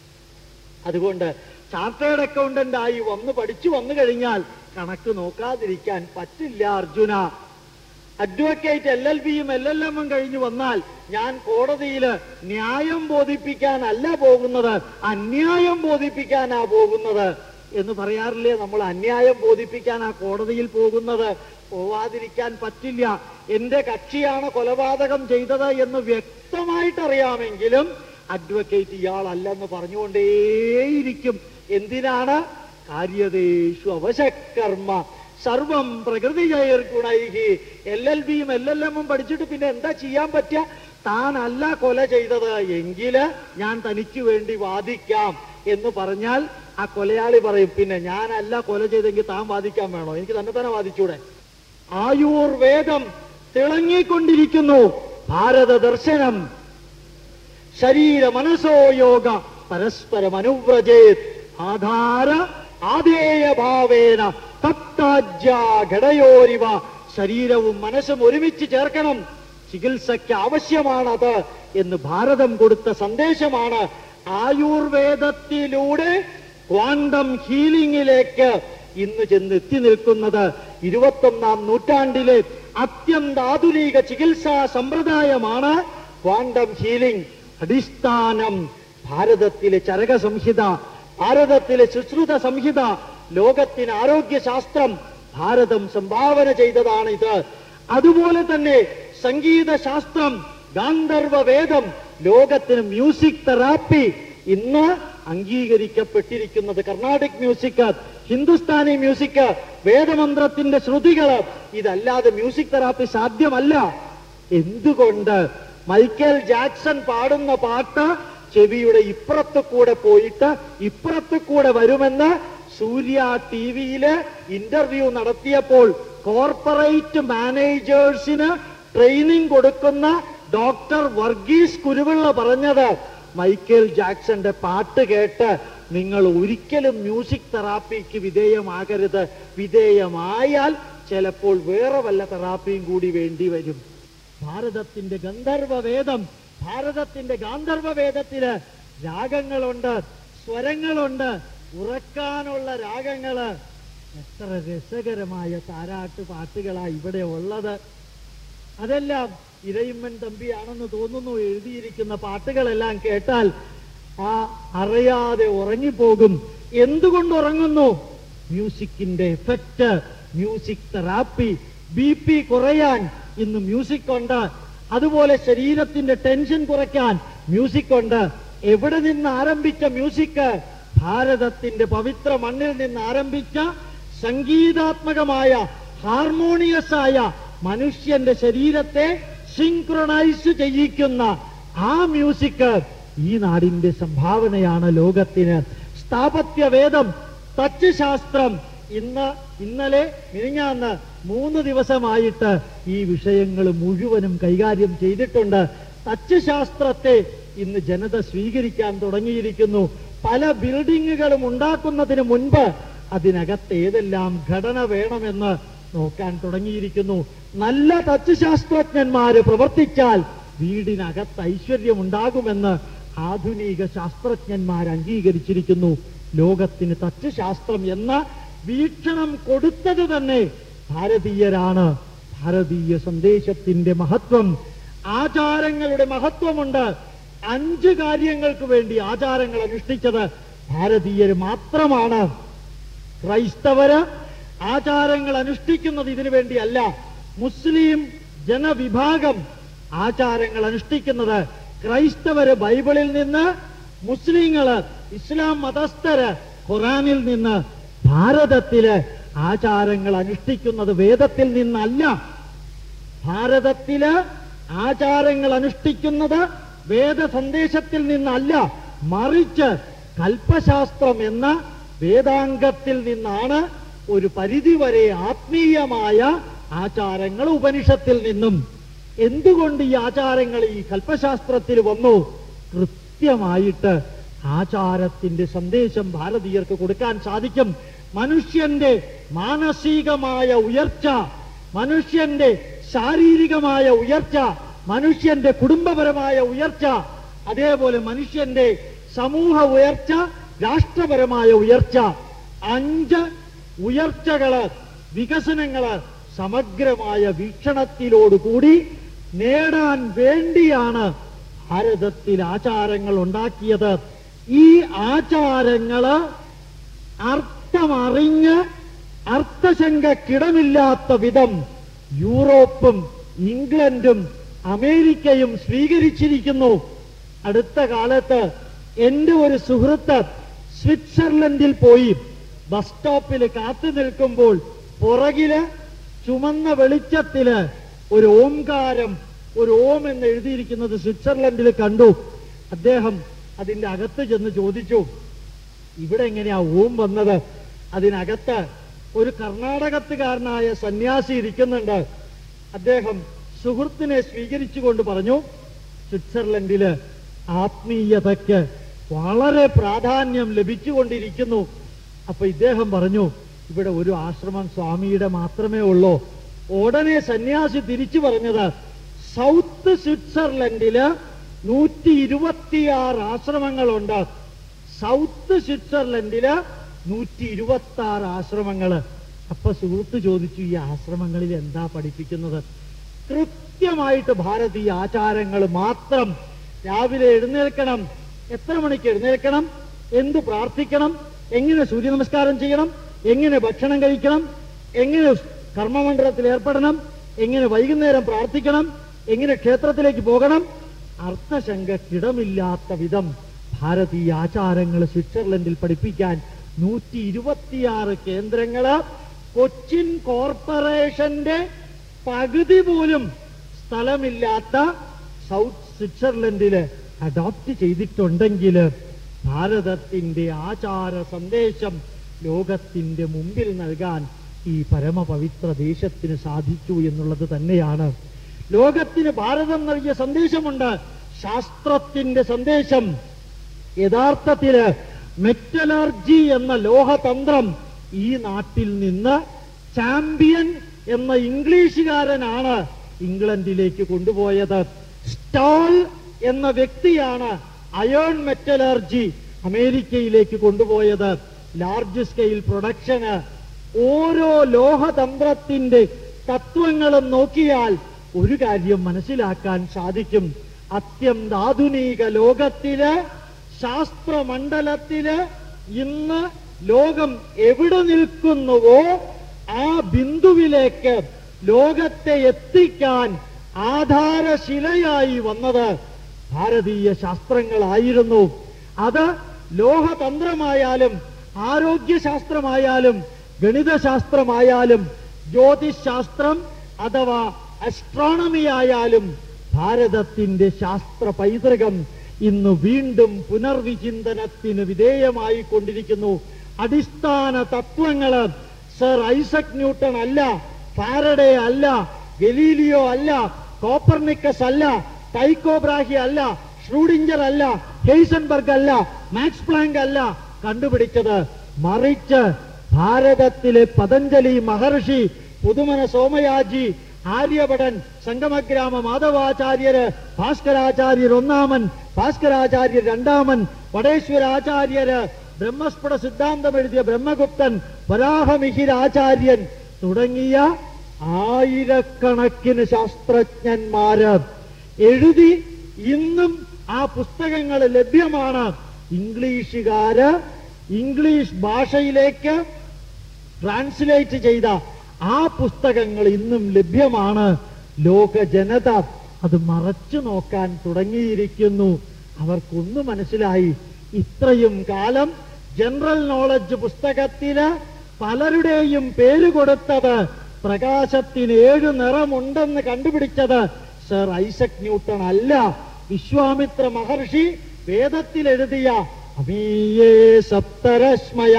അതുകൊണ്ട് ചാർട്ടേഡ് അക്കൗണ്ടന്റ് ആയി വന്ന് പഠിച്ചു വന്നു കഴിഞ്ഞാൽ കണക്ക് നോക്കാതിരിക്കാൻ പറ്റില്ല അർജുന അഡ്വക്കേറ്റ് എൽ എൽ ബിയും എൽ എൽ എമ്മും കഴിഞ്ഞു വന്നാൽ ഞാൻ കോടതിയിൽ ന്യായം ബോധിപ്പിക്കാനല്ല പോകുന്നത് അന്യായം ബോധിപ്പിക്കാനാ പോകുന്നത് എന്ന് പറയാറില്ലേ നമ്മൾ അന്യായം ബോധിപ്പിക്കാനാ കോടതിയിൽ പോകുന്നത് പോവാതിരിക്കാൻ പറ്റില്ല എന്റെ കക്ഷിയാണ് കൊലപാതകം ചെയ്തത് എന്ന് വ്യക്തമായിട്ട് അറിയാമെങ്കിലും അഡ്വക്കേറ്റ് ഇയാളല്ലെന്ന് പറഞ്ഞുകൊണ്ടേയിരിക്കും എന്തിനാണ് കാര്യതേഷു അവശക്കർമ്മ സർവം പ്രകൃതി ഗുണൈഹി എൽ എൽ ബിയും എൽ എൽ എമ്മും പഠിച്ചിട്ട് പിന്നെ എന്താ ചെയ്യാൻ പറ്റുക താനല്ല കൊല ചെയ്തത് എങ്കില് ഞാൻ തനിക്ക് വേണ്ടി വാദിക്കാം എന്ന് പറഞ്ഞാൽ ആ കൊലയാളി പറയും പിന്നെ ഞാനല്ല കൊല ചെയ്തെങ്കിൽ താൻ വാദിക്കാൻ വേണോ എനിക്ക് തന്നെ തന്നെ വാദിച്ചൂടെ ആയുർവേദം തിളങ്ങിക്കൊണ്ടിരിക്കുന്നു ഭാരത ദർശനം ശരീര മനസ്സോ യോഗ പരസ്പരം അനുവ്രജേത് ആധാര ആധേയ ഭാവേന തപ്താജ്യ ഘടയോരിവ ശരീരവും മനസ്സും ഒരുമിച്ച് ചേർക്കണം ചികിത്സയ്ക്ക് ആവശ്യമാണത് എന്ന് ഭാരതം കൊടുത്ത സന്ദേശമാണ് ആയുർവേദത്തിലൂടെ ക്വാണ്ടം ഹീലിംഗിലേക്ക് ഇന്ന് ചെന്ന് എത്തി നിൽക്കുന്നത് ഇരുപത്തൊന്നാം നൂറ്റാണ്ടിലെ അത്യന്താധുനിക ചികിത്സാ സമ്പ്രദായമാണ് ക്വാണ്ടം ഹീലിംഗ് അടിസ്ഥാനം ഭാരതത്തിലെ ചരക സംഹിത ഭാരതത്തിലെ സുശ്രുത സംഹിത ലോകത്തിന് ആരോഗ്യശാസ്ത്രം ഭാരതം സംഭാവന ചെയ്തതാണിത് അതുപോലെ തന്നെ സംഗീത ശാസ്ത്രം ഗാന്ധർവ വേദം ലോകത്തിന് മ്യൂസിക് തെറാപ്പി ഇന്ന് അംഗീകരിക്കപ്പെട്ടിരിക്കുന്നത് കർണാടിക് മ്യൂസിക് ഹിന്ദുസ്ഥാനി മ്യൂസിക് വേദമന്ത്രത്തിന്റെ ശ്രുതികള് ഇതല്ലാതെ മ്യൂസിക് തെറാപ്പി സാധ്യമല്ല എന്തുകൊണ്ട് മൈക്കൽ ജാക്സൺ പാടുന്ന പാട്ട് ചെവിയുടെ ഇപ്പുറത്ത് കൂടെ പോയിട്ട് ഇപ്പുറത്ത് കൂടെ വരുമെന്ന് സൂര്യ ടി വിയില് ഇന്റർവ്യൂ നടത്തിയപ്പോൾ കോർപ്പറേറ്റ് മാനേജേഴ്സിന് ട്രെയിനിങ് കൊടുക്കുന്ന ഡോക്ടർ വർഗീസ് കുരുവിള്ള പറഞ്ഞത് മൈക്കേൽ ജാക്സന്റെ പാട്ട് കേട്ട് നിങ്ങൾ ഒരിക്കലും മ്യൂസിക് തെറാപ്പിക്ക് വിധേയമാകരുത് വിധേയമായാൽ ചിലപ്പോൾ വേറെ വല്ല തെറാപ്പിയും കൂടി വേണ്ടി വരും ഭാരതത്തിന്റെ ഗന്ധർവ വേദം ഭാരതത്തിന്റെ ഗാന്ധർവ വേദത്തില് രാഗങ്ങളുണ്ട് സ്വരങ്ങളുണ്ട് ഉറക്കാനുള്ള രാഗങ്ങള് എത്ര രസകരമായ താരാട്ട് പാട്ടുകളാ ഇവിടെ ഉള്ളത് അതെല്ലാം ഇരയിമ്മൻ തമ്പിയാണെന്ന് തോന്നുന്നു എഴുതിയിരിക്കുന്ന പാട്ടുകളെല്ലാം കേട്ടാൽ ആ അറിയാതെ ഉറങ്ങിപ്പോകും എന്തുകൊണ്ട് ഉറങ്ങുന്നു മ്യൂസിക്കിന്റെ effect music therapy B P കുറയാൻ ഇന്ന് മ്യൂസിക് ഉണ്ട് അതുപോലെ ശരീരത്തിന്റെ ടെൻഷൻ കുറയ്ക്കാൻ മ്യൂസിക് ഉണ്ട് എവിടെ നിന്ന് ആരംഭിച്ച മ്യൂസിക് ഭാരതത്തിന്റെ പവിത്ര മണ്ണിൽ നിന്ന് ആരംഭിച്ച സംഗീതാത്മകമായ ഹാർമോണിയസ് ആയ മനുഷ്യന്റെ ശരീരത്തെ സിങ്ക്രണൈസ് ചെയ്യിക്കുന്ന ആ മ്യൂസിക് ഈ നാടിന്റെ സംഭാവനയാണ് ലോകത്തിന് സ്ഥാപത്യ വേദം തച്ചുശാസ്ത്രം ഇന്ന് ഇന്നലെ മിനിഞ്ഞാന്ന് മൂന്ന് ദിവസമായിട്ട് ഈ വിഷയങ്ങൾ മുഴുവനും കൈകാര്യം ചെയ്തിട്ടുണ്ട് തച്ചുശാസ്ത്രത്തെ ഇന്ന് ജനത സ്വീകരിക്കാൻ തുടങ്ങിയിരിക്കുന്നു പല ബിൽഡിങ്ങുകളും ഉണ്ടാക്കുന്നതിന് മുൻപ് അതിനകത്ത് ഏതെല്ലാം ഘടന വേണമെന്ന് നോക്കാൻ തുടങ്ങിയിരിക്കുന്നു നല്ല തച്ചുശാസ്ത്രജ്ഞന്മാര് പ്രവർത്തിച്ചാൽ വീടിനകത്ത് ഐശ്വര്യം ഉണ്ടാകുമെന്ന് ആധുനിക ശാസ്ത്രജ്ഞന്മാർ അംഗീകരിച്ചിരിക്കുന്നു ലോകത്തിന് തച്ചുശാസ്ത്രം എന്ന വീക്ഷണം കൊടുത്തത് തന്നെ ഭാരതീയരാണ് ഭാരതീയ സന്ദേശത്തിന്റെ മഹത്വം ആചാരങ്ങളുടെ മഹത്വമുണ്ട് അഞ്ച് കാര്യങ്ങൾക്ക് വേണ്ടി ആചാരങ്ങൾ അനുഷ്ഠിച്ചത് ഭാരതീയർ മാത്രമാണ് ക്രൈസ്തവര് ആചാരങ്ങൾ അനുഷ്ഠിക്കുന്നത് ഇതിനു വേണ്ടിയല്ല മുസ്ലിം ജനവിഭാഗം ആചാരങ്ങൾ അനുഷ്ഠിക്കുന്നത് ക്രൈസ്തവര് ബൈബിളിൽ നിന്ന് മുസ്ലിങ്ങള് ഇസ്ലാം മതസ്ഥര് ഖുറാനിൽ നിന്ന് ഭാരതത്തില് ആചാരങ്ങൾ അനുഷ്ഠിക്കുന്നത് വേദത്തിൽ നിന്നല്ല ഭാരതത്തില് ആചാരങ്ങൾ അനുഷ്ഠിക്കുന്നത് വേദ സന്ദേശത്തിൽ നിന്നല്ല മറിച്ച് കൽപ്പശാസ്ത്രം എന്ന വേദാംഗത്തിൽ നിന്നാണ് ഒരു പരിധിവരെ ആത്മീയമായ ആചാരങ്ങൾ ഉപനിഷത്തിൽ നിന്നും എന്തുകൊണ്ട് ഈ ആചാരങ്ങൾ ഈ കൽപ്പശാസ്ത്രത്തിൽ വന്നു കൃത്യമായിട്ട് ആചാരത്തിന്റെ സന്ദേശം ഭാരതീയർക്ക് കൊടുക്കാൻ സാധിക്കും മനുഷ്യന്റെ മാനസികമായ ഉയർച്ച മനുഷ്യന്റെ ശാരീരികമായ ഉയർച്ച മനുഷ്യന്റെ കുടുംബപരമായ ഉയർച്ച അതേപോലെ മനുഷ്യന്റെ സമൂഹ ഉയർച്ച രാഷ്ട്രപരമായ ഉയർച്ച അഞ്ച് ഉയർച്ചകള് വികസനങ്ങള് സമഗ്രമായ വീക്ഷണത്തിലോടുകൂടി നേടാൻ വേണ്ടിയാണ് ഭാരതത്തിൽ ആചാരങ്ങൾ ഉണ്ടാക്കിയത് ഈ ആചാരങ്ങള് അർത്ഥമറിഞ്ഞ് അർത്ഥശങ്കക്കിടമില്ലാത്ത വിധം യൂറോപ്പും ഇംഗ്ലണ്ടും അമേരിക്കയും സ്വീകരിച്ചിരിക്കുന്നു അടുത്ത കാലത്ത് എന്റെ ഒരു സുഹൃത്ത് സ്വിറ്റ്സർലൻഡിൽ പോയി ബസ് സ്റ്റോപ്പിൽ കാത്തു നിൽക്കുമ്പോൾ പുറകില് ചുമന്ന വെളിച്ചത്തില് ഒരു ഓംകാരം ഒരു ഓം എന്ന് എഴുതിയിരിക്കുന്നത് സ്വിറ്റ്സർലൻഡിൽ കണ്ടു അദ്ദേഹം അതിന്റെ അകത്ത് ചെന്ന് ചോദിച്ചു ഇവിടെ എങ്ങനെയാ ഓം വന്നത് അതിനകത്ത് ഒരു കർണാടകത്തുകാരനായ സന്യാസി ഇരിക്കുന്നുണ്ട് അദ്ദേഹം സുഹൃത്തിനെ സ്വീകരിച്ചുകൊണ്ട് പറഞ്ഞു സ്വിറ്റ്സർലൻഡില് ആത്മീയതയ്ക്ക് വളരെ പ്രാധാന്യം ലഭിച്ചുകൊണ്ടിരിക്കുന്നു അപ്പൊ ഇദ്ദേഹം പറഞ്ഞു ഇവിടെ ഒരു ആശ്രമം സ്വാമിയുടെ മാത്രമേ ഉള്ളൂ ഉടനെ സന്യാസി തിരിച്ചു പറഞ്ഞത് സൗത്ത് സ്വിറ്റ്സർലൻഡില് നൂറ്റി ഇരുപത്തിയാറ് ആശ്രമങ്ങളുണ്ട് സൗത്ത് സ്വിറ്റ്സർലൻഡില് നൂറ്റി ഇരുപത്തി ആറ് ആശ്രമങ്ങള് അപ്പൊ സുഹൃത്ത് ചോദിച്ചു ഈ ആശ്രമങ്ങളിൽ എന്താ പഠിപ്പിക്കുന്നത് കൃത്യമായിട്ട് ഭാരതീയ ആചാരങ്ങൾ മാത്രം രാവിലെ എഴുന്നേൽക്കണം എത്ര മണിക്ക് എഴുന്നേൽക്കണം എന്ത് പ്രാർത്ഥിക്കണം എങ്ങനെ സൂര്യ നമസ്കാരം ചെയ്യണം എങ്ങനെ ഭക്ഷണം കഴിക്കണം എങ്ങനെ കർമ്മമണ്ഡലത്തിൽ ഏർപ്പെടണം എങ്ങനെ വൈകുന്നേരം പ്രാർത്ഥിക്കണം എങ്ങനെ ക്ഷേത്രത്തിലേക്ക് പോകണം അർത്ഥശങ്കക്കിടമില്ലാത്ത വിധം ഭാരതീയ ആചാരങ്ങൾ സ്വിറ്റ്സർലൻഡിൽ പഠിപ്പിക്കാൻ നൂറ്റി ഇരുപത്തിയാറ് കേന്ദ്രങ്ങള് കൊച്ചിൻ കോർപ്പറേഷന്റെ പകുതി പോലും സ്ഥലമില്ലാത്ത സൗത്ത് സ്വിറ്റ്സർലൻഡില് അഡോപ്റ്റ് ചെയ്തിട്ടുണ്ടെങ്കിൽ ഭാരതത്തിന്റെ ആചാര സന്ദേശം ലോകത്തിന്റെ മുമ്പിൽ നൽകാൻ ഈ പരമപവിത്ര ദേശത്തിന് സാധിച്ചു എന്നുള്ളത് തന്നെയാണ് ലോകത്തിന് ഭാരതം നൽകിയ സന്ദേശമുണ്ട് ശാസ്ത്രത്തിന്റെ സന്ദേശം യഥാർത്ഥത്തില് മെറ്റലർജി എന്ന ലോഹതന്ത്രം ഈ നാട്ടിൽ നിന്ന് ചാമ്പ്യൻ എന്ന ഇംഗ്ലീഷുകാരനാണ് ഇംഗ്ലണ്ടിലേക്ക് കൊണ്ടുപോയത് സ്റ്റോൾ എന്ന വ്യക്തിയാണ് അയേൺ മെറ്റലർജി അമേരിക്കയിലേക്ക് കൊണ്ടുപോയത് ലാർജ് സ്കെയിൽ പ്രൊഡക്ഷന് ഓരോ ലോഹതന്ത്രത്തിന്റെ തത്വങ്ങളും നോക്കിയാൽ ഒരു കാര്യം മനസ്സിലാക്കാൻ സാധിക്കും അത്യന്താധുനിക ലോകത്തില് ശാസ്ത്രമണ്ഡലത്തില് ഇന്ന് ലോകം എവിടെ നിൽക്കുന്നുവോ ആ ബിന്ദുവിലേക്ക് ലോകത്തെ എത്തിക്കാൻ ആധാരശിലയായി വന്നത് ഭാരതീയ ശാസ്ത്രങ്ങളായിരുന്നു അത് ലോഹതന്ത്രമായാലും ആരോഗ്യശാസ്ത്രമായാലും ഗണിതശാസ്ത്രമായാലും ജ്യോതിശാസ്ത്രം അഥവാ അസ്ട്രോണമി ആയാലും ഭാരതത്തിന്റെ ശാസ്ത്ര പൈതൃകം ഇന്ന് വീണ്ടും പുനർവിചിന്തനത്തിന് വിധേയമായി കൊണ്ടിരിക്കുന്നു അടിസ്ഥാന തത്വങ്ങള് സർ ഐസക് ന്യൂട്ടൺ അല്ല ഫാരഡേ അല്ല ഗലീലിയോ അല്ല കോപ്പർനിക്കസ് അല്ല ടൈക്കോബ്രാഹി അല്ല ഷ്രൂഡിഞ്ചർ അല്ല ഹെയ്സൻബർഗ് അല്ല മാക്സ് പ്ലാങ്ക് അല്ല കണ്ടുപിടിച്ചത് മറിച്ച് ഭാരതത്തിലെ പതഞ്ജലി മഹർഷി പുതുമന സോമയാജി ആര്യഭടൻ സംഗമഗ്രാമ മാധവാചാര്യര് ഭാസ്കരാചാര്യർ ഒന്നാമൻ ഭാസ്കരാചാര്യർ രണ്ടാമൻ വടേശ്വരാചാര്യര് ബ്രഹ്മസ്ഫുട സിദ്ധാന്തം എഴുതിയ ബ്രഹ്മഗുപ്തൻ വരാഹമിഹിരാചാര്യൻ തുടങ്ങിയ ആയിരക്കണക്കിന് ശാസ്ത്രജ്ഞന്മാര് എഴുതി ഇന്നും ആ പുസ്തകങ്ങൾ ലഭ്യമാണ് ഇംഗ്ലീഷുകാര് ഇംഗ്ലീഷ് ഭാഷയിലേക്ക് ട്രാൻസ്ലേറ്റ് ചെയ്ത ആ പുസ്തകങ്ങൾ ഇന്നും ലഭ്യമാണ് ലോക ജനത അത് മറച്ചു നോക്കാൻ തുടങ്ങിയിരിക്കുന്നു അവർക്കൊന്ന് മനസ്സിലായി ഇത്രയും കാലം ജനറൽ നോളജ് പുസ്തകത്തില് പലരുടെയും പേര് കൊടുത്തത് പ്രകാശത്തിന് ഏഴ് നിറമുണ്ടെന്ന് കണ്ടുപിടിച്ചത് സർ ഐസക് ന്യൂട്ടൺ അല്ല വിശ്വാമിത്ര മഹർഷി വേദത്തിൽ എഴുതിയ അമീയേ സപ്തരശ്മയ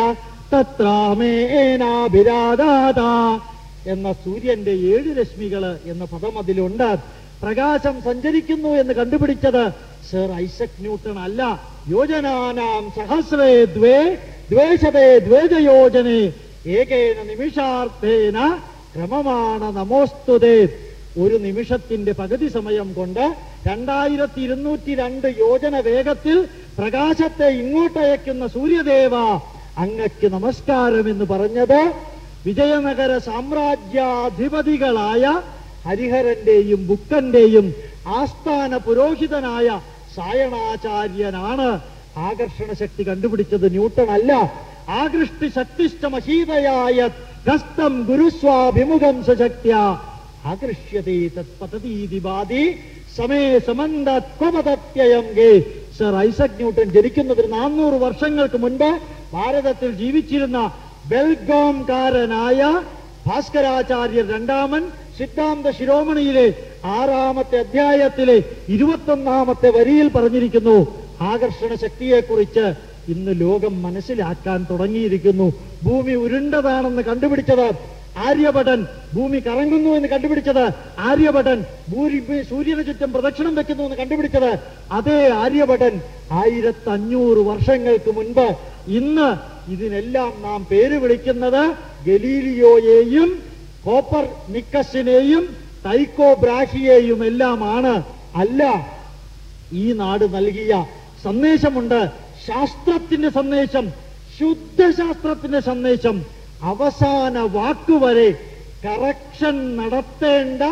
തത്രാമേനാഭിരാധാത എന്ന സൂര്യന്റെ ഏഴ് രശ്മികള് എന്ന പദം അതിലുണ്ട് പ്രകാശം സഞ്ചരിക്കുന്നു എന്ന് കണ്ടുപിടിച്ചത് സർ ഐസക് ന്യൂട്ടൺ അല്ല യോജനാനാം സഹസ്രേ ദ്വേ ദ്വേഷതേ ദ്വേജയോജനെ ഏകേന നിമിഷാർത്ഥേന ക്രമമാണ് നമോസ്തുതേ ഒരു നിമിഷത്തിന്റെ പകുതി സമയം കൊണ്ട് രണ്ടായിരത്തി ഇരുന്നൂറ്റി രണ്ട് യോജന വേഗത്തിൽ പ്രകാശത്തെ ഇങ്ങോട്ടയക്കുന്ന സൂര്യദേവ അങ്ങക്ക് നമസ്കാരം എന്ന് പറഞ്ഞത് വിജയനഗര സാമ്രാജ്യാധിപതികളായ ഹരിഹരന്റെയും ബുക്കന്റെയും ആസ്ഥാന പുരോഹിതനായ സായണാചാര്യനാണ് ആകർഷണ ശക്തി കണ്ടുപിടിച്ചത് ന്യൂട്ടൺ അല്ല ആകൃഷ്ടി ശക്തിഷ്ട മഹീതയായ ഗസ്തം ഗുരുസ്വാഭിമുഖം സശക്യ ആകൃഷ്യതേ തത്പതതീതി ബാധി സമേ സമന്തത്വമതത്യയം ഗേ സർ ഐസക് ന്യൂട്ടൺ ജനിക്കുന്നതിന് നാനൂറ് വർഷങ്ങൾക്ക് മുൻപ് ഭാരതത്തിൽ ജീവിച്ചിരുന്ന ബെൽഗോംകാരനായ ഭാസ്കരാചാര്യർ രണ്ടാമൻ സിദ്ധാന്ത ശിരോമണിയിലെ ആറാമത്തെ അധ്യായത്തിലെ ഇരുപത്തൊന്നാമത്തെ വരിയിൽ പറഞ്ഞിരിക്കുന്നു ആകർഷണ ശക്തിയെക്കുറിച്ച് ഇന്ന് ലോകം മനസ്സിലാക്കാൻ തുടങ്ങിയിരിക്കുന്നു ഭൂമി ഉരുണ്ടതാണെന്ന് കണ്ടുപിടിച്ചത് ആര്യഭടൻ ഭൂമി കറങ്ങുന്നു എന്ന് കണ്ടുപിടിച്ചത് ആര്യഭടൻ ഭൂരി സൂര്യന് ചുറ്റും പ്രദക്ഷിണം വെക്കുന്നു എന്ന് കണ്ടുപിടിച്ചത് അതേ ആര്യഭടൻ ആയിരത്തി അഞ്ഞൂറ് വർഷങ്ങൾക്ക് മുൻപ് ഇന്ന് ഇതിനെല്ലാം നാം പേര് വിളിക്കുന്നത് ഗലീലിയോയെയും കോപ്പർ നിക്കസിനെയും ടൈക്കോ ബ്രാഹിയെയും എല്ലാമാണ് അല്ല ഈ നാട് നൽകിയ സന്ദേശമുണ്ട് ശാസ്ത്രത്തിന്റെ സന്ദേശം ശുദ്ധശാസ്ത്രത്തിന്റെ സന്ദേശം അവസാന വാക്കുവരെ കറക്ഷൻ നടത്തേണ്ട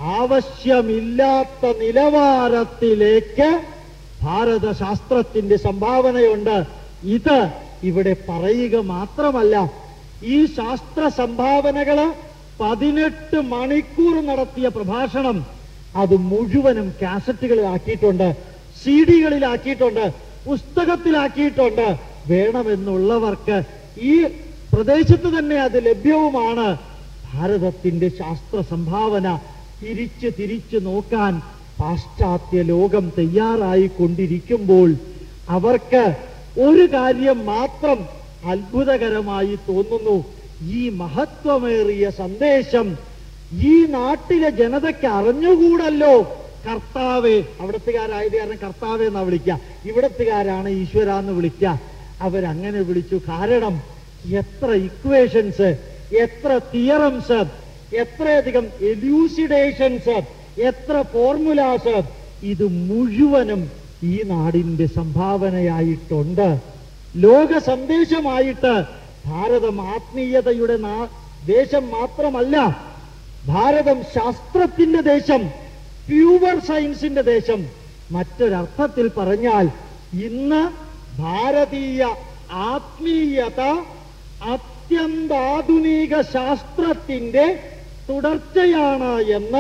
ആവശ്യമില്ലാത്ത നിലവാരത്തിലേക്ക് ഭാരത ശാസ്ത്രത്തിന്റെ സംഭാവനയുണ്ട് ഇത് ഇവിടെ പറയുക മാത്രമല്ല ഈ ശാസ്ത്ര സംഭാവനകള് പതിനെട്ട് മണിക്കൂർ നടത്തിയ പ്രഭാഷണം അത് മുഴുവനും കാസറ്റുകളിലാക്കിയിട്ടുണ്ട് സി ഡികളിലാക്കിയിട്ടുണ്ട് പുസ്തകത്തിലാക്കിയിട്ടുണ്ട് വേണമെന്നുള്ളവർക്ക് ഈ പ്രദേശത്ത് തന്നെ അത് ലഭ്യവുമാണ് ഭാരതത്തിന്റെ ശാസ്ത്ര സംഭാവന തിരിച്ച് തിരിച്ചു നോക്കാൻ പാശ്ചാത്യ ലോകം തയ്യാറായി കൊണ്ടിരിക്കുമ്പോൾ അവർക്ക് ഒരു കാര്യം മാത്രം അത്ഭുതകരമായി തോന്നുന്നു ഈ മഹത്വമേറിയ സന്ദേശം ഈ നാട്ടിലെ ജനതയ്ക്ക് അറിഞ്ഞുകൂടല്ലോ കർത്താവെ അവിടത്തുകാരായത് കാരണം കർത്താവെ എന്നാ വിളിക്കുക ഇവിടത്തുകാരാണ് ഈശ്വര എന്ന് വിളിക്കുക അവരങ്ങനെ വിളിച്ചു കാരണം എത്ര ഇക്വേഷൻസ് എത്ര തിയറംസ് എത്രയധികം എലൂസിഡേഷൻസ് എത്ര ഫോർമുലാസ് ഇത് മുഴുവനും ഈ നാടിന്റെ സംഭാവനയായിട്ടുണ്ട് ലോക സന്ദേശമായിട്ട് ഭാരതം ആത്മീയതയുടെ നാ- ദേശം മാത്രമല്ല ഭാരതം ശാസ്ത്രത്തിന്റെ ദേശം പ്യൂവർ സയൻസിന്റെ ദേശം മറ്റൊരർത്ഥത്തിൽ പറഞ്ഞാൽ ഇന്ന് ഭാരതീയ ആത്മീയത അത്യന്താധുനിക ശാസ്ത്രത്തിന്റെ തുടർച്ചയാണ് എന്ന്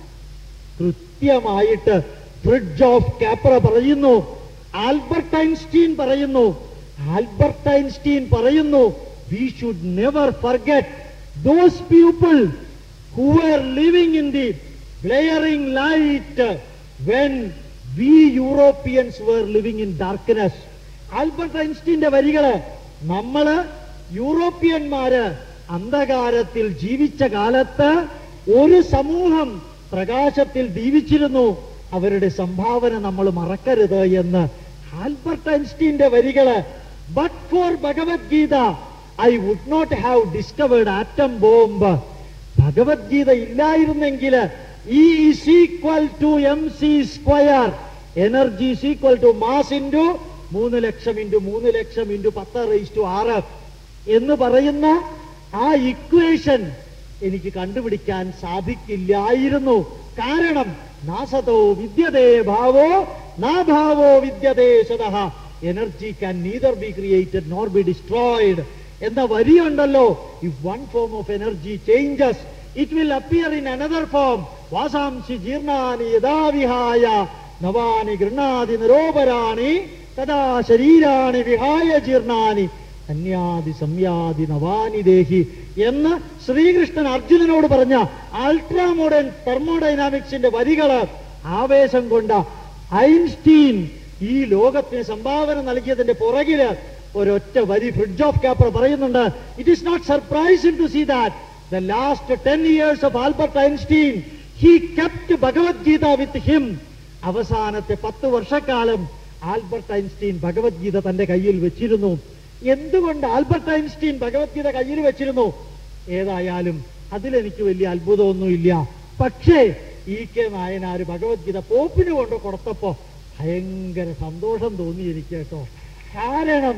കൃത്യമായിട്ട് ഫ്രിഡ്ജ് ഓഫ് കാപ്ര പറയുന്നു ആൽബർട്ട് ഐൻസ്റ്റീൻ പറയുന്നു ആൽബർട്ട് ഐൻസ്റ്റീൻ പറയുന്നു we should never forget those people who are living in the glaring light when we Europeans were living in darkness Albert ഐൻസ്റ്റീന്റെ വരികള് നമ്മള് യൂറോപ്യന്മാര് അന്ധകാരത്തിൽ ജീവിച്ച കാലത്ത് ഒരു സമൂഹം പ്രകാശത്തിൽ ജീവിച്ചിരുന്നു അവരുടെ സംഭാവന നമ്മൾ മറക്കരുത് എന്ന് ആൽബർട്ട് ഐൻസ്റ്റീന്റെ വരികള് but for Bhagavad Gita I would not have discovered atom bomb Bhagavad Gita ഇല്ലായിരുന്നെങ്കിൽ E is equal to M C square energy is equal to mass into മൂന്ന് ലക്ഷം ഇൻറ്റു മൂന്ന് ലക്ഷം ഇൻറ്റു പത്ത് റേസ് ടു ആറ് എന്ന് പറയുന്ന ആ ഇക്വേഷൻ എനിക്ക് കണ്ടുപിടിക്കാൻ സാധിക്കില്ലായിരുന്നു കാരണം നാസതോ വിദ്യതേ ഭാവോ നാഭാവോ വിദ്യതേ സതഹ energy can neither be created nor be destroyed എന്ന വരിയുണ്ടല്ലോ if one form of energy changes it will appear in another form വാസാംസി ജീർണാനി യഥാവിഹായ നവാനി ഗൃഹാതി നിരോപരാണി തഥാ ശരീരാണി വിഹായ ജീർണാനി അന്യാദി സംയാദി നവാനി ദേഹി എന്ന് ശ്രീകൃഷ്ണൻ അർജുനനോട് പറഞ്ഞ അൾട്രാ മോഡേൺ തെർമോഡൈനാമിക്സിന്റെ വരികള് ആവേശം കൊണ്ട ഐൻസ്റ്റീൻ ഈ ലോകത്തിന് സംഭാവന നൽകിയതിന്റെ പുറകില് ഒരൊറ്റ വരി ഫ്രിഡ്ജ് ഓഫ് കാപ്പർ പറയുന്നുണ്ട് it is not surprising to see that the last ten years of Albert Einstein he kept Bhagavad Gita with him അവസാനത്തെ പത്ത് വർഷക്കാലം ആൽബർട്ട് ഐൻസ്റ്റീൻ ഭഗവത്ഗീത തന്റെ കയ്യിൽ വെച്ചിരുന്നു എന്തുകൊണ്ട് ആൽബർട്ട് ഐൻസ്റ്റീൻ ഭഗവത്ഗീത കയ്യിൽ വെച്ചിരുന്നു ഏതായാലും അതിലെനിക്ക് വലിയ അത്ഭുതമൊന്നുമില്ല പക്ഷേ ഇ കെ നായനാര് ഭഗവത്ഗീത പോപ്പിന് കൊണ്ട് കൊടുത്തപ്പോ ഭയങ്കര സന്തോഷം തോന്നി എനിക്ക് കേട്ടോ കാരണം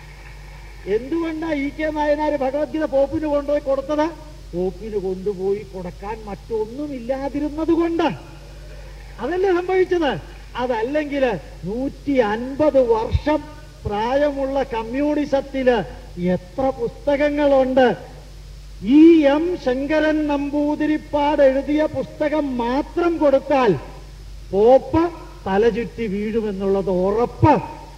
എന്തുകൊണ്ടാ ഇ കെ നായനാര് ഭഗവത്ഗീത പോപ്പിന് കൊണ്ടുപോയി കൊടുത്തത് പോപ്പിന് കൊണ്ടുപോയി കൊടുക്കാൻ മറ്റൊന്നുമില്ലാതിരുന്നത് കൊണ്ട് അതല്ലേ സംഭവിച്ചത് അതല്ലെങ്കിൽ നൂറ്റി അൻപത് വർഷം പ്രായമുള്ള കമ്മ്യൂണിസത്തില് എത്ര പുസ്തകങ്ങളുണ്ട് ഈ എം ശങ്കരൻ നമ്പൂതിരിപ്പാട് എഴുതിയ പുസ്തകം മാത്രം കൊടുത്താൽ പോപ്പ് തലചുറ്റി വീഴുമെന്നുള്ളത് ഉറപ്പ്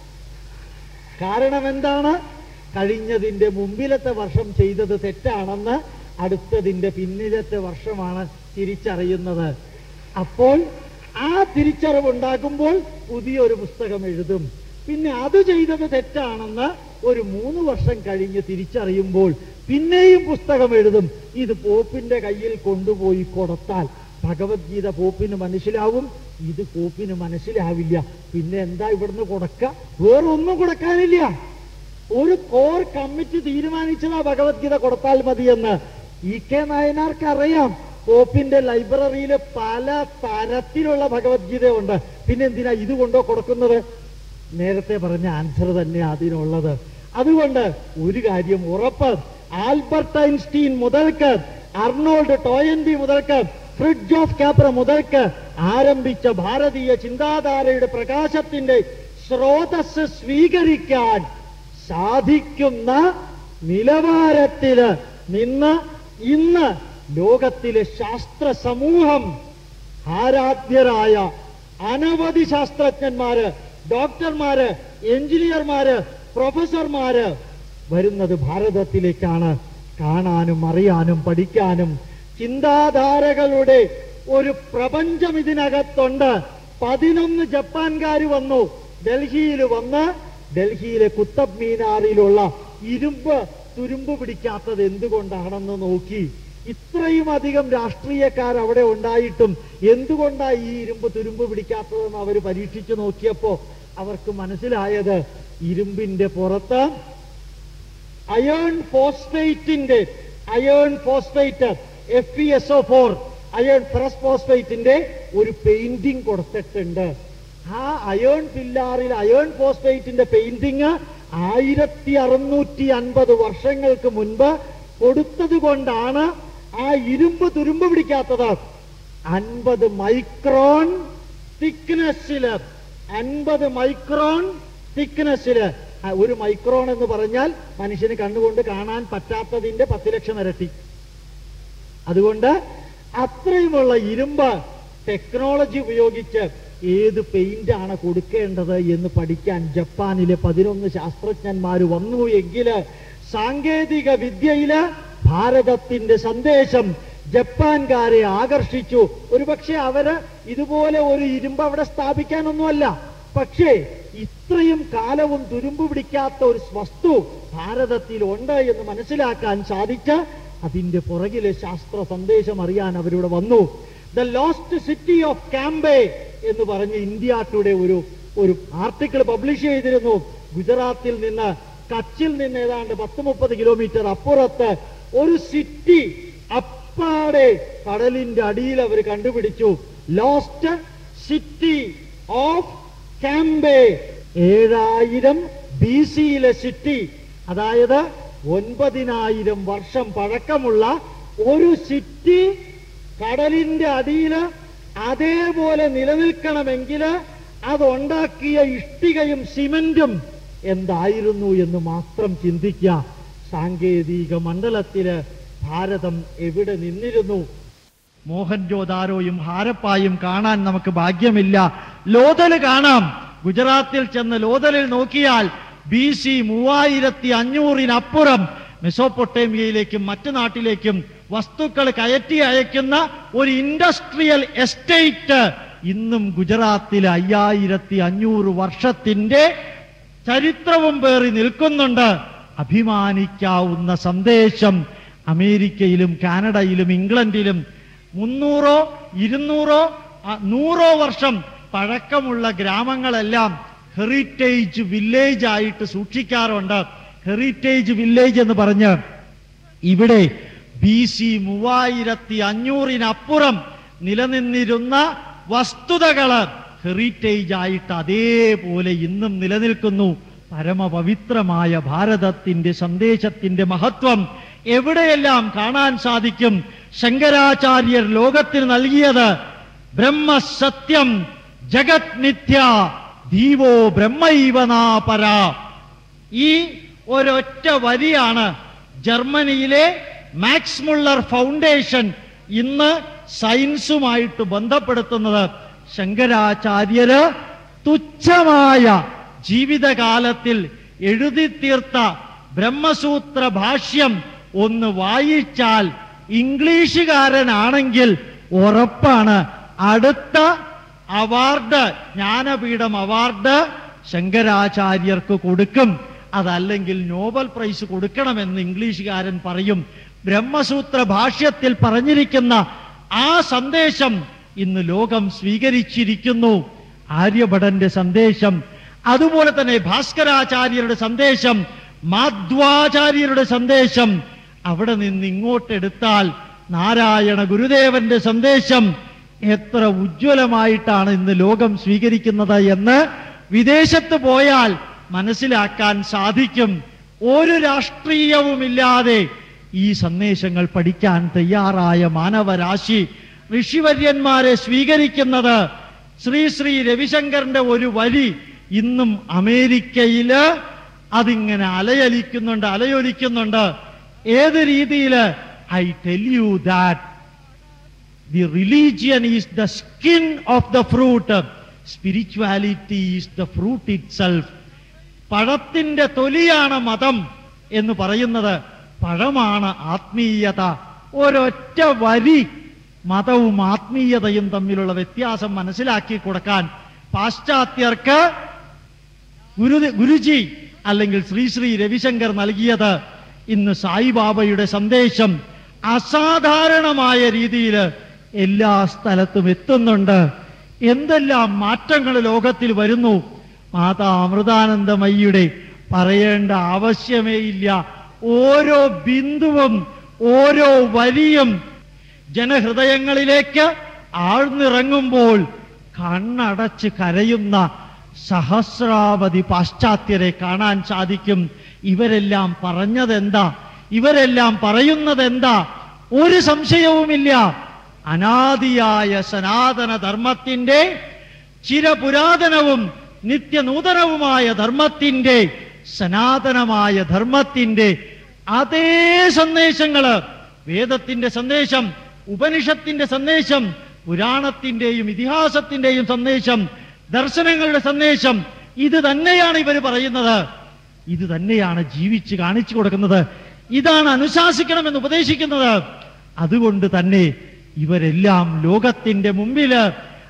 കാരണം എന്താണ് കഴിഞ്ഞതിന്റെ മുമ്പിലത്തെ വർഷം ചെയ്തത് തെറ്റാണെന്ന് അടുത്തതിന്റെ പിന്നിലത്തെ വർഷമാണ് തിരിച്ചറിയുന്നത് അപ്പോൾ ആ തിരിച്ചറിവുണ്ടാകുമ്പോൾ പുതിയൊരു പുസ്തകം എഴുതും പിന്നെ അത് ചെയ്തത് തെറ്റാണെന്ന് ഒരു മൂന്ന് വർഷം കഴിഞ്ഞ് തിരിച്ചറിയുമ്പോൾ പിന്നെയും പുസ്തകം എഴുതും ഇത് പോപ്പിന്റെ കയ്യിൽ കൊണ്ടുപോയി കൊടുത്താൽ ഭഗവത്ഗീത പോപ്പിന് മനസ്സിലാവും ഇത് പോപ്പിന് മനസ്സിലാവില്ല പിന്നെ എന്താ ഇവിടുന്ന് കൊടുക്ക വേറൊന്നും കൊടുക്കാനില്ല ഒരു കോർ കമ്മിറ്റി തീരുമാനിച്ചതാ ഭഗവത്ഗീത കൊടുത്താൽ മതിയെന്ന് ഇ കെ നായനാർക്ക് അറിയാം പോപ്പിന്റെ ലൈബ്രറിയിൽ പല തരത്തിലുള്ള ഭഗവത്ഗീത ഉണ്ട് പിന്നെ എന്തിനാ ഇത് കൊണ്ടോ കൊടുക്കുന്നത് നേരത്തെ പറഞ്ഞ ആൻസർ തന്നെ അതിനുള്ളത് അതുകൊണ്ട് ഒരു കാര്യം ഉറപ്പ് ആൽബർട്ട് ഐൻസ്റ്റീൻ മുതൽക്ക് അർണോൾഡ് ടോയൻബി മുതൽക്ക് ഫ്രിഡ്ജ് ഓഫ് കാപ്ര മുതൽക്ക് ആരംഭിച്ച ഭാരതീയ ചിന്താധാരയുടെ പ്രകാശത്തിന്റെ സ്രോതസ് സ്വീകരിക്കാൻ സാധിക്കുന്ന നിലവാരത്തില് നിന്ന് ഇന്ന് ലോകത്തിലെ ശാസ്ത്ര സമൂഹം ആരാധ്യരായ അനവധി ശാസ്ത്രജ്ഞന്മാര് ഡോക്ടർമാര് എഞ്ചിനീയർമാര് പ്രൊഫസർമാര് വരുന്നത് ഭാരതത്തിലേക്കാണ് കാണാനും അറിയാനും പഠിക്കാനും ചിന്താധാരകളുടെ ഒരു പ്രപഞ്ചം ഇതിനകത്തുണ്ട് പതിനൊന്ന് ജപ്പാൻകാർ വന്നു ഡൽഹിയിൽ വന്ന് ഡൽഹിയിലെ കുത്തബ് മീനാറിലുള്ള ഇരുമ്പ് തുരുമ്പ് പിടിക്കാത്തത് എന്തുകൊണ്ടാണെന്ന് നോക്കി ഇത്രയും അധികം രാഷ്ട്രീയക്കാർ അവിടെ ഉണ്ടായിട്ടും എന്തുകൊണ്ടാ ഈ ഇരുമ്പ് തുരുമ്പ് പിടിക്കാത്തതെന്ന് അവർ പരീക്ഷിച്ചു നോക്കിയപ്പോ അവർക്ക് മനസ്സിലായത് ഇരുമ്പിന്റെ പുറത്ത് അയേൺ ഫോസ്ഫേറ്റിന്റെ iron phosphate F E S O four iron ferrous ഫോസ്ഫേറ്റിന്റെ ഒരു പെയിന്റിംഗ് കൊടുത്തിട്ടുണ്ട് ആ അയേൺ പില്ലാറിൽ അയേൺ ഫോസ്ഫേറ്റിന്റെ പെയിന്റിങ് ആയിരത്തി അറുന്നൂറ്റി അൻപത് വർഷങ്ങൾക്ക് മുൻപ് കൊടുത്തത് കൊണ്ടാണ് ആ ഇരുമ്പ് തുരുമ്പ് പിടിക്കാത്തത് അൻപത് മൈക്രോൺ തിക്നെസ്സില് അൻപത് മൈക്രോൺ തിക്നെസ്സില് ആ, ഒരു മൈക്രോൺ എന്ന് പറഞ്ഞാൽ മനുഷ്യന് കണ്ണുകൊണ്ട് കാണാൻ പറ്റാത്തതിന്റെ പത്ത് ലക്ഷം ഇരട്ടി അതുകൊണ്ട് അത്രയുമുള്ള ഇരുമ്പ് ടെക്നോളജി ഉപയോഗിച്ച് ഏത് പെയിന്റ് ആണ് കൊടുക്കേണ്ടത് എന്ന് പഠിക്കാൻ ജപ്പാനിലെ പതിനൊന്ന് ശാസ്ത്രജ്ഞന്മാർ വന്നു എങ്കില് സാങ്കേതിക വിദ്യയില് ഭാരതത്തിന്റെ സന്ദേശം ജപ്പാൻകാരെ ആകർഷിച്ചു ഒരുപക്ഷെ അവര് ഇതുപോലെ ഒരു ഇരുമ്പ് അവിടെ സ്ഥാപിക്കാനൊന്നുമല്ല പക്ഷേ ഇത്രയും കാലവും തുരുമ്പ് പിടിക്കാത്ത ഒരു വസ്തു ഭാരതത്തിൽ ഉണ്ട് എന്ന് മനസ്സിലാക്കാൻ സാധിച്ച് അതിന്റെ പുറകിലെ ശാസ്ത്ര സന്ദേശം അറിയാൻ അവരിവിടെ വന്നു the lost city of Cambay എന്ന് പറഞ്ഞ് ഇന്ത്യ ടുഡേ ഒരു ഒരു ആർട്ടിക്കിൾ പബ്ലിഷ് ചെയ്തിരുന്നു ഗുജറാത്തിൽ നിന്ന് കച്ചിൽ നിന്ന് ഏതാണ്ട് പത്ത് മുപ്പത് കിലോമീറ്റർ അപ്പുറത്ത് ഒരു സിറ്റി അപ്പാടെ കടലിന്റെ അടിയിൽ അവർ കണ്ടുപിടിച്ചു ലോസ്റ്റ് സിറ്റി ഓഫ് ക്യാമ്പേ ഏഴായിരം ബി സിയിലെ സിറ്റി അതായത് ഒൻപതിനായിരം വർഷം പഴക്കമുള്ള ഒരു സിറ്റി കടലിന്റെ അടിയിൽ അതേപോലെ നിലനിൽക്കണമെങ്കിൽ അതുണ്ടാക്കിയ ഇഷ്ടികയും സിമന്റും എന്തായിരുന്നു എന്ന് മാത്രം ചിന്തിക്കുക സാങ്കേതിക മണ്ഡലത്തില് ഭാരതം എവിടെ നിന്നിരുന്നു മോഹൻജോദാരോയും ഹാരപ്പായും കാണാൻ നമുക്ക് ഭാഗ്യമില്ല ലോതൽ കാണാം ഗുജറാത്തിൽ ചെന്ന് ലോതലിൽ നോക്കിയാൽ ബി സി മൂവായിരത്തി അഞ്ഞൂറിനപ്പുറം മെസോപ്പൊട്ടേമിയയിലേക്കും മറ്റു നാട്ടിലേക്കും വസ്തുക്കൾ കയറ്റി അയക്കുന്ന ഒരു ഇൻഡസ്ട്രിയൽ എസ്റ്റേറ്റ് ഇന്നും ഗുജറാത്തിൽ അയ്യായിരത്തി അഞ്ഞൂറ് വർഷത്തിന്റെ ചരിത്രവും പേറി നിൽക്കുന്നുണ്ട് അഭിമാനിക്കാവുന്ന സന്ദേശം അമേരിക്കയിലും കാനഡയിലും ഇംഗ്ലണ്ടിലും മുന്നൂറോ ഇരുന്നൂറോ ആ, നൂറോ വർഷം പഴക്കമുള്ള ഗ്രാമങ്ങളെല്ലാം ഹെറിറ്റേജ് വില്ലേജ് ആയിട്ട് സൂക്ഷിക്കാറുണ്ട് ഹെറിറ്റേജ് വില്ലേജ് എന്ന് പറഞ്ഞ് ഇവിടെ ബി സി മൂവായിരത്തി അഞ്ഞൂറിനപ്പുറം നിലനിന്നിരുന്ന വസ്തുതകള് ഹെറിറ്റേജ് ആയിട്ട് അതേപോലെ ഇന്നും നിലനിൽക്കുന്നു പരമപവിത്രമായ ഭാരതത്തിന്റെ സന്ദേശത്തിന്റെ മഹത്വം എവിടെയെല്ലാം കാണാൻ സാധിക്കും ശങ്കരാചാര്യർ ലോകത്തിന് നൽകിയത് ബ്രഹ്മസത്യം ജഗത് നിത്യ ദീവോ ബ്രഹ്മൈവനാപര ഈ ഒരൊറ്റ വരിയാണ് ജർമ്മനിയിലെ മാക്സ് മുള്ളർ ഫൗണ്ടേഷൻ ഇന്ന് സയൻസുമായിട്ട് ബന്ധപ്പെടുത്തുന്നത് ശങ്കരാചാര്യര് തുച്ഛമായ ജീവിതകാലത്തിൽ എഴുതി തീർത്ത ബ്രഹ്മസൂത്ര ഭാഷ്യം ഒന്ന് വായിച്ചാൽ ഇംഗ്ലീഷുകാരനാണെങ്കിൽ ഉറപ്പാണ് അടുത്ത അവാർഡ് ജ്ഞാനപീഠം അവാർഡ് ശങ്കരാചാര്യർക്ക് കൊടുക്കും അതല്ലെങ്കിൽ നോബൽ പ്രൈസ് കൊടുക്കണമെന്ന് ഇംഗ്ലീഷുകാരൻ പറയും ബ്രഹ്മസൂത്ര ഭാഷ്യത്തിൽ പറഞ്ഞിരിക്കുന്ന ആ സന്ദേശം ഇന്ന് ലോകം സ്വീകരിച്ചിരിക്കുന്നു ആര്യഭടന്റെ സന്ദേശം അതുപോലെ തന്നെ ഭാസ്കരാചാര്യരുടെ സന്ദേശം മാധ്വാചാര്യരുടെ സന്ദേശം അവിടെ നിന്ന് ഇങ്ങോട്ടെടുത്താൽ നാരായണ ഗുരുദേവന്റെ സന്ദേശം എത്ര ഉജ്ജ്വലമായിട്ടാണ് ഇന്ന് ലോകം സ്വീകരിക്കുന്നത് എന്ന് വിദേശത്ത് പോയാൽ മനസ്സിലാക്കാൻ സാധിക്കും ഒരു രാഷ്ട്രീയവുമില്ലാതെ ഈ സന്ദേശങ്ങൾ പഠിക്കാൻ തയ്യാറായ മാനവരാശി ഋഷിവര്യന്മാരെ സ്വീകരിക്കുന്നത് ശ്രീ ശ്രീ രവിശങ്കറിന്റെ ഒരു വരി ഇന്നും അമേരിക്കയില് അതിങ്ങനെ അലയലിക്കുന്നുണ്ട് അലയൊലിക്കുന്നുണ്ട് ഏത് രീതിയില് I tell you that the religion is the skin of the fruit spirituality is the fruit itself പഴത്തിന്റെ തൊലിയാണ് മതം എന്ന് പറയുന്നത് പഴമാണ് ആത്മീയത ഒരൊറ്റ വരി മതവും ആത്മീയതയും തമ്മിലുള്ള വ്യത്യാസം മനസ്സിലാക്കി കൊടുക്കാൻ പാശ്ചാത്യർക്ക് ഗുരു ഗുരുജി അല്ലെങ്കിൽ ശ്രീ ശ്രീ രവിശങ്കർ നൽകിയത് ഇന്ന് സായിബാബയുടെ സന്ദേശം അസാധാരണമായ രീതിയിൽ എല്ലാ സ്ഥലത്തും എത്തുന്നുണ്ട് എന്തെല്ലാം മാറ്റങ്ങൾ ലോകത്തിൽ വരുന്നു മാതാ അമൃതാനന്ദമയ്യുടെ പറയേണ്ട ആവശ്യമേ ഇല്ല ഓരോ ബിന്ദുവും ഓരോ വരിയും ജനഹൃദയങ്ങളിലേക്ക് ആഴ്ന്നിറങ്ങുമ്പോൾ കണ്ണടച്ച് കരയുന്ന സഹസ്രാവധി പാശ്ചാത്യരെ കാണാൻ സാധിക്കും ഇവരെല്ലാം പറഞ്ഞതെന്താ ഇവരെല്ലാം പറയുന്നതെന്താ ഒരു സംശയവുമില്ല അനാദിയായ സനാതന ധർമ്മത്തിന്റെ ചിരപുരാതനവും നിത്യനൂതനവുമായ ധർമ്മത്തിന്റെ സനാതനമായ ധർമ്മത്തിന്റെ അതേ സന്ദേശങ്ങള് വേദത്തിന്റെ സന്ദേശം ഉപനിഷത്തിന്റെ സന്ദേശം പുരാണത്തിന്റെയും ഇതിഹാസത്തിന്റെയും സന്ദേശം ദർശനങ്ങളുടെ സന്ദേശം ഇത് തന്നെയാണ് ഇവർ പറയുന്നത് ഇത് തന്നെയാണ് ജീവിച്ച് കാണിച്ചു കൊടുക്കുന്നത് ഇതാണ് അനുശാസിക്കണമെന്ന് ഉപദേശിക്കുന്നത് അതുകൊണ്ട് തന്നെ ഇവരെല്ലാം ലോകത്തിന്റെ മുമ്പില്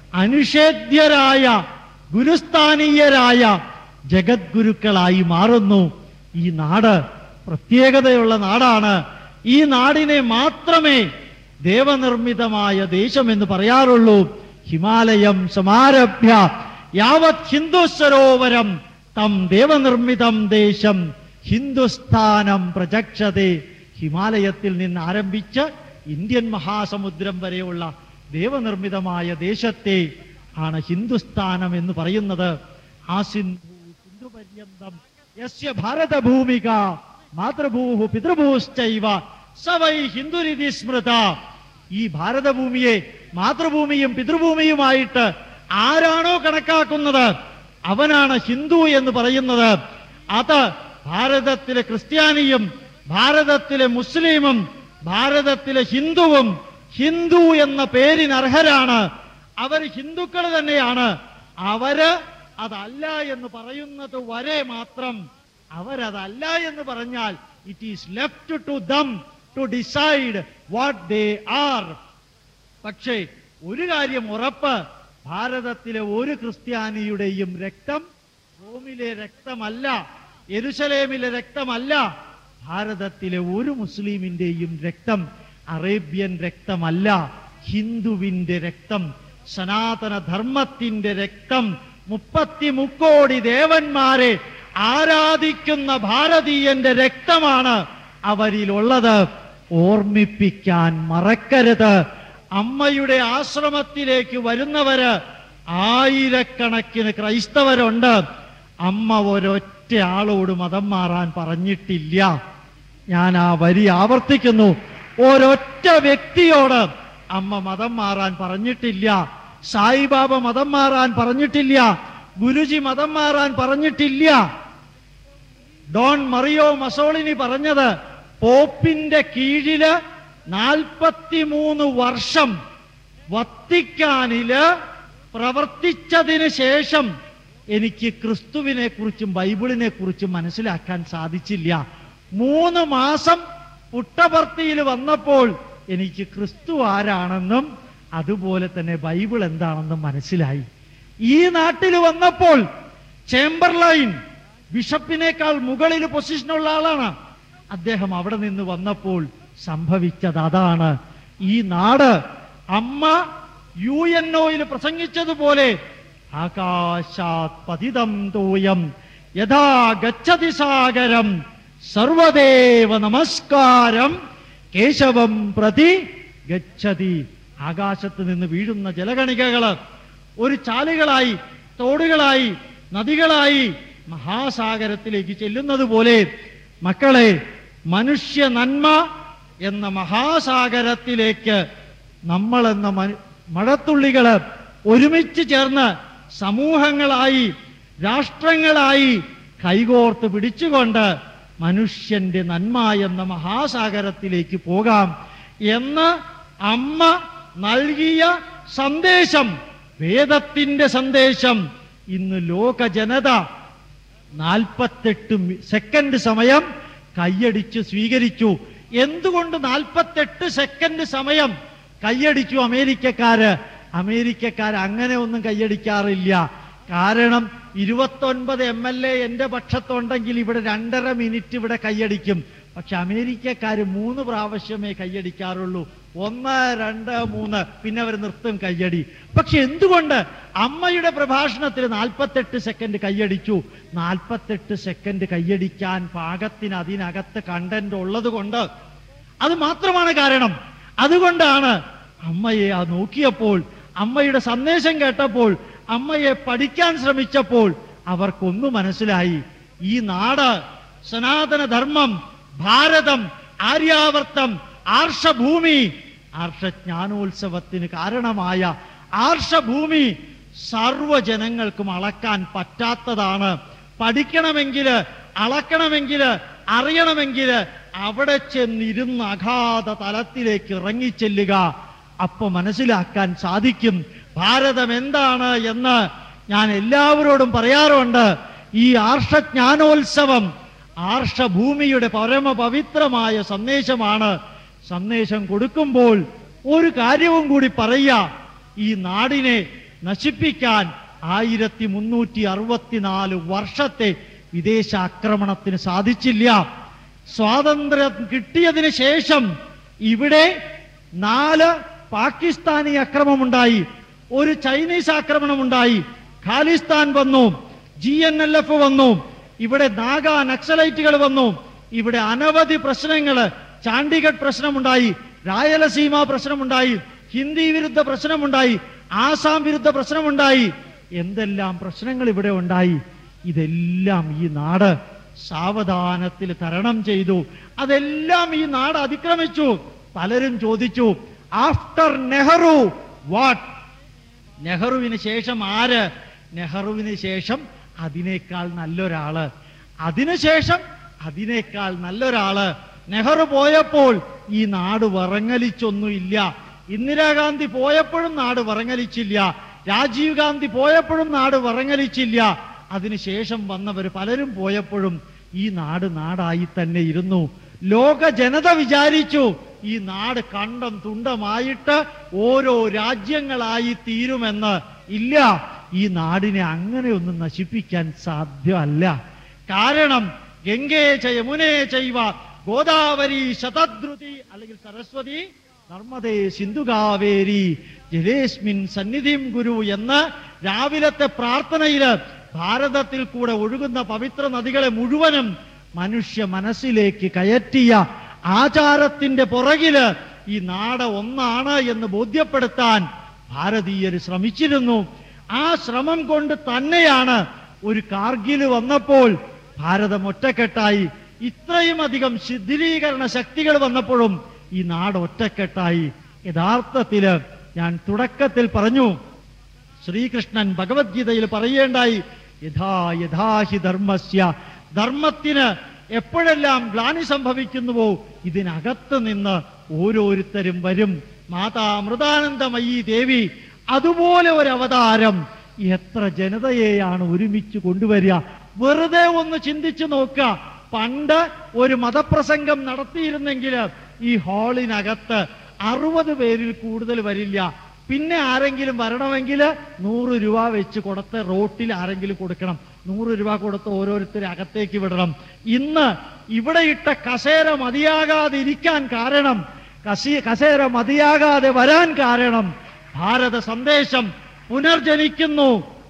അനുഷേദ്യരായ ഗുരുസ്ഥാനീയരായ ജഗദ്ഗുരുക്കളായി മാറുന്നു ഈ നാട് പ്രത്യേകതയുള്ള നാടാണ് ഈ നാടിനെ മാത്രമേ ദേവനിർമ്മിതമായ ദേശം എന്ന് പറയാറുള്ളൂ ഹിമാലയം സമാരഭ്യ യാവത് ഹിന്ദു സരോവരം തം ദേവനിർമ്മിതം ദേശം ഹിന്ദുസ്ഥാനം പ്രചക്ഷതേ ഹിമാലയത്തിൽ നിന്ന് ആരംഭിച്ച് ഇന്ത്യൻ മഹാസമുദ്രം വരെയുള്ള ദേവനിർമ്മിതമായ ദേശത്തെ ആണ് ഹിന്ദുസ്ഥാനം എന്ന് പറയുന്നത് ആ സിന്ധു സിന്ധു പര്യന്തം യസ്യ ഭാരതഭൂമിക മാതൃഭൂഹു പിതൃഭൂശ്ചൈവ സവൈ ഹിന്ദുരിതി സ്മൃത ഈ ഭാരതഭൂമിയെ മാതൃഭൂമിയും പിതൃഭൂമിയുമായിട്ട് ആരാണോ കണക്കാക്കുന്നത് അവനാണ് ഹിന്ദു എന്ന് പറയുന്നത് അത് ഭാരതത്തിലെ ക്രിസ്ത്യാനിയും ഭാരതത്തിലെ മുസ്ലിമും ഭാരതത്തിലെ ഹിന്ദുവും ഹിന്ദു എന്ന പേരിന് അർഹരാണ് അവർ ഹിന്ദുക്കൾ തന്നെയാണ് അവര് അതല്ല എന്ന് പറയുന്നത് വരെ മാത്രം അവരതല്ല എന്ന് പറഞ്ഞാൽ it is left to them to decide what they are പക്ഷേ ഒരു കാര്യം ഉറപ്പ് ഭാരതത്തിലെ ഒരു ക്രിസ്ത്യാനിയുടെയും രക്തം റോമിലെ രക്തമല്ല എരുസലേമിലെ രക്തമല്ല ഭാരതത്തിലെ ഒരു മുസ്ലിമിന്റെയും രക്തം അറേബ്യൻ രക്തമല്ല ഹിന്ദുവിന്റെ രക്തം സനാതന ധർമ്മത്തിന്റെ രക്തം മുപ്പത്തി മുക്കോടി ദേവന്മാരെ ആരാധിക്കുന്ന ഭാരതീയന്റെ രക്തമാണ് അവരിലുള്ളത് ഓർമ്മിപ്പിക്കാൻ മറക്കരുത് അമ്മയുടെ ആശ്രമത്തിലേക്ക് വരുന്നവര് ആയിരക്കണക്കിന് ക്രൈസ്തവരുണ്ട് അമ്മ ഒരൊറ്റ ആളോട് മതം മാറാൻ പറഞ്ഞിട്ടില്ല ഞാൻ ആ വരി ആവർത്തിക്കുന്നു ഒരൊറ്റ വ്യക്തിയോട് അമ്മ മതം മാറാൻ പറഞ്ഞിട്ടില്ല സായിബാബ മതം മാറാൻ പറഞ്ഞിട്ടില്ല ഗുരുജി മതം മാറാൻ പറഞ്ഞിട്ടില്ല ഡോൺ മറിയോ മസോളിനി പറഞ്ഞത് പോപ്പിന്റെ കീഴില് നാൽപ്പത്തിമൂന്ന് വർഷം വത്തിക്കാനില് പ്രവർത്തിച്ചതിന് ശേഷം എനിക്ക് ക്രിസ്തുവിനെ കുറിച്ചും ബൈബിളിനെ കുറിച്ചും മനസ്സിലാക്കാൻ സാധിച്ചില്ല മൂന്ന് മാസം പുട്ടപർത്തിയിൽ വന്നപ്പോൾ എനിക്ക് ക്രിസ്തു ആരാണെന്നും അതുപോലെ തന്നെ ബൈബിൾ എന്താണെന്നും മനസ്സിലായി ഈ നാട്ടിൽ വന്നപ്പോൾ ചേംബർലൈൻ ബിഷപ്പിനേക്കാൾ മുകളിൽ പൊസിഷനുള്ള ആളാണ് അദ്ദേഹം അവിടെ നിന്ന് വന്നപ്പോൾ സംഭവിച്ചത് അതാണ് ഈ നാട് അമ്മ യു എൻ ഒയിൽ പ്രസംഗിച്ചതുപോലെ ആകാശാത് പതിതം തോയം യഥാ ഗച്ഛതി സാഗരം സർവദേവ നമസ്കാരം കേശവം പ്രതി ഗച്ഛതി ആകാശത്ത് നിന്ന് വീഴുന്ന ജലഗണികകള് ഒരു ചാലുകളായി തോടുകളായി നദികളായി മഹാസാഗരത്തിലേക്ക് ചെല്ലുന്നത് പോലെ മക്കളെ മനുഷ്യ നന്മ എന്ന മഹാസാഗരത്തിലേക്ക് നമ്മൾ എന്ന മ- മഴത്തുള്ളികള് ഒരുമിച്ച് ചേർന്ന് സമൂഹങ്ങളായി രാഷ്ട്രങ്ങളായി കൈകോർത്ത് പിടിച്ചുകൊണ്ട് മനുഷ്യന്റെ നന്മ എന്ന മഹാസാഗരത്തിലേക്ക് പോകാം എന്ന് അമ്മ നൽകിയ സന്ദേശം വേദത്തിന്റെ സന്ദേശം ഇന്ന് ലോക ജനത നാൽപ്പത്തെട്ട് മി- സെക്കൻഡ് സമയം കൈയടിച്ച് സ്വീകരിച്ചു എന്തുകൊണ്ട് നാൽപ്പത്തെട്ട് സെക്കൻഡ് സമയം കൈയടിച്ചു അമേരിക്കക്കാര് അമേരിക്കക്കാർ അങ്ങനെ ഒന്നും കൈയടിക്കാറില്ല കാരണം ഇരുപത്തൊൻപത് എം എൽ എ എന്റെ പക്ഷത്തുണ്ടെങ്കിൽ ഇവിടെ രണ്ടര മിനിറ്റ് ഇവിടെ കൈയടിക്കും പക്ഷെ അമേരിക്കക്കാര് മൂന്ന് പ്രാവശ്യമേ കൈയടിക്കാറുള്ളൂ ഒന്ന് രണ്ട് മൂന്ന് പിന്നെ അവർ നിർത്തും കയ്യടി പക്ഷെ എന്തുകൊണ്ട് അമ്മയുടെ പ്രഭാഷണത്തിൽ നാൽപ്പത്തെട്ട് സെക്കൻഡ് കൈയടിച്ചു നാൽപ്പത്തെട്ട് സെക്കൻഡ് കൈയടിക്കാൻ പാകത്തിന് അതിനകത്ത് കണ്ടന്റ് ഉള്ളത് കൊണ്ട് അത് മാത്രമാണ് കാരണം അതുകൊണ്ടാണ് അമ്മയെ ആ നോക്കിയപ്പോൾ അമ്മയുടെ സന്ദേശം കേട്ടപ്പോൾ അമ്മയെ പഠിക്കാൻ ശ്രമിച്ചപ്പോൾ അവർക്കൊന്നു മനസ്സിലായി ഈ നാട് സനാതന ധർമ്മം ഭാരതം ആര്യാവർത്തം ആർഷഭൂമി ആർഷജ്ഞാനോത്സവത്തിന് കാരണമായ ആർഷഭൂമി സർവ്വജനങ്ങൾക്കും അളക്കാൻ പറ്റാത്തതാണ് പഠിക്കണമെങ്കിൽ അളക്കണമെങ്കിൽ അറിയണമെങ്കിൽ അവിടെ ചെന്നിരുന്ന് അഗാധ തലത്തിലേക്ക് ഇറങ്ങിച്ചെല്ലുക അപ്പൊ മനസ്സിലാക്കാൻ സാധിക്കും ഭാരതം എന്താണ് എന്ന് ഞാൻ എല്ലാവരോടും പറയാറുണ്ട് ഈ ആർഷജ്ഞാനോത്സവം ആർഷഭൂമിയുടെ പരമപവിത്രമായ സന്ദേശമാണ് സന്ദേശം കൊടുക്കുമ്പോൾ ഒരു കാര്യവും കൂടി പറയുക ഈ നാടിനെ നശിപ്പിക്കാൻ ആയിരത്തി മുന്നൂറ്റി അറുപത്തിനാല് വർഷത്തെ വിദേശാക്രമണത്തിന് സാധിച്ചില്ല സ്വാതന്ത്ര്യം കിട്ടിയതിന് ശേഷം ഇവിടെ നാല് പാകിസ്ഥാനി അക്രമമുണ്ടായി ഒരു ചൈനീസ് ആക്രമണമുണ്ടായി ഖാലിസ്ഥാൻ വന്നു ജി എൻ എൽ എഫ് വന്നു ഇവിടെ നാഗ നക്സലൈറ്റുകൾ വന്നു ഇവിടെ അനവധി പ്രശ്നങ്ങൾ ചാണ്ഡിഗഡ് പ്രശ്നമുണ്ടായി രായലസീമ പ്രശ്നമുണ്ടായി ഹിന്ദി വിരുദ്ധ പ്രശ്നമുണ്ടായി ആസാം വിരുദ്ധ പ്രശ്നമുണ്ടായി എന്തെല്ലാം പ്രശ്നങ്ങൾ ഇവിടെ ഉണ്ടായി ഇതെല്ലാം ഈ നാട് സാവധാനത്തിൽ തരണം ചെയ്തു അതെല്ലാം ഈ നാട് അതിക്രമിച്ചു പലരും ചോദിച്ചു ആഫ്റ്റർ നെഹ്റു വാട്ട് നെഹ്റുവിന് ശേഷം ആര് നെഹ്റുവിന് ശേഷം അതിനേക്കാൾ നല്ലൊരാള് അതിനുശേഷം അതിനേക്കാൾ നല്ലൊരാള് നെഹ്റു പോയപ്പോൾ ഈ നാട് വറങ്ങലിച്ചൊന്നുമില്ല ഇന്ദിരാഗാന്ധി പോയപ്പോഴും നാട് വറങ്ങലിച്ചില്ല രാജീവ് ഗാന്ധി പോയപ്പോഴും നാട് വറങ്ങലിച്ചില്ല അതിനുശേഷം വന്നവർ പലരും പോയപ്പോഴും ഈ നാട് നാടായി തന്നെ ഇരുന്നു ലോക ജനത വിചാരിച്ചു ഈ നാട് കണ്ടം തുണ്ടമായിട്ട് ഓരോ രാജ്യങ്ങളായി തീരുമെന്ന് ഇല്ല ഈ നാടിനെ അങ്ങനെയൊന്നും നശിപ്പിക്കാൻ സാധ്യമല്ല കാരണം ഗംഗേ ച യമുനേ ചൈവ ഗോദാവരി ശതദ്രുതി അല്ലെങ്കിൽ സരസ്വതി നർമ്മദേ സിന്ധുകാവേരി ജലേസ്മിൻ സന്നിധിം ഗുരു എന്ന് രാവിലത്തെ പ്രാർത്ഥനയില് ഭാരതത്തിൽ കൂടെ ഒഴുകുന്ന പവിത്ര നദികളെ മുഴുവനും മനുഷ്യ മനസ്സിലേക്ക് കയറ്റിയ ആചാരത്തിന്റെ പുറകില് ഈ നാട് ഒന്നാണ് എന്ന് ബോധ്യപ്പെടുത്താൻ ഭാരതീയർ ശ്രമിച്ചിരുന്നു ആ ശ്രമം കൊണ്ട് തന്നെയാണ് ഒരു കാർഗിൽ വന്നപ്പോൾ ഭാരതം ഒറ്റക്കെട്ടായി ഇത്രയും അധികം ശിഥിലീകരണ ശക്തികൾ വന്നപ്പോഴും ഈ നാട് ഒറ്റക്കെട്ടായി യഥാർത്ഥത്തില് ഞാൻ തുടക്കത്തിൽ പറഞ്ഞു ശ്രീകൃഷ്ണൻ ഭഗവത്ഗീതയിൽ പറയേണ്ടായി യഥാ യഥാഹി ധർമ്മസ്യ ധർമ്മത്തിന് എപ്പോഴെല്ലാം ഗ്ലാനി സംഭവിക്കുന്നുവോ ഇതിനകത്ത് നിന്ന് ഓരോരുത്തരും വരും മാതാ അമൃതാനന്ദമയി ദേവി അതുപോലെ ഒരു അവതാരം എത്ര ജനതയെയാണ് ഒരുമിച്ച് കൊണ്ടുവരിക വെറുതെ ഒന്ന് ചിന്തിച്ചു നോക്കുക പണ്ട് ഒരു മതപ്രസംഗം നടത്തിയിരുന്നെങ്കിൽ ഈ ഹാളിനകത്ത് അറുപത് പേരിൽ കൂടുതൽ വരില്ല പിന്നെ ആരെങ്കിലും വരണമെങ്കിൽ നൂറ് രൂപ വെച്ച് കൊടുത്ത് റോട്ടിൽ ആരെങ്കിലും കൊടുക്കണം നൂറ് രൂപ കൊടുത്ത് ഓരോരുത്തരെ അകത്തേക്ക് വിടണം ഇന്ന് ഇവിടെ ഇട്ട കസേര മതിയാകാതെ ഇരിക്കാൻ കാരണം കസി കസേര മതിയാകാതെ വരാൻ കാരണം ഭാരത സന്ദേശം പുനർജനിക്കുന്നു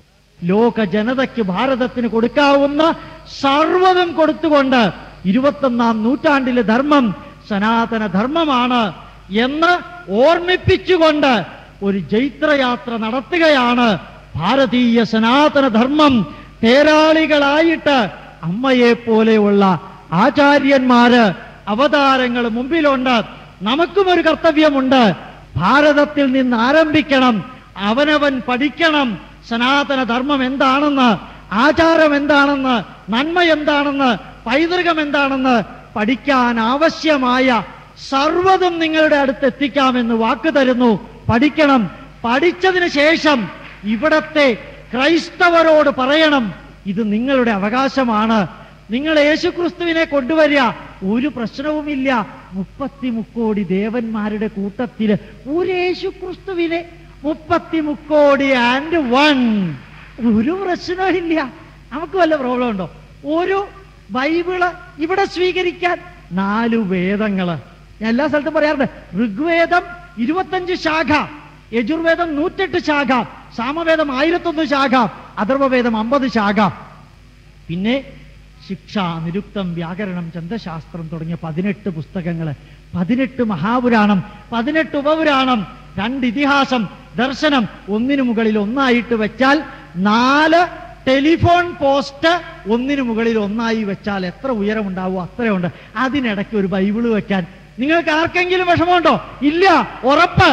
ലോക ജനതയ്ക്ക് ഭാരതത്തിന് കൊടുക്കാവുന്ന സർവ്വതും കൊടുത്തുകൊണ്ട് ഇരുപത്തൊന്നാം നൂറ്റാണ്ടിലെ ധർമ്മം സനാതന ധർമ്മമാണ് എന്ന് ഓർമ്മിപ്പിച്ചുകൊണ്ട് ഒരു ജൈത്രയാത്ര നടത്തുകയാണ് ഭാരതീയ സനാതന ധർമ്മം തേരാളികളായിട്ട് അമ്മയെ പോലെയുള്ള ആചാര്യന്മാര് അവതാരങ്ങൾ മുമ്പിലുണ്ട് നമുക്കും ഒരു കർത്തവ്യമുണ്ട് ഭാരതത്തിൽ നിന്ന് ആരംഭിക്കണം അവനവൻ പഠിക്കണം സനാതന ധർമ്മം എന്താണെന്ന് ആചാരം എന്താണെന്ന് നന്മ എന്താണെന്ന് പൈതൃകം എന്താണെന്ന് പഠിക്കാൻ ആവശ്യമായ സർവ്വതും നിങ്ങളുടെ അടുത്ത് എത്തിക്കാമെന്ന് വാക്ക് തരുന്നു പഠിക്കണം പഠിച്ചതിന് ശേഷം ഇവിടത്തെ ക്രൈസ്തവരോട് പറയണം ഇത് നിങ്ങളുടെ അവകാശമാണ് നിങ്ങൾ യേശുക്രിസ്തുവിനെ കൊണ്ടുവരിക ഒരു പ്രശ്നവുമില്ല മുപ്പത്തി മുക്കോടി ദേവന്മാരുടെ കൂട്ടത്തില് ഒരു യേശുക്രിസ്തുവിനെ മുപ്പത്തി മുക്കോടി ആൻഡ് വൺ ഒരു പ്രശ്നവും ഇല്ല നമുക്ക് വല്ല പ്രോബ്ലം ഉണ്ടോ ഒരു ബൈബിള് ഇവിടെ സ്വീകരിക്കാൻ നാലു വേദങ്ങള് ഞാൻ എല്ലാ സ്ഥലത്തും പറയാറുണ്ട് ഋഗ്വേദം ഇരുപത്തഞ്ച് ശാഖ യജുർവേദം നൂറ്റെട്ട് ശാഖ സാമവേദം ആയിരത്തൊന്ന് ശാഖ അഥർവവേദം അമ്പത് ശാഖ പിന്നെ ശിക്ഷ നിരുക്തം വ്യാകരണം ചന്തശാസ്ത്രം തുടങ്ങിയ പതിനെട്ട് പുസ്തകങ്ങള് പതിനെട്ട് മഹാപുരാണം പതിനെട്ട് ഉപപുരാണം രണ്ട് ഇതിഹാസം ദർശനം ഒന്നിനു മുകളിൽ ഒന്നായിട്ട് വെച്ചാൽ നാല് ടെലിഫോൺ പോസ്റ്റ് ഒന്നിനു മുകളിൽ ഒന്നായി വെച്ചാൽ എത്ര ഉയരമുണ്ടാവും അത്രയുണ്ട് അതിനിടയ്ക്ക് ഒരു ബൈബിള് വെക്കാൻ നിങ്ങൾക്ക് ആർക്കെങ്കിലും വിഷമമുണ്ടോ ഇല്ല ഉറപ്പ്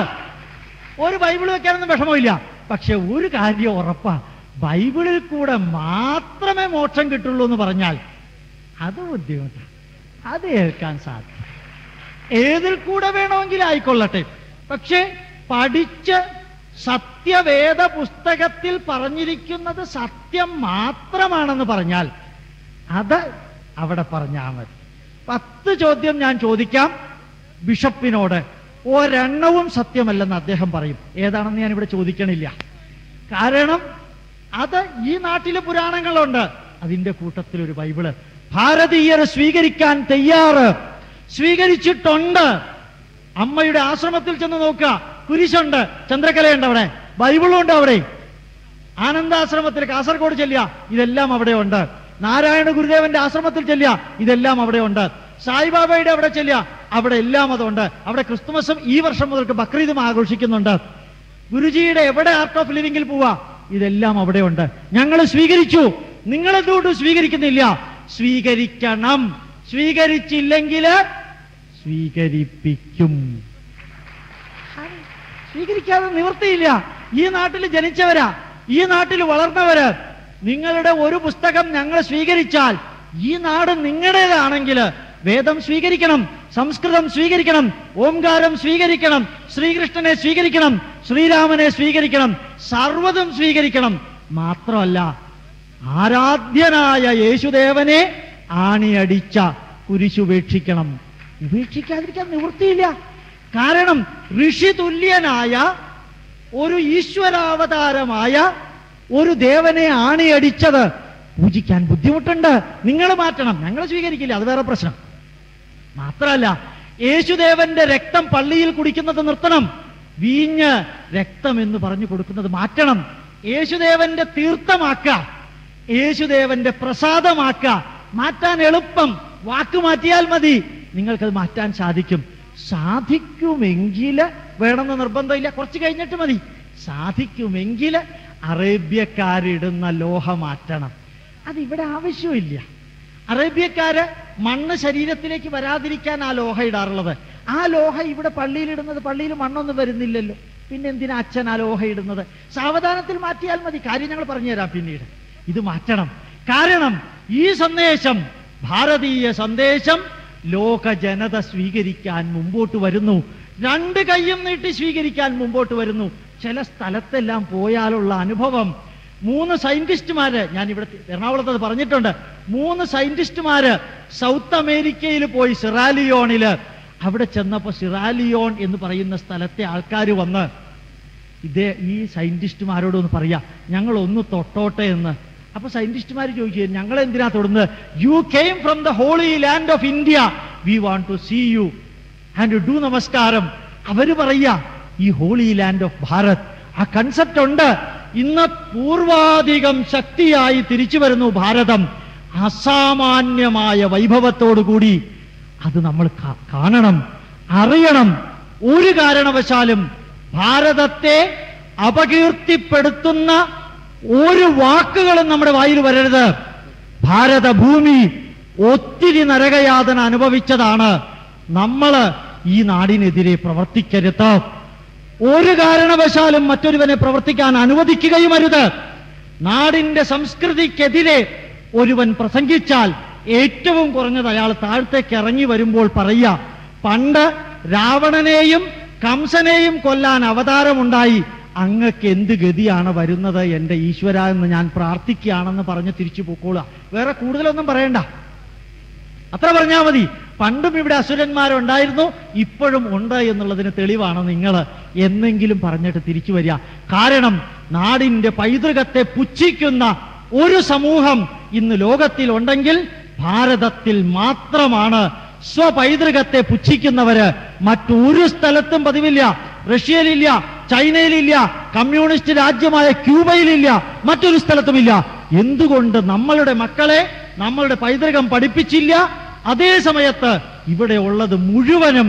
ഒരു ബൈബിൾ വെക്കാനൊന്നും വിഷമമില്ല പക്ഷെ ഒരു കാര്യം ഉറപ്പാ ബൈബിളിൽ കൂടെ മാത്രമേ മോക്ഷം കിട്ടുള്ളൂ എന്ന് പറഞ്ഞാൽ അത് ബുദ്ധിമുട്ടാണ് അത് ഏൽക്കാൻ സാധിക്കും ഏതിൽ കൂടെ വേണമെങ്കിലും ആയിക്കൊള്ളട്ടെ പക്ഷേ പഠിച്ച് സത്യവേദ പുസ്തകത്തിൽ പറഞ്ഞിരിക്കുന്നത് സത്യം മാത്രമാണെന്ന് പറഞ്ഞാൽ അത് അവിടെ പറഞ്ഞാൽ മതി പത്ത് ചോദ്യം ഞാൻ ചോദിക്കാം ബിഷപ്പിനോട് ഒരെണ്ണവും സത്യമല്ലെന്ന് അദ്ദേഹം പറയും ഏതാണെന്ന് ഞാൻ ഇവിടെ ചോദിക്കണില്ല കാരണം അത് ഈ നാട്ടിലെ പുരാണങ്ങളുണ്ട് അതിന്റെ കൂട്ടത്തിൽ ഒരു ബൈബിള് ഭാരതീയരെ സ്വീകരിക്കാൻ തയ്യാറ് സ്വീകരിച്ചിട്ടുണ്ട് അമ്മയുടെ ആശ്രമത്തിൽ ചെന്ന് നോക്കുക കുരിശുണ്ട് ചന്ദ്രകലയുണ്ട് അവിടെ ബൈബിളുണ്ട് അവിടെ ആനന്ദാശ്രമത്തിൽ കാസർഗോഡ് ചെല്ലുക ഇതെല്ലാം അവിടെ ഉണ്ട് നാരായണ ഗുരുദേവന്റെ ആശ്രമത്തിൽ ചെല്ലുക ഇതെല്ലാം അവിടെ ഉണ്ട് സായിബാബയുടെ അവിടെ ചെല്ലുക അവിടെ എല്ലാം അതുണ്ട് അവിടെ ക്രിസ്തുമസും ഈ വർഷം മുതൽക്ക് ബക്രീദും ആഘോഷിക്കുന്നുണ്ട് ഗുരുജിയുടെ എവിടെ ആർട്ട് ഓഫ് ലിവിംഗിൽ പോവാ ഇതെല്ലാം അവിടെ ഉണ്ട് ഞങ്ങൾ സ്വീകരിച്ചു നിങ്ങൾ എന്തുകൊണ്ട് സ്വീകരിക്കുന്നില്ല സ്വീകരിക്കണം സ്വീകരിച്ചില്ലെങ്കിൽ സ്വീകരിപ്പിക്കും സ്വീകരിക്കാതെ നിവൃത്തിയില്ല ഈ നാട്ടിൽ ജനിച്ചവരാ ഈ നാട്ടിൽ വളർന്നവര് നിങ്ങളുടെ ഒരു പുസ്തകം ഞങ്ങൾ സ്വീകരിച്ചാൽ ഈ നാട് നിങ്ങളുടേതാണെങ്കിൽ വേദം സ്വീകരിക്കണം സംസ്കൃതം സ്വീകരിക്കണം ഓംകാരം സ്വീകരിക്കണം ശ്രീകൃഷ്ണനെ സ്വീകരിക്കണം ശ്രീരാമനെ സ്വീകരിക്കണം സർവ്വതും സ്വീകരിക്കണം മാത്രമല്ല ആരാധ്യനായ യേശുദേവനെ ആണിയടിച്ച കുരിശുപേക്ഷിക്കണം ഉപേക്ഷിക്കാതിരിക്കാൻ നിവൃത്തിയില്ല കാരണം ഋഷി തുല്യനായ ഒരു ഈശ്വരാവതാരമായ ഒരു ദേവനെ ആണിയടിച്ചത് പൂജിക്കാൻ ബുദ്ധിമുട്ടുണ്ട് നിങ്ങൾ മാറ്റണം ഞങ്ങൾ സ്വീകരിക്കില്ല അത് വേറെ പ്രശ്നം മാത്രമല്ല യേശുദേവന്റെ രക്തം പള്ളിയിൽ കുടിക്കുന്നത് നിർത്തണം വീഞ്ഞ് രക്തം എന്ന് പറഞ്ഞു കൊടുക്കുന്നത് മാറ്റണം യേശുദേവന്റെ തീർത്ഥമാക്ക യേശുദേവന്റെ പ്രസാദമാക്ക മാറ്റാൻ എളുപ്പം വാക്ക് മാറ്റിയാൽ മതി നിങ്ങൾക്കത് മാറ്റാൻ സാധിക്കും സാധിക്കുമെങ്കിൽ വേണമെന്ന് നിർബന്ധമില്ല കുറച്ച് കഴിഞ്ഞിട്ട് മതി സാധിക്കുമെങ്കിൽ അറേബ്യക്കാരിടുന്ന ലോഹ മാറ്റണം അതിവിടെ ആവശ്യമില്ല അറേബ്യക്കാര് മണ്ണ് ശരീരത്തിലേക്ക് വരാതിരിക്കാൻ ആ ലോഹ ഇടാറുള്ളത് ആ ലോഹ ഇവിടെ പള്ളിയിലിടുന്നത് പള്ളിയിൽ മണ്ണൊന്നും വരുന്നില്ലല്ലോ പിന്നെ എന്തിനാ അച്ഛൻ ആ ലോഹ ഇടുന്നത് സാവധാനത്തിൽ മാറ്റിയാൽ മതി കാര്യം ഞങ്ങൾ പറഞ്ഞുതരാം പിന്നീട് ഇത് മാറ്റണം കാരണം ഈ സന്ദേശം ഭാരതീയ സന്ദേശം ലോക ജനത സ്വീകരിക്കാൻ മുമ്പോട്ട് വരുന്നു രണ്ട് കൈയും നീട്ടി സ്വീകരിക്കാൻ മുമ്പോട്ട് വരുന്നു ചില സ്ഥലത്തെല്ലാം പോയാലുള്ള അനുഭവം മൂന്ന് സയന്റിസ്റ്റുമാര് ഞാൻ ഇവിടെ എറണാകുളത്ത് അത് പറഞ്ഞിട്ടുണ്ട് മൂന്ന് സയന്റിസ്റ്റുമാര് സൗത്ത് അമേരിക്കയിൽ പോയി സിറാലിയോണില് അവിടെ ചെന്നപ്പോ സിറാലിയോൺ എന്ന് പറയുന്ന സ്ഥലത്തെ ആൾക്കാർ വന്ന് ഇതേ ഈ സയന്റിസ്റ്റുമാരോട് ഒന്ന് പറയാ ഞങ്ങൾ ഒന്ന് തൊട്ടോട്ടെ എന്ന് അപ്പൊ സയന്റിസ്റ്റുമാർ ചോദിച്ചു ഞങ്ങൾ എന്തിനാ തൊടുന്നത് you came from the holy land of India we want to see you and do namaskaram അവര് പറയാ ഈ ഹോളി ലാൻഡ് ഓഫ് ഭാരത് ആ കൺസെപ്റ്റ് ഉണ്ട് ഇന്ന് പൂർവാധികം ശക്തിയായി തിരിച്ചു വരുന്നു ഭാരതം അസാമാന്യമായ വൈഭവത്തോടുകൂടി അത് നമ്മൾ കാ- കാണണം അറിയണം ഒരു കാരണവശാലും ഭാരതത്തെ അപകീർത്തിപ്പെടുത്തുന്ന ഒരു വാക്കുകളും നമ്മുടെ വായിൽ വരരുത് ഭാരതഭൂമി ഒത്തിരി നരകയാതന അനുഭവിച്ചതാണ് നമ്മൾ ഈ നാടിനെതിരെ പ്രവർത്തിക്കരുത് ഒരു കാരണവശാലും മറ്റൊരുവനെ പ്രവർത്തിക്കാൻ അനുവദിക്കുകയും അരുത് നാടിന്റെ സംസ്കൃതിക്കെതിരെ ഒരുവൻ പ്രസംഗിച്ചാൽ ഏറ്റവും കുറഞ്ഞത് അയാൾ താഴത്തേക്ക് ഇറങ്ങി വരുമ്പോൾ പറയുക പണ്ട് രാവണനെയും കംസനെയും കൊല്ലാൻ അവതാരമുണ്ടായി അങ്ങക്ക് എന്ത് ഗതിയാണ് വരുന്നത് എന്റെ ഈശ്വര എന്ന് ഞാൻ പ്രാർത്ഥിക്കുകയാണെന്ന് പറഞ്ഞ് തിരിച്ചു പോക്കോളുക വേറെ കൂടുതലൊന്നും പറയണ്ട അത്ര പറഞ്ഞാൽ മതി പണ്ടും ഇവിടെ അസുരന്മാരുണ്ടായിരുന്നു ഇപ്പോഴും ഉണ്ട് എന്നുള്ളതിന് തെളിവാണ് നിങ്ങൾ എന്നെങ്കിലും പറഞ്ഞിട്ട് തിരിച്ചു വരിക കാരണം നാടിന്റെ പൈതൃകത്തെ പുച്ഛിക്കുന്ന ഒരു സമൂഹം ഇന്ന് ലോകത്തിൽ ഉണ്ടെങ്കിൽ ഭാരതത്തിൽ മാത്രമാണ് സ്വപൈതൃകത്തെ പുച്ഛിക്കുന്നവര് മറ്റൊരു സ്ഥലത്തും പതിവില്ല റഷ്യയിലില്ല ചൈനയിലില്ല കമ്മ്യൂണിസ്റ്റ് രാജ്യമായ ക്യൂബയിലില്ല മറ്റൊരു സ്ഥലത്തുമില്ല എന്തുകൊണ്ട് നമ്മളുടെ മക്കളെ നമ്മളുടെ പൈതൃകം പഠിപ്പിച്ചില്ല അതേ സമയത്ത് ഇവിടെ ഉള്ളത് മുഴുവനും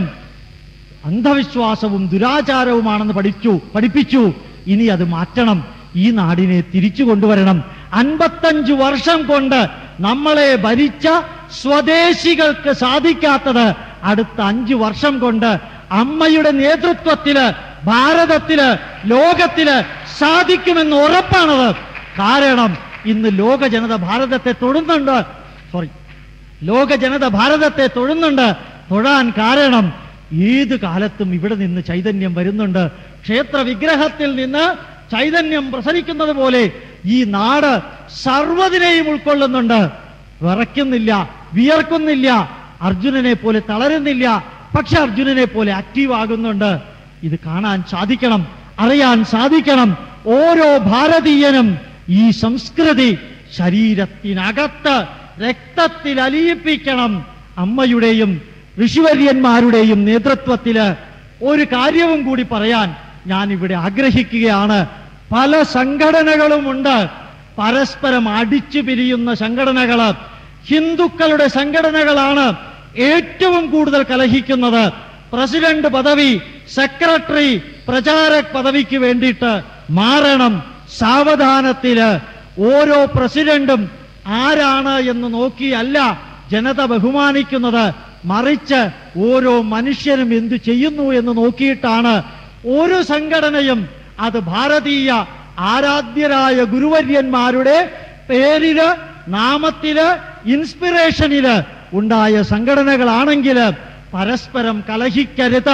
അന്ധവിശ്വാസവും ദുരാചാരവുമാണെന്ന് പഠിച്ചു പഠിപ്പിച്ചു ഇനി അത് മാറ്റണം ഈ നാടിനെ തിരിച്ചു കൊണ്ടുവരണം അൻപത്തഞ്ചു വർഷം കൊണ്ട് നമ്മളെ ഭരിച്ച സ്വദേശികൾക്ക് സാധിക്കാത്തത് അടുത്ത അഞ്ചു വർഷം കൊണ്ട് അമ്മയുടെ നേതൃത്വത്തില് ഭാരതത്തില് ലോകത്തില് സാധിക്കുമെന്ന് ഉറപ്പാണത് കാരണം ഇന്ന് ലോക ജനത ഭാരതത്തെ തൊടുന്നുണ്ട് സോറി ലോക ജനത ഭാരതത്തെ തൊഴുന്നുണ്ട് തൊഴാൻ കാരണം ഏത് കാലത്തും ഇവിടെ നിന്ന് ചൈതന്യം വരുന്നുണ്ട് ക്ഷേത്ര വിഗ്രഹത്തിൽ നിന്ന് ചൈതന്യം പ്രസരിക്കുന്നത് പോലെ ഈ നാട് സർവ്വതിനെയും ഉൾക്കൊള്ളുന്നുണ്ട് വിറയ്ക്കുന്നില്ല വിയർക്കുന്നില്ല അർജുനനെ പോലെ തളരുന്നില്ല പക്ഷെ അർജുനനെ പോലെ ആക്റ്റീവ് ആകുന്നുണ്ട് ഇത് കാണാൻ സാധിക്കണം അറിയാൻ സാധിക്കണം ഓരോ ഭാരതീയനും ഈ സംസ്കൃതി ശരീരത്തിനകത്ത് രക്തത്തിൽ അലിയിപ്പിക്കണം അമ്മയുടെയും ഋഷിവര്യന്മാരുടെയും നേതൃത്വത്തില് ഒരു കാര്യവും കൂടി പറയാൻ ഞാൻ ഇവിടെ ആഗ്രഹിക്കുകയാണ് പല സംഘടനകളുമുണ്ട് പരസ്പരം അടിച്ചു പിരിയുന്ന സംഘടനകള് ഹിന്ദുക്കളുടെ സംഘടനകളാണ് ഏറ്റവും കൂടുതൽ കലഹിക്കുന്നത് പ്രസിഡന്റ് പദവി സെക്രട്ടറി പ്രചാരക് പദവിക്ക് വേണ്ടിയിട്ട് മാറണം സാവധാനത്തില് ഓരോ പ്രസിഡന്റും ആരാണ് എന്ന് നോക്കിയല്ല ജനത ബഹുമാനിക്കുന്നത് മറിച്ച് ഓരോ മനുഷ്യരും എന്തു ചെയ്യുന്നു എന്ന് നോക്കിയിട്ടാണ് ഒരു സംഘടനയും അത് ഭാരതീയ ആരാധ്യരായ ഗുരുവര്യന്മാരുടെ പേരില് നാമത്തില് ഇൻസ്പിറേഷനില് ഉണ്ടായ സംഘടനകളാണെങ്കിൽ പരസ്പരം കലഹിക്കരുത്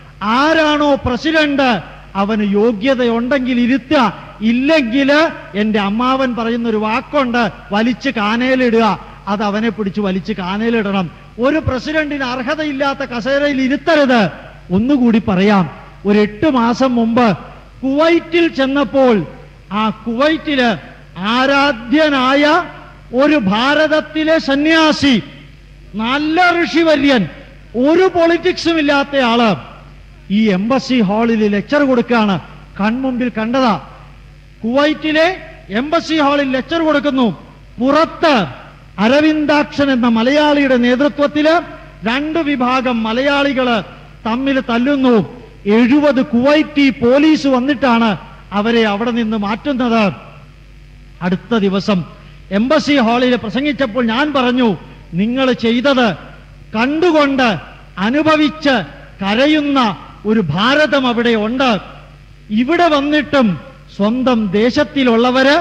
ആരാണോ പ്രസിഡന്റ് അവന് യോഗ്യതയുണ്ടെങ്കിൽ ഇരുത്തുക ഇല്ലെങ്കിൽ എന്റെ അമ്മാവൻ പറയുന്ന ഒരു വാക്കുണ്ട് വലിച്ച് കാനയിലിടുക അത് അവനെ പിടിച്ച് വലിച്ച് കാനയിലിടണം ഒരു പ്രസിഡന്റിന് അർഹതയില്ലാത്ത കസേരയിൽ ഇരുത്തരുത് ഒന്നുകൂടി പറയാം ഒരു എട്ട് മാസം മുമ്പ് കുവൈറ്റിൽ ചെന്നപ്പോൾ ആ കുവൈറ്റില് ആരാധ്യനായ ഒരു ഭാരതത്തിലെ സന്യാസി നല്ല ഋഷിവര്യൻ ഒരു പൊളിറ്റിക്സും ഇല്ലാത്ത ആള് ഈ എംബസി ഹാളിൽ ലെക്ചർ കൊടുക്കുകയാണ് കൺമുമ്പിൽ കണ്ടതാ കുവൈറ്റിലെ എംബസി ഹാളിൽ ലെക്ചർ കൊടുക്കുന്നു പുറത്ത് അരവിന്ദാക്ഷൻ എന്ന മലയാളിയുടെ നേതൃത്വത്തില് രണ്ട് വിഭാഗം മലയാളികള് തമ്മിൽ തല്ലുന്നു എഴുപത് കുവൈറ്റി പോലീസ് വന്നിട്ടാണ് അവരെ അവിടെ നിന്ന് മാറ്റുന്നത് അടുത്ത ദിവസം എംബസി ഹാളിൽ പ്രസംഗിച്ചപ്പോൾ ഞാൻ പറഞ്ഞു നിങ്ങൾ ചെയ്തത് കണ്ടുകൊണ്ട് അനുഭവിച്ച് കരയുന്ന ഒരു ഭാരതം അവിടെ ഉണ്ട് ഇവിടെ വന്നിട്ടും സ്വന്തം ദേശത്തിലുള്ളവര്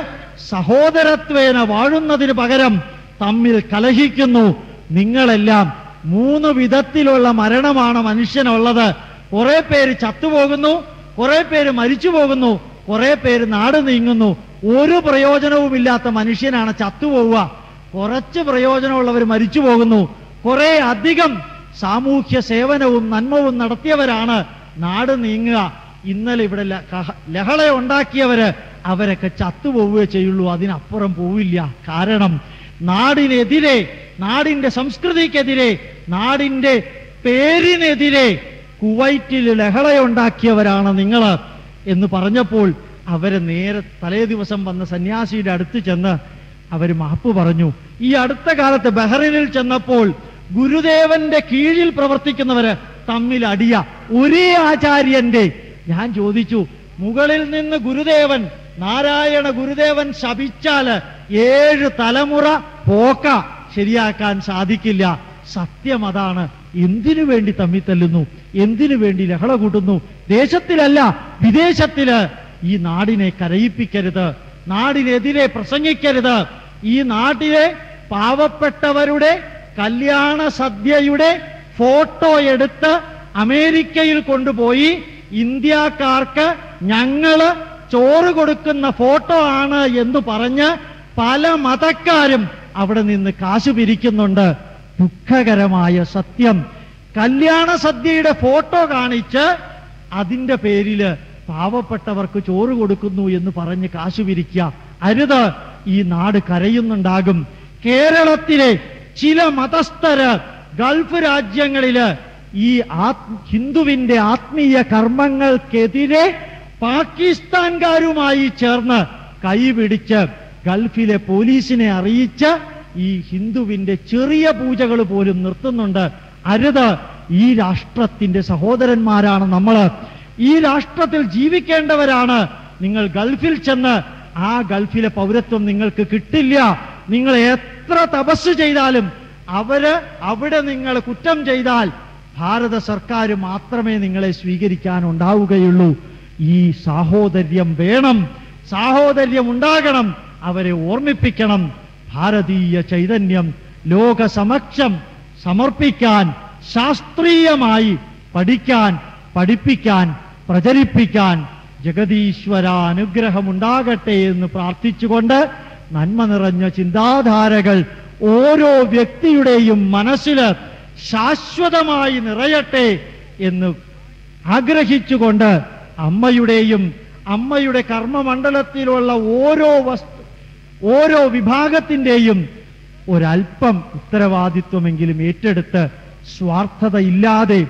സഹോദരത്വേന വാഴുന്നതിന് പകരം തമ്മിൽ കലഹിക്കുന്നു നിങ്ങളെല്ലാം മൂന്ന് വിധത്തിലുള്ള മരണമാണ് മനുഷ്യനുള്ളത് കുറെ പേര് ചത്തുപോകുന്നു കുറെ പേര് മരിച്ചു പോകുന്നു കുറെ പേര് നാട് നീങ്ങുന്നു ഒരു പ്രയോജനവുമില്ലാത്ത മനുഷ്യനാണ് ചത്തുപോവുക കുറച്ച് പ്രയോജനമുള്ളവർ മരിച്ചു പോകുന്നു കുറെ അധികം സാമൂഹ്യ സേവനവും നന്മവും നടത്തിയവരാണ് നാട് നീങ്ങുക ഇന്നലെ ഇവിടെ ല- കഹ- ലഹള ഉണ്ടാക്കിയവര് അവരൊക്കെ ചത്തുപോവുകയേ ചെയ്യുള്ളൂ അതിനപ്പുറം പോവില്ല കാരണം നാടിനെതിരെ നാടിന്റെ സംസ്കൃതിക്കെതിരെ നാടിന്റെ പേരിനെതിരെ കുവൈറ്റിൽ ലഹളയുണ്ടാക്കിയവരാണ് നിങ്ങൾ എന്ന് പറഞ്ഞപ്പോൾ അവര് നേരെ തലേ ദിവസം വന്ന സന്യാസിയുടെ അടുത്ത് ചെന്ന് അവർ മാപ്പ് പറഞ്ഞു ഈ അടുത്ത കാലത്ത് ബഹ്റിനിൽ ചെന്നപ്പോൾ ഗുരുദേവന്റെ കീഴിൽ പ്രവർത്തിക്കുന്നവര് തമ്മിൽ അടിയ ഒരേ ആചാര്യന്റെ ഞാൻ ചോദിച്ചു മുകളിൽ നിന്ന് ഗുരുദേവൻ നാരായണ ഗുരുദേവൻ ശപിച്ചാല് ഏഴ് തലമുറ പോക്ക ശരിയാക്കാൻ സാധിക്കില്ല സത്യം അതാണ് എന്തിനു വേണ്ടി തമ്മിൽ തല്ലുന്നു എന്തിനു വേണ്ടി ലഹള കൂട്ടുന്നു ദേശത്തിലല്ല വിദേശത്തില് ഈ നാടിനെ കരയിപ്പിക്കരുത് നാടിനെതിരെ പ്രസംഗിക്കരുത് ഈ നാട്ടിലെ പാവപ്പെട്ടവരുടെ കല്യാണ സദ്യയുടെ ഫോട്ടോ എടുത്ത് അമേരിക്കയിൽ കൊണ്ടുപോയി ഇന്ത്യക്കാർക്ക് ഞങ്ങള് ചോറ് കൊടുക്കുന്ന ഫോട്ടോ ആണ് എന്ന് പറഞ്ഞ് പല മതക്കാരും അവിടെ നിന്ന് കാശ് പിരിക്കുന്നുണ്ട് ദുഃഖകരമായ സത്യം കല്യാണ സദ്യയുടെ ഫോട്ടോ കാണിച്ച് അതിന്റെ പേരില് പാവപ്പെട്ടവർക്ക് ചോറ് കൊടുക്കുന്നു എന്ന് പറഞ്ഞ് കാശ് പിരിക്കുക അരുത് ഈ നാട് കരയുന്നുണ്ടാകും കേരളത്തിലെ ചില മതസ്ഥര് ഗൾഫ് രാജ്യങ്ങളില് ഈ ആത് ഹിന്ദുവിന്റെ ആത്മീയ കർമ്മങ്ങൾക്കെതിരെ പാകിസ്ഥാൻകാരുമായി ചേർന്ന് കൈപിടിച്ച് ഗൾഫിലെ പോലീസിനെ അറിയിച്ച് ഈ ഹിന്ദുവിന്റെ ചെറിയ പൂജകൾ പോലും നിർത്തുന്നുണ്ട് അരുത് ഈ രാഷ്ട്രത്തിന്റെ സഹോദരന്മാരാണ് നമ്മൾ ഈ രാഷ്ട്രത്തിൽ ജീവിക്കേണ്ടവരാണ് നിങ്ങൾ ഗൾഫിൽ ചെന്ന് ആ ഗൾഫിലെ പൗരത്വം നിങ്ങൾക്ക് കിട്ടില്ല നിങ്ങൾ എത്ര തപസ് ചെയ്താലും അവര് അവിടെ നിങ്ങൾ കുറ്റം ചെയ്താൽ ഭാരത സർക്കാർ മാത്രമേ നിങ്ങളെ സ്വീകരിക്കാൻ ഉണ്ടാവുകയുള്ളൂ ഈ സാഹോദര്യം വേണം സാഹോദര്യം ഉണ്ടാകണം അവരെ ഓർമ്മിപ്പിക്കണം ഭാരതീയ ചൈതന്യം ലോകസമക്ഷം സമർപ്പിക്കാൻ ശാസ്ത്രീയമായി പഠിക്കാൻ പഠിപ്പിക്കാൻ പ്രചരിപ്പിക്കാൻ ജഗതീശ്വര അനുഗ്രഹമുണ്ടാകട്ടെ എന്ന് പ്രാർത്ഥിച്ചുകൊണ്ട് നന്മ നിറഞ്ഞ ചിന്താധാരകൾ ഓരോ വ്യക്തിയുടെയും മനസ്സിൽ ശാശ്വതമായി നിറയട്ടെ എന്ന് ആഗ്രഹിച്ചുകൊണ്ട് അമ്മയുടെയും അമ്മയുടെ കർമ്മമണ്ഡലത്തിലുള്ള ഓരോ വസ്തു ഓരോ വിഭാഗത്തിന്റെയും ഒരല്പം ഉത്തരവാദിത്വമെങ്കിലും ഏറ്റെടുത്ത് സ്വാർത്ഥതയില്ലാതെ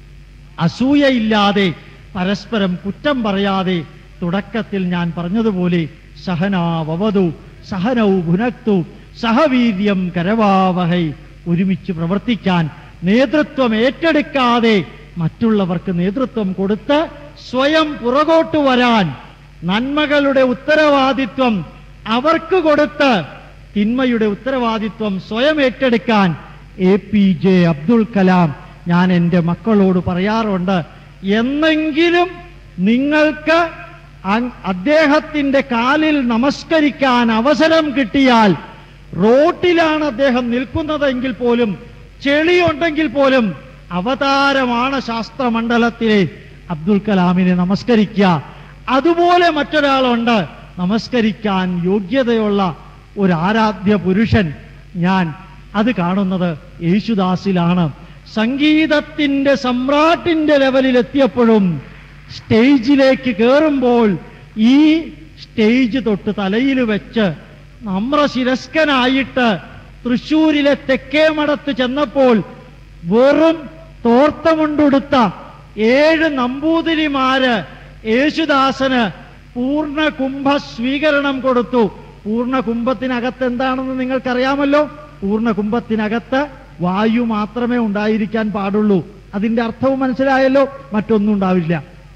അസൂയയില്ലാതെ പരസ്പരം കുറ്റം പറയാതെ തുടക്കത്തിൽ ഞാൻ പറഞ്ഞതുപോലെ സഹനാവവതു സഹനൗ ഭുനക്തു സഹവീര്യം കരവാവഹൈ ഒരുമിച്ച് പ്രവർത്തിക്കാൻ നേതൃത്വം ഏറ്റെടുക്കാതെ മറ്റുള്ളവർക്ക് നേതൃത്വം കൊടുത്ത് സ്വയം പുറകോട്ട് വരാൻ നന്മകളുടെ ഉത്തരവാദിത്വം അവർക്ക് കൊടുത്ത് തിന്മയുടെ ഉത്തരവാദിത്വം സ്വയം ഏറ്റെടുക്കാൻ A P J Abdul Kalam ഞാൻ എൻ്റെ മക്കളോട് പറയാറുണ്ട് എന്നെങ്കിലും നിങ്ങൾക്ക് അ- അദ്ദേഹത്തിന്റെ കാലിൽ നമസ്കരിക്കാൻ അവസരം കിട്ടിയാൽ റോട്ടിലാണ് അദ്ദേഹം നിൽക്കുന്നതെങ്കിൽ പോലും ചെളിയുണ്ടെങ്കിൽ പോലും അവതാരമാണ് ശാസ്ത്രമണ്ഡലത്തിലെ അബ്ദുൽ കലാമിനെ നമസ്കരിക്കുക അതുപോലെ മറ്റൊരാളുണ്ട് നമസ്കരിക്കാൻ യോഗ്യതയുള്ള ഒരു ആരാധ്യ പുരുഷൻ ഞാൻ അത് കാണുന്നത് യേശുദാസിലാണ് സംഗീതത്തിന്റെ സമ്രാട്ടിന്റെ ലെവലിൽ എത്തിയപ്പോഴും സ്റ്റേജിലേക്ക് കയറുമ്പോൾ ഈ സ്റ്റേജ് തൊട്ട് തലയിൽ വെച്ച് നമ്രശിരസ്കനായിട്ട് തൃശൂരിലെ തെക്കേമടത്ത് ചെന്നപ്പോൾ വെറും തോർത്തമുണ്ടുടുത്ത ഏഴ് നമ്പൂതിരിമാര് യേശുദാസന് പൂർണ്ണ കുംഭ സ്വീകരണം കൊടുത്തു പൂർണ്ണ കുംഭത്തിനകത്ത് എന്താണെന്ന് നിങ്ങൾക്കറിയാമല്ലോ പൂർണ്ണ കുംഭത്തിനകത്ത് വായു മാത്രമേ ഉണ്ടായിരിക്കാൻ പാടുള്ളൂ അതിന്റെ അർത്ഥവും മനസ്സിലായല്ലോ മറ്റൊന്നും ഉണ്ടാവില്ല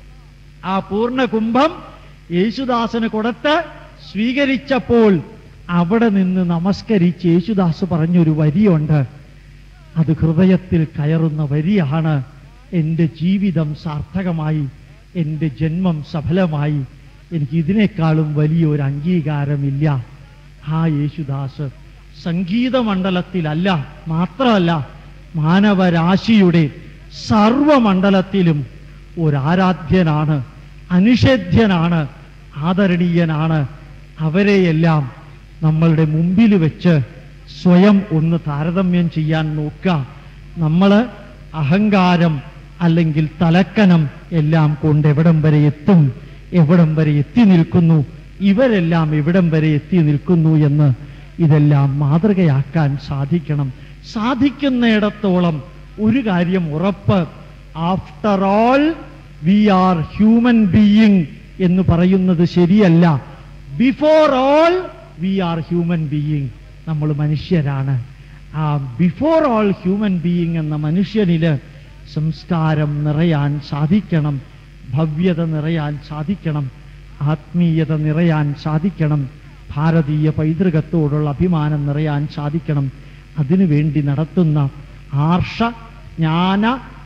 ആ പൂർണ്ണ കുംഭം യേശുദാസന് കൊടുത്ത് സ്വീകരിച്ചപ്പോൾ അവിടെ നിന്ന് നമസ്കരിച്ച് യേശുദാസ് പറഞ്ഞൊരു വരിയുണ്ട് അത് ഹൃദയത്തിൽ കയറുന്ന വരിയാണ് എൻ്റെ ജീവിതം സാർത്ഥകമായി എൻ്റെ ജന്മം സഫലമായി എനിക്ക് ഇതിനേക്കാളും വലിയൊരു അംഗീകാരമില്ല ആ യേശുദാസ് സംഗീതമണ്ഡലത്തിലല്ല മാത്രമല്ല മാനവരാശിയുടെ സർവമണ്ഡലത്തിലും ഒരാരാധ്യനാണ് അനിഷേധ്യനാണ് ആദരണീയനാണ് അവരെയെല്ലാം നമ്മളുടെ മുമ്പിൽ വെച്ച് സ്വയം ഒന്ന് താരതമ്യം ചെയ്യാൻ നോക്കുക നമ്മൾ അഹങ്കാരം അല്ലെങ്കിൽ തലക്കനം എല്ലാം കൊണ്ട് എവിടം വരെ എത്തും എവിടം വരെ എത്തി നിൽക്കുന്നു ഇവരെല്ലാം എവിടം വരെ എത്തി നിൽക്കുന്നു എന്ന് ഇതെല്ലാം മാതൃകയാക്കാൻ സാധിക്കണം സാധിക്കുന്നിടത്തോളം ഒരു കാര്യം ഉറപ്പ് after all we are human being എന്ന് പറയുന്നത് ശരിയല്ല before all we are human being നമ്മൾ മനുഷ്യരാണ് ആ ബിഫോർ ഓൾ ഹ്യൂമൻ ബീയിങ് എന്ന മനുഷ്യനില് സംസ്കാരം നിറയാൻ സാധിക്കണം ഭവ്യത നിറയാൻ സാധിക്കണം ആത്മീയത നിറയാൻ സാധിക്കണം ഭാരതീയ പൈതൃകത്തോടുള്ള അഭിമാനം നിറയാൻ സാധിക്കണം അതിനുവേണ്ടി നടത്തുന്ന ആർഷ ജ്ഞാന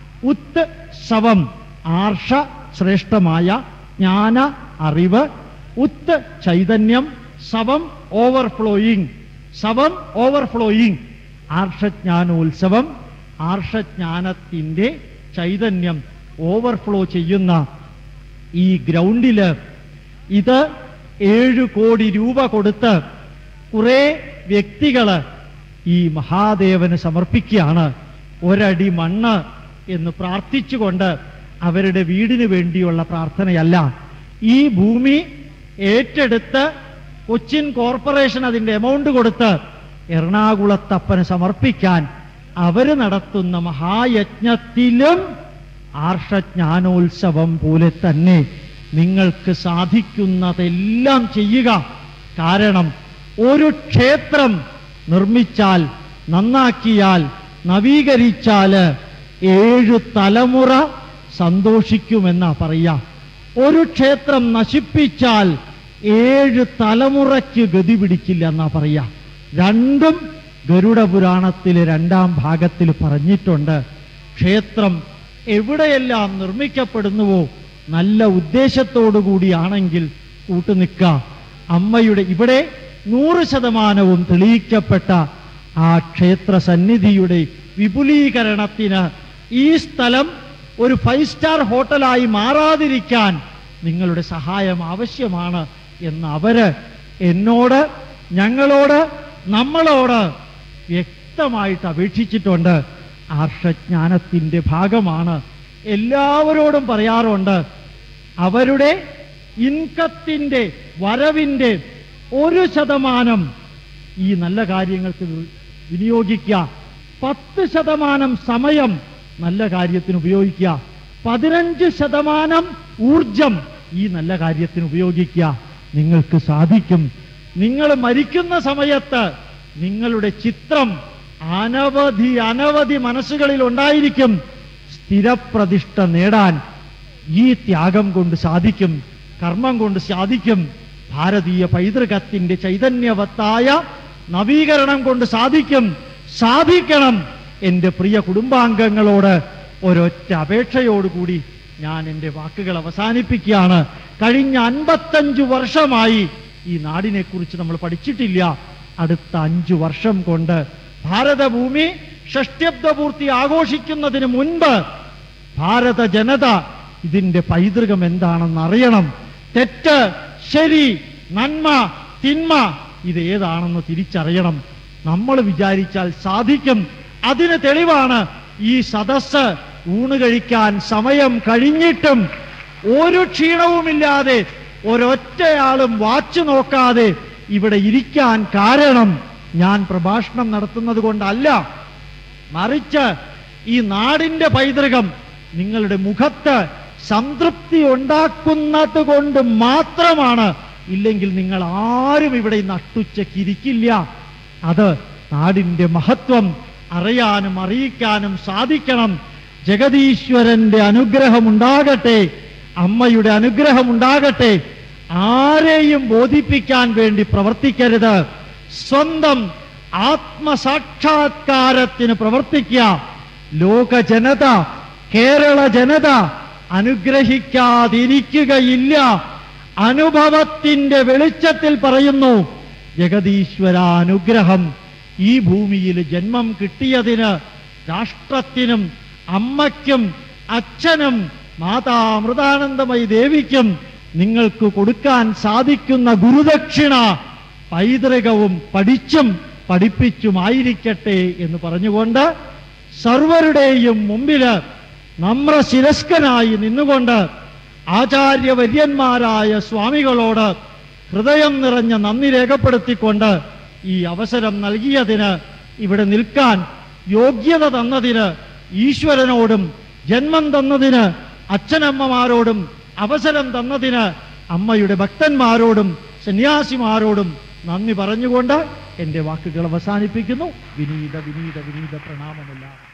ഉത്സവം ആർഷ ശ്രേഷ്ഠമായ ജ്ഞാന അറിവ് ഉത്ത് ചൈതന്യം സവം ഓവർഫ്ലോയിങ് സവം ഓവർഫ്ലോയിങ് ആർഷജ്ഞാനോത്സവം ആർഷജ്ഞാനത്തിന്റെ ചൈതന്യം ഓവർഫ്ലോ ചെയ്യുന്ന ഈ ഗ്രൗണ്ടില് ഇത് ഏഴു കോടി രൂപ കൊടുത്ത് കുറെ വ്യക്തികള് ഈ മഹാദേവന് സമർപ്പിക്കുകയാണ് ഒരടി മണ്ണ് എന്ന് പ്രാർത്ഥിച്ചുകൊണ്ട് അവരുടെ വീടിന് വേണ്ടിയുള്ള പ്രാർത്ഥനയല്ല ഈ ഭൂമി ഏറ്റെടുത്ത് കൊച്ചിൻ കോർപ്പറേഷൻ അതിന്റെ എമൗണ്ട് കൊടുത്ത് എറണാകുളത്തപ്പന് സമർപ്പിക്കാൻ അവര് നടത്തുന്ന മഹായജ്ഞത്തിലും ആർഷജ്ഞാനോത്സവം പോലെ തന്നെ നിങ്ങൾക്ക് സാധിക്കുന്നതെല്ലാം ചെയ്യുക കാരണം ഒരു ക്ഷേത്രം നിർമ്മിച്ചാൽ നന്നാക്കിയാൽ നവീകരിച്ചാല് ഏഴു തലമുറ സന്തോഷിക്കുമെന്നാ പറയാ ഒരു ക്ഷേത്രം നശിപ്പിച്ചാൽ ഏഴ് തലമുറയ്ക്ക് ഗതി പിടിക്കില്ല എന്നാ പറയാ രണ്ടും ഗരുഡ പുരാണത്തിലെ രണ്ടാം ഭാഗത്തിൽ പറഞ്ഞിട്ടുണ്ട് ക്ഷേത്രം എവിടെയെല്ലാം നിർമ്മിക്കപ്പെടുന്നുവോ നല്ല ഉദ്ദേശത്തോടു കൂടിയാണെങ്കിൽ കൂട്ടുനിൽക്കുക അമ്മയുടെ ഇവിടെ നൂറ് ശതമാനവും തെളിയിക്കപ്പെട്ട ആ ക്ഷേത്ര സന്നിധിയുടെ വിപുലീകരണത്തിന് ഈ സ്ഥലം ഒരു ഫൈവ് സ്റ്റാർ ഹോട്ടലായി മാറാതിരിക്കാൻ നിങ്ങളുടെ സഹായം ആവശ്യമാണ് എന്ന് അവര് എന്നോട് ഞങ്ങളോട് നമ്മളോട് വ്യക്തമായിട്ട് അപേക്ഷിച്ചിട്ടുണ്ട് ആർഷജ്ഞാനത്തിന്റെ ഭാഗമാണ് എല്ലാവരോടും പറയാറുണ്ട് അവരുടെ ഇൻകത്തിന്റെ വരവിന്റെ ഒരു ശതമാനം ഈ നല്ല കാര്യങ്ങൾക്ക് വി- വിനിയോഗിക്കുക പത്ത് ശതമാനം സമയം നല്ല കാര്യത്തിന് ഉപയോഗിക്കുക പതിനഞ്ച് ശതമാനം ഊർജം ഈ നല്ല കാര്യത്തിന് ഉപയോഗിക്കുക നിങ്ങൾക്ക് സാധിക്കും നിങ്ങൾ മരിക്കുന്ന സമയത്ത് നിങ്ങളുടെ ചിത്രം അനവധി അനവധി മനസ്സുകളിൽ ഉണ്ടായിരിക്കും സ്ഥിരപ്രതിഷ്ഠ നേടാൻ ഈ ത്യാഗം കൊണ്ട് സാധിക്കും കർമ്മം കൊണ്ട് സാധിക്കും ഭാരതീയ പൈതൃകത്തിന്റെ ചൈതന്യവത്തായ നവീകരണം കൊണ്ട് സാധിക്കും സാധിക്കണം എൻ്റെ പ്രിയ കുടുംബാംഗങ്ങളോട് ഒരൊറ്റ അപേക്ഷയോടുകൂടി ഞാൻ എൻ്റെ വാക്കുകൾ അവസാനിപ്പിക്കുകയാണ് കഴിഞ്ഞ അൻപത്തഞ്ചു വർഷമായി ഈ നാടിനെ കുറിച്ച് നമ്മൾ പഠിച്ചിട്ടില്ല അടുത്ത അഞ്ചു വർഷം കൊണ്ട് ഭാരതഭൂമി ഷഷ്ട്യബ്ദപൂർത്തി ആഘോഷിക്കുന്നതിന് മുൻപ് ഭാരത ജനത ഇതിന്റെ പൈതൃകം എന്താണെന്ന് അറിയണം തെറ്റ് ശരി നന്മ തിന്മ ഇത് ഏതാണെന്ന് തിരിച്ചറിയണം നമ്മൾ വിചാരിച്ചാൽ സാധിക്കും അതിന് തെളിവാണ് ഈ സദസ്സ് ഊണ് കഴിക്കാൻ സമയം കഴിഞ്ഞിട്ടും ഒരു ക്ഷീണവുമില്ലാതെ ഒരൊറ്റയാളും വാച്ച് നോക്കാതെ ഇവിടെ ഇരിക്കാൻ കാരണം ഞാൻ പ്രഭാഷണം നടത്തുന്നത് കൊണ്ടല്ല മറിച്ച് ഈ നാടിന്റെ പൈതൃകം നിങ്ങളുടെ മുഖത്ത് സംതൃപ്തി ഉണ്ടാക്കുന്നത് കൊണ്ട് മാത്രമാണ് ഇല്ലെങ്കിൽ നിങ്ങൾ ആരും ഇവിടെ നട്ടുച്ചക്കിരിക്കില്ല അത് നാടിന്റെ മഹത്വം അറിയാനും അറിയിക്കാനും സാധിക്കണം ജഗതീശ്വരന്റെ അനുഗ്രഹം ഉണ്ടാകട്ടെ അമ്മയുടെ അനുഗ്രഹം ഉണ്ടാകട്ടെ ആരെയും ബോധിപ്പിക്കാൻ വേണ്ടി പ്രവർത്തിക്കരുത് സ്വന്തം ആത്മസാക്ഷാത്കാരത്തിന് പ്രവർത്തിക്കുക ലോക ജനത കേരള ജനത അനുഗ്രഹിക്കാതിരിക്കുകയില്ല അനുഭവത്തിന്റെ വെളിച്ചത്തിൽ പറയുന്നു ജഗതീശ്വര അനുഗ്രഹം ഈ ഭൂമിയിൽ ജന്മം കിട്ടിയതിന് രാഷ്ട്രത്തിനും അമ്മയ്ക്കും അച്ഛനും മാതാമൃതാനന്ദമയി ദേവിക്കും നിങ്ങൾക്ക് കൊടുക്കാൻ സാധിക്കുന്ന ഗുരുദക്ഷിണ പൈതൃകവും പഠിച്ചും പഠിപ്പിച്ചുമായിരിക്കട്ടെ എന്ന് പറഞ്ഞുകൊണ്ട് സർവരുടെയും മുമ്പില് നമ്രശിരസ്കനായി നിന്നുകൊണ്ട് ആചാര്യവര്യന്മാരായ സ്വാമികളോട് ഹൃദയം നിറഞ്ഞ നന്ദി രേഖപ്പെടുത്തിക്കൊണ്ട് ഈ അവസരം നൽകിയതിന് ഇവിടെ നിൽക്കാൻ യോഗ്യത തന്നതിന് ഈശ്വരനോടും ജന്മം തന്നതിന് അച്ഛനമ്മമാരോടും അവസരം തന്നതിന് അമ്മയുടെ ഭക്തന്മാരോടും സന്യാസിമാരോടും നന്ദി പറഞ്ഞുകൊണ്ട് എൻ്റെ വാക്കുകൾ അവസാനിപ്പിക്കുന്നു വിനീത വിനീത വിനീത പ്രണാമമെല്ലാം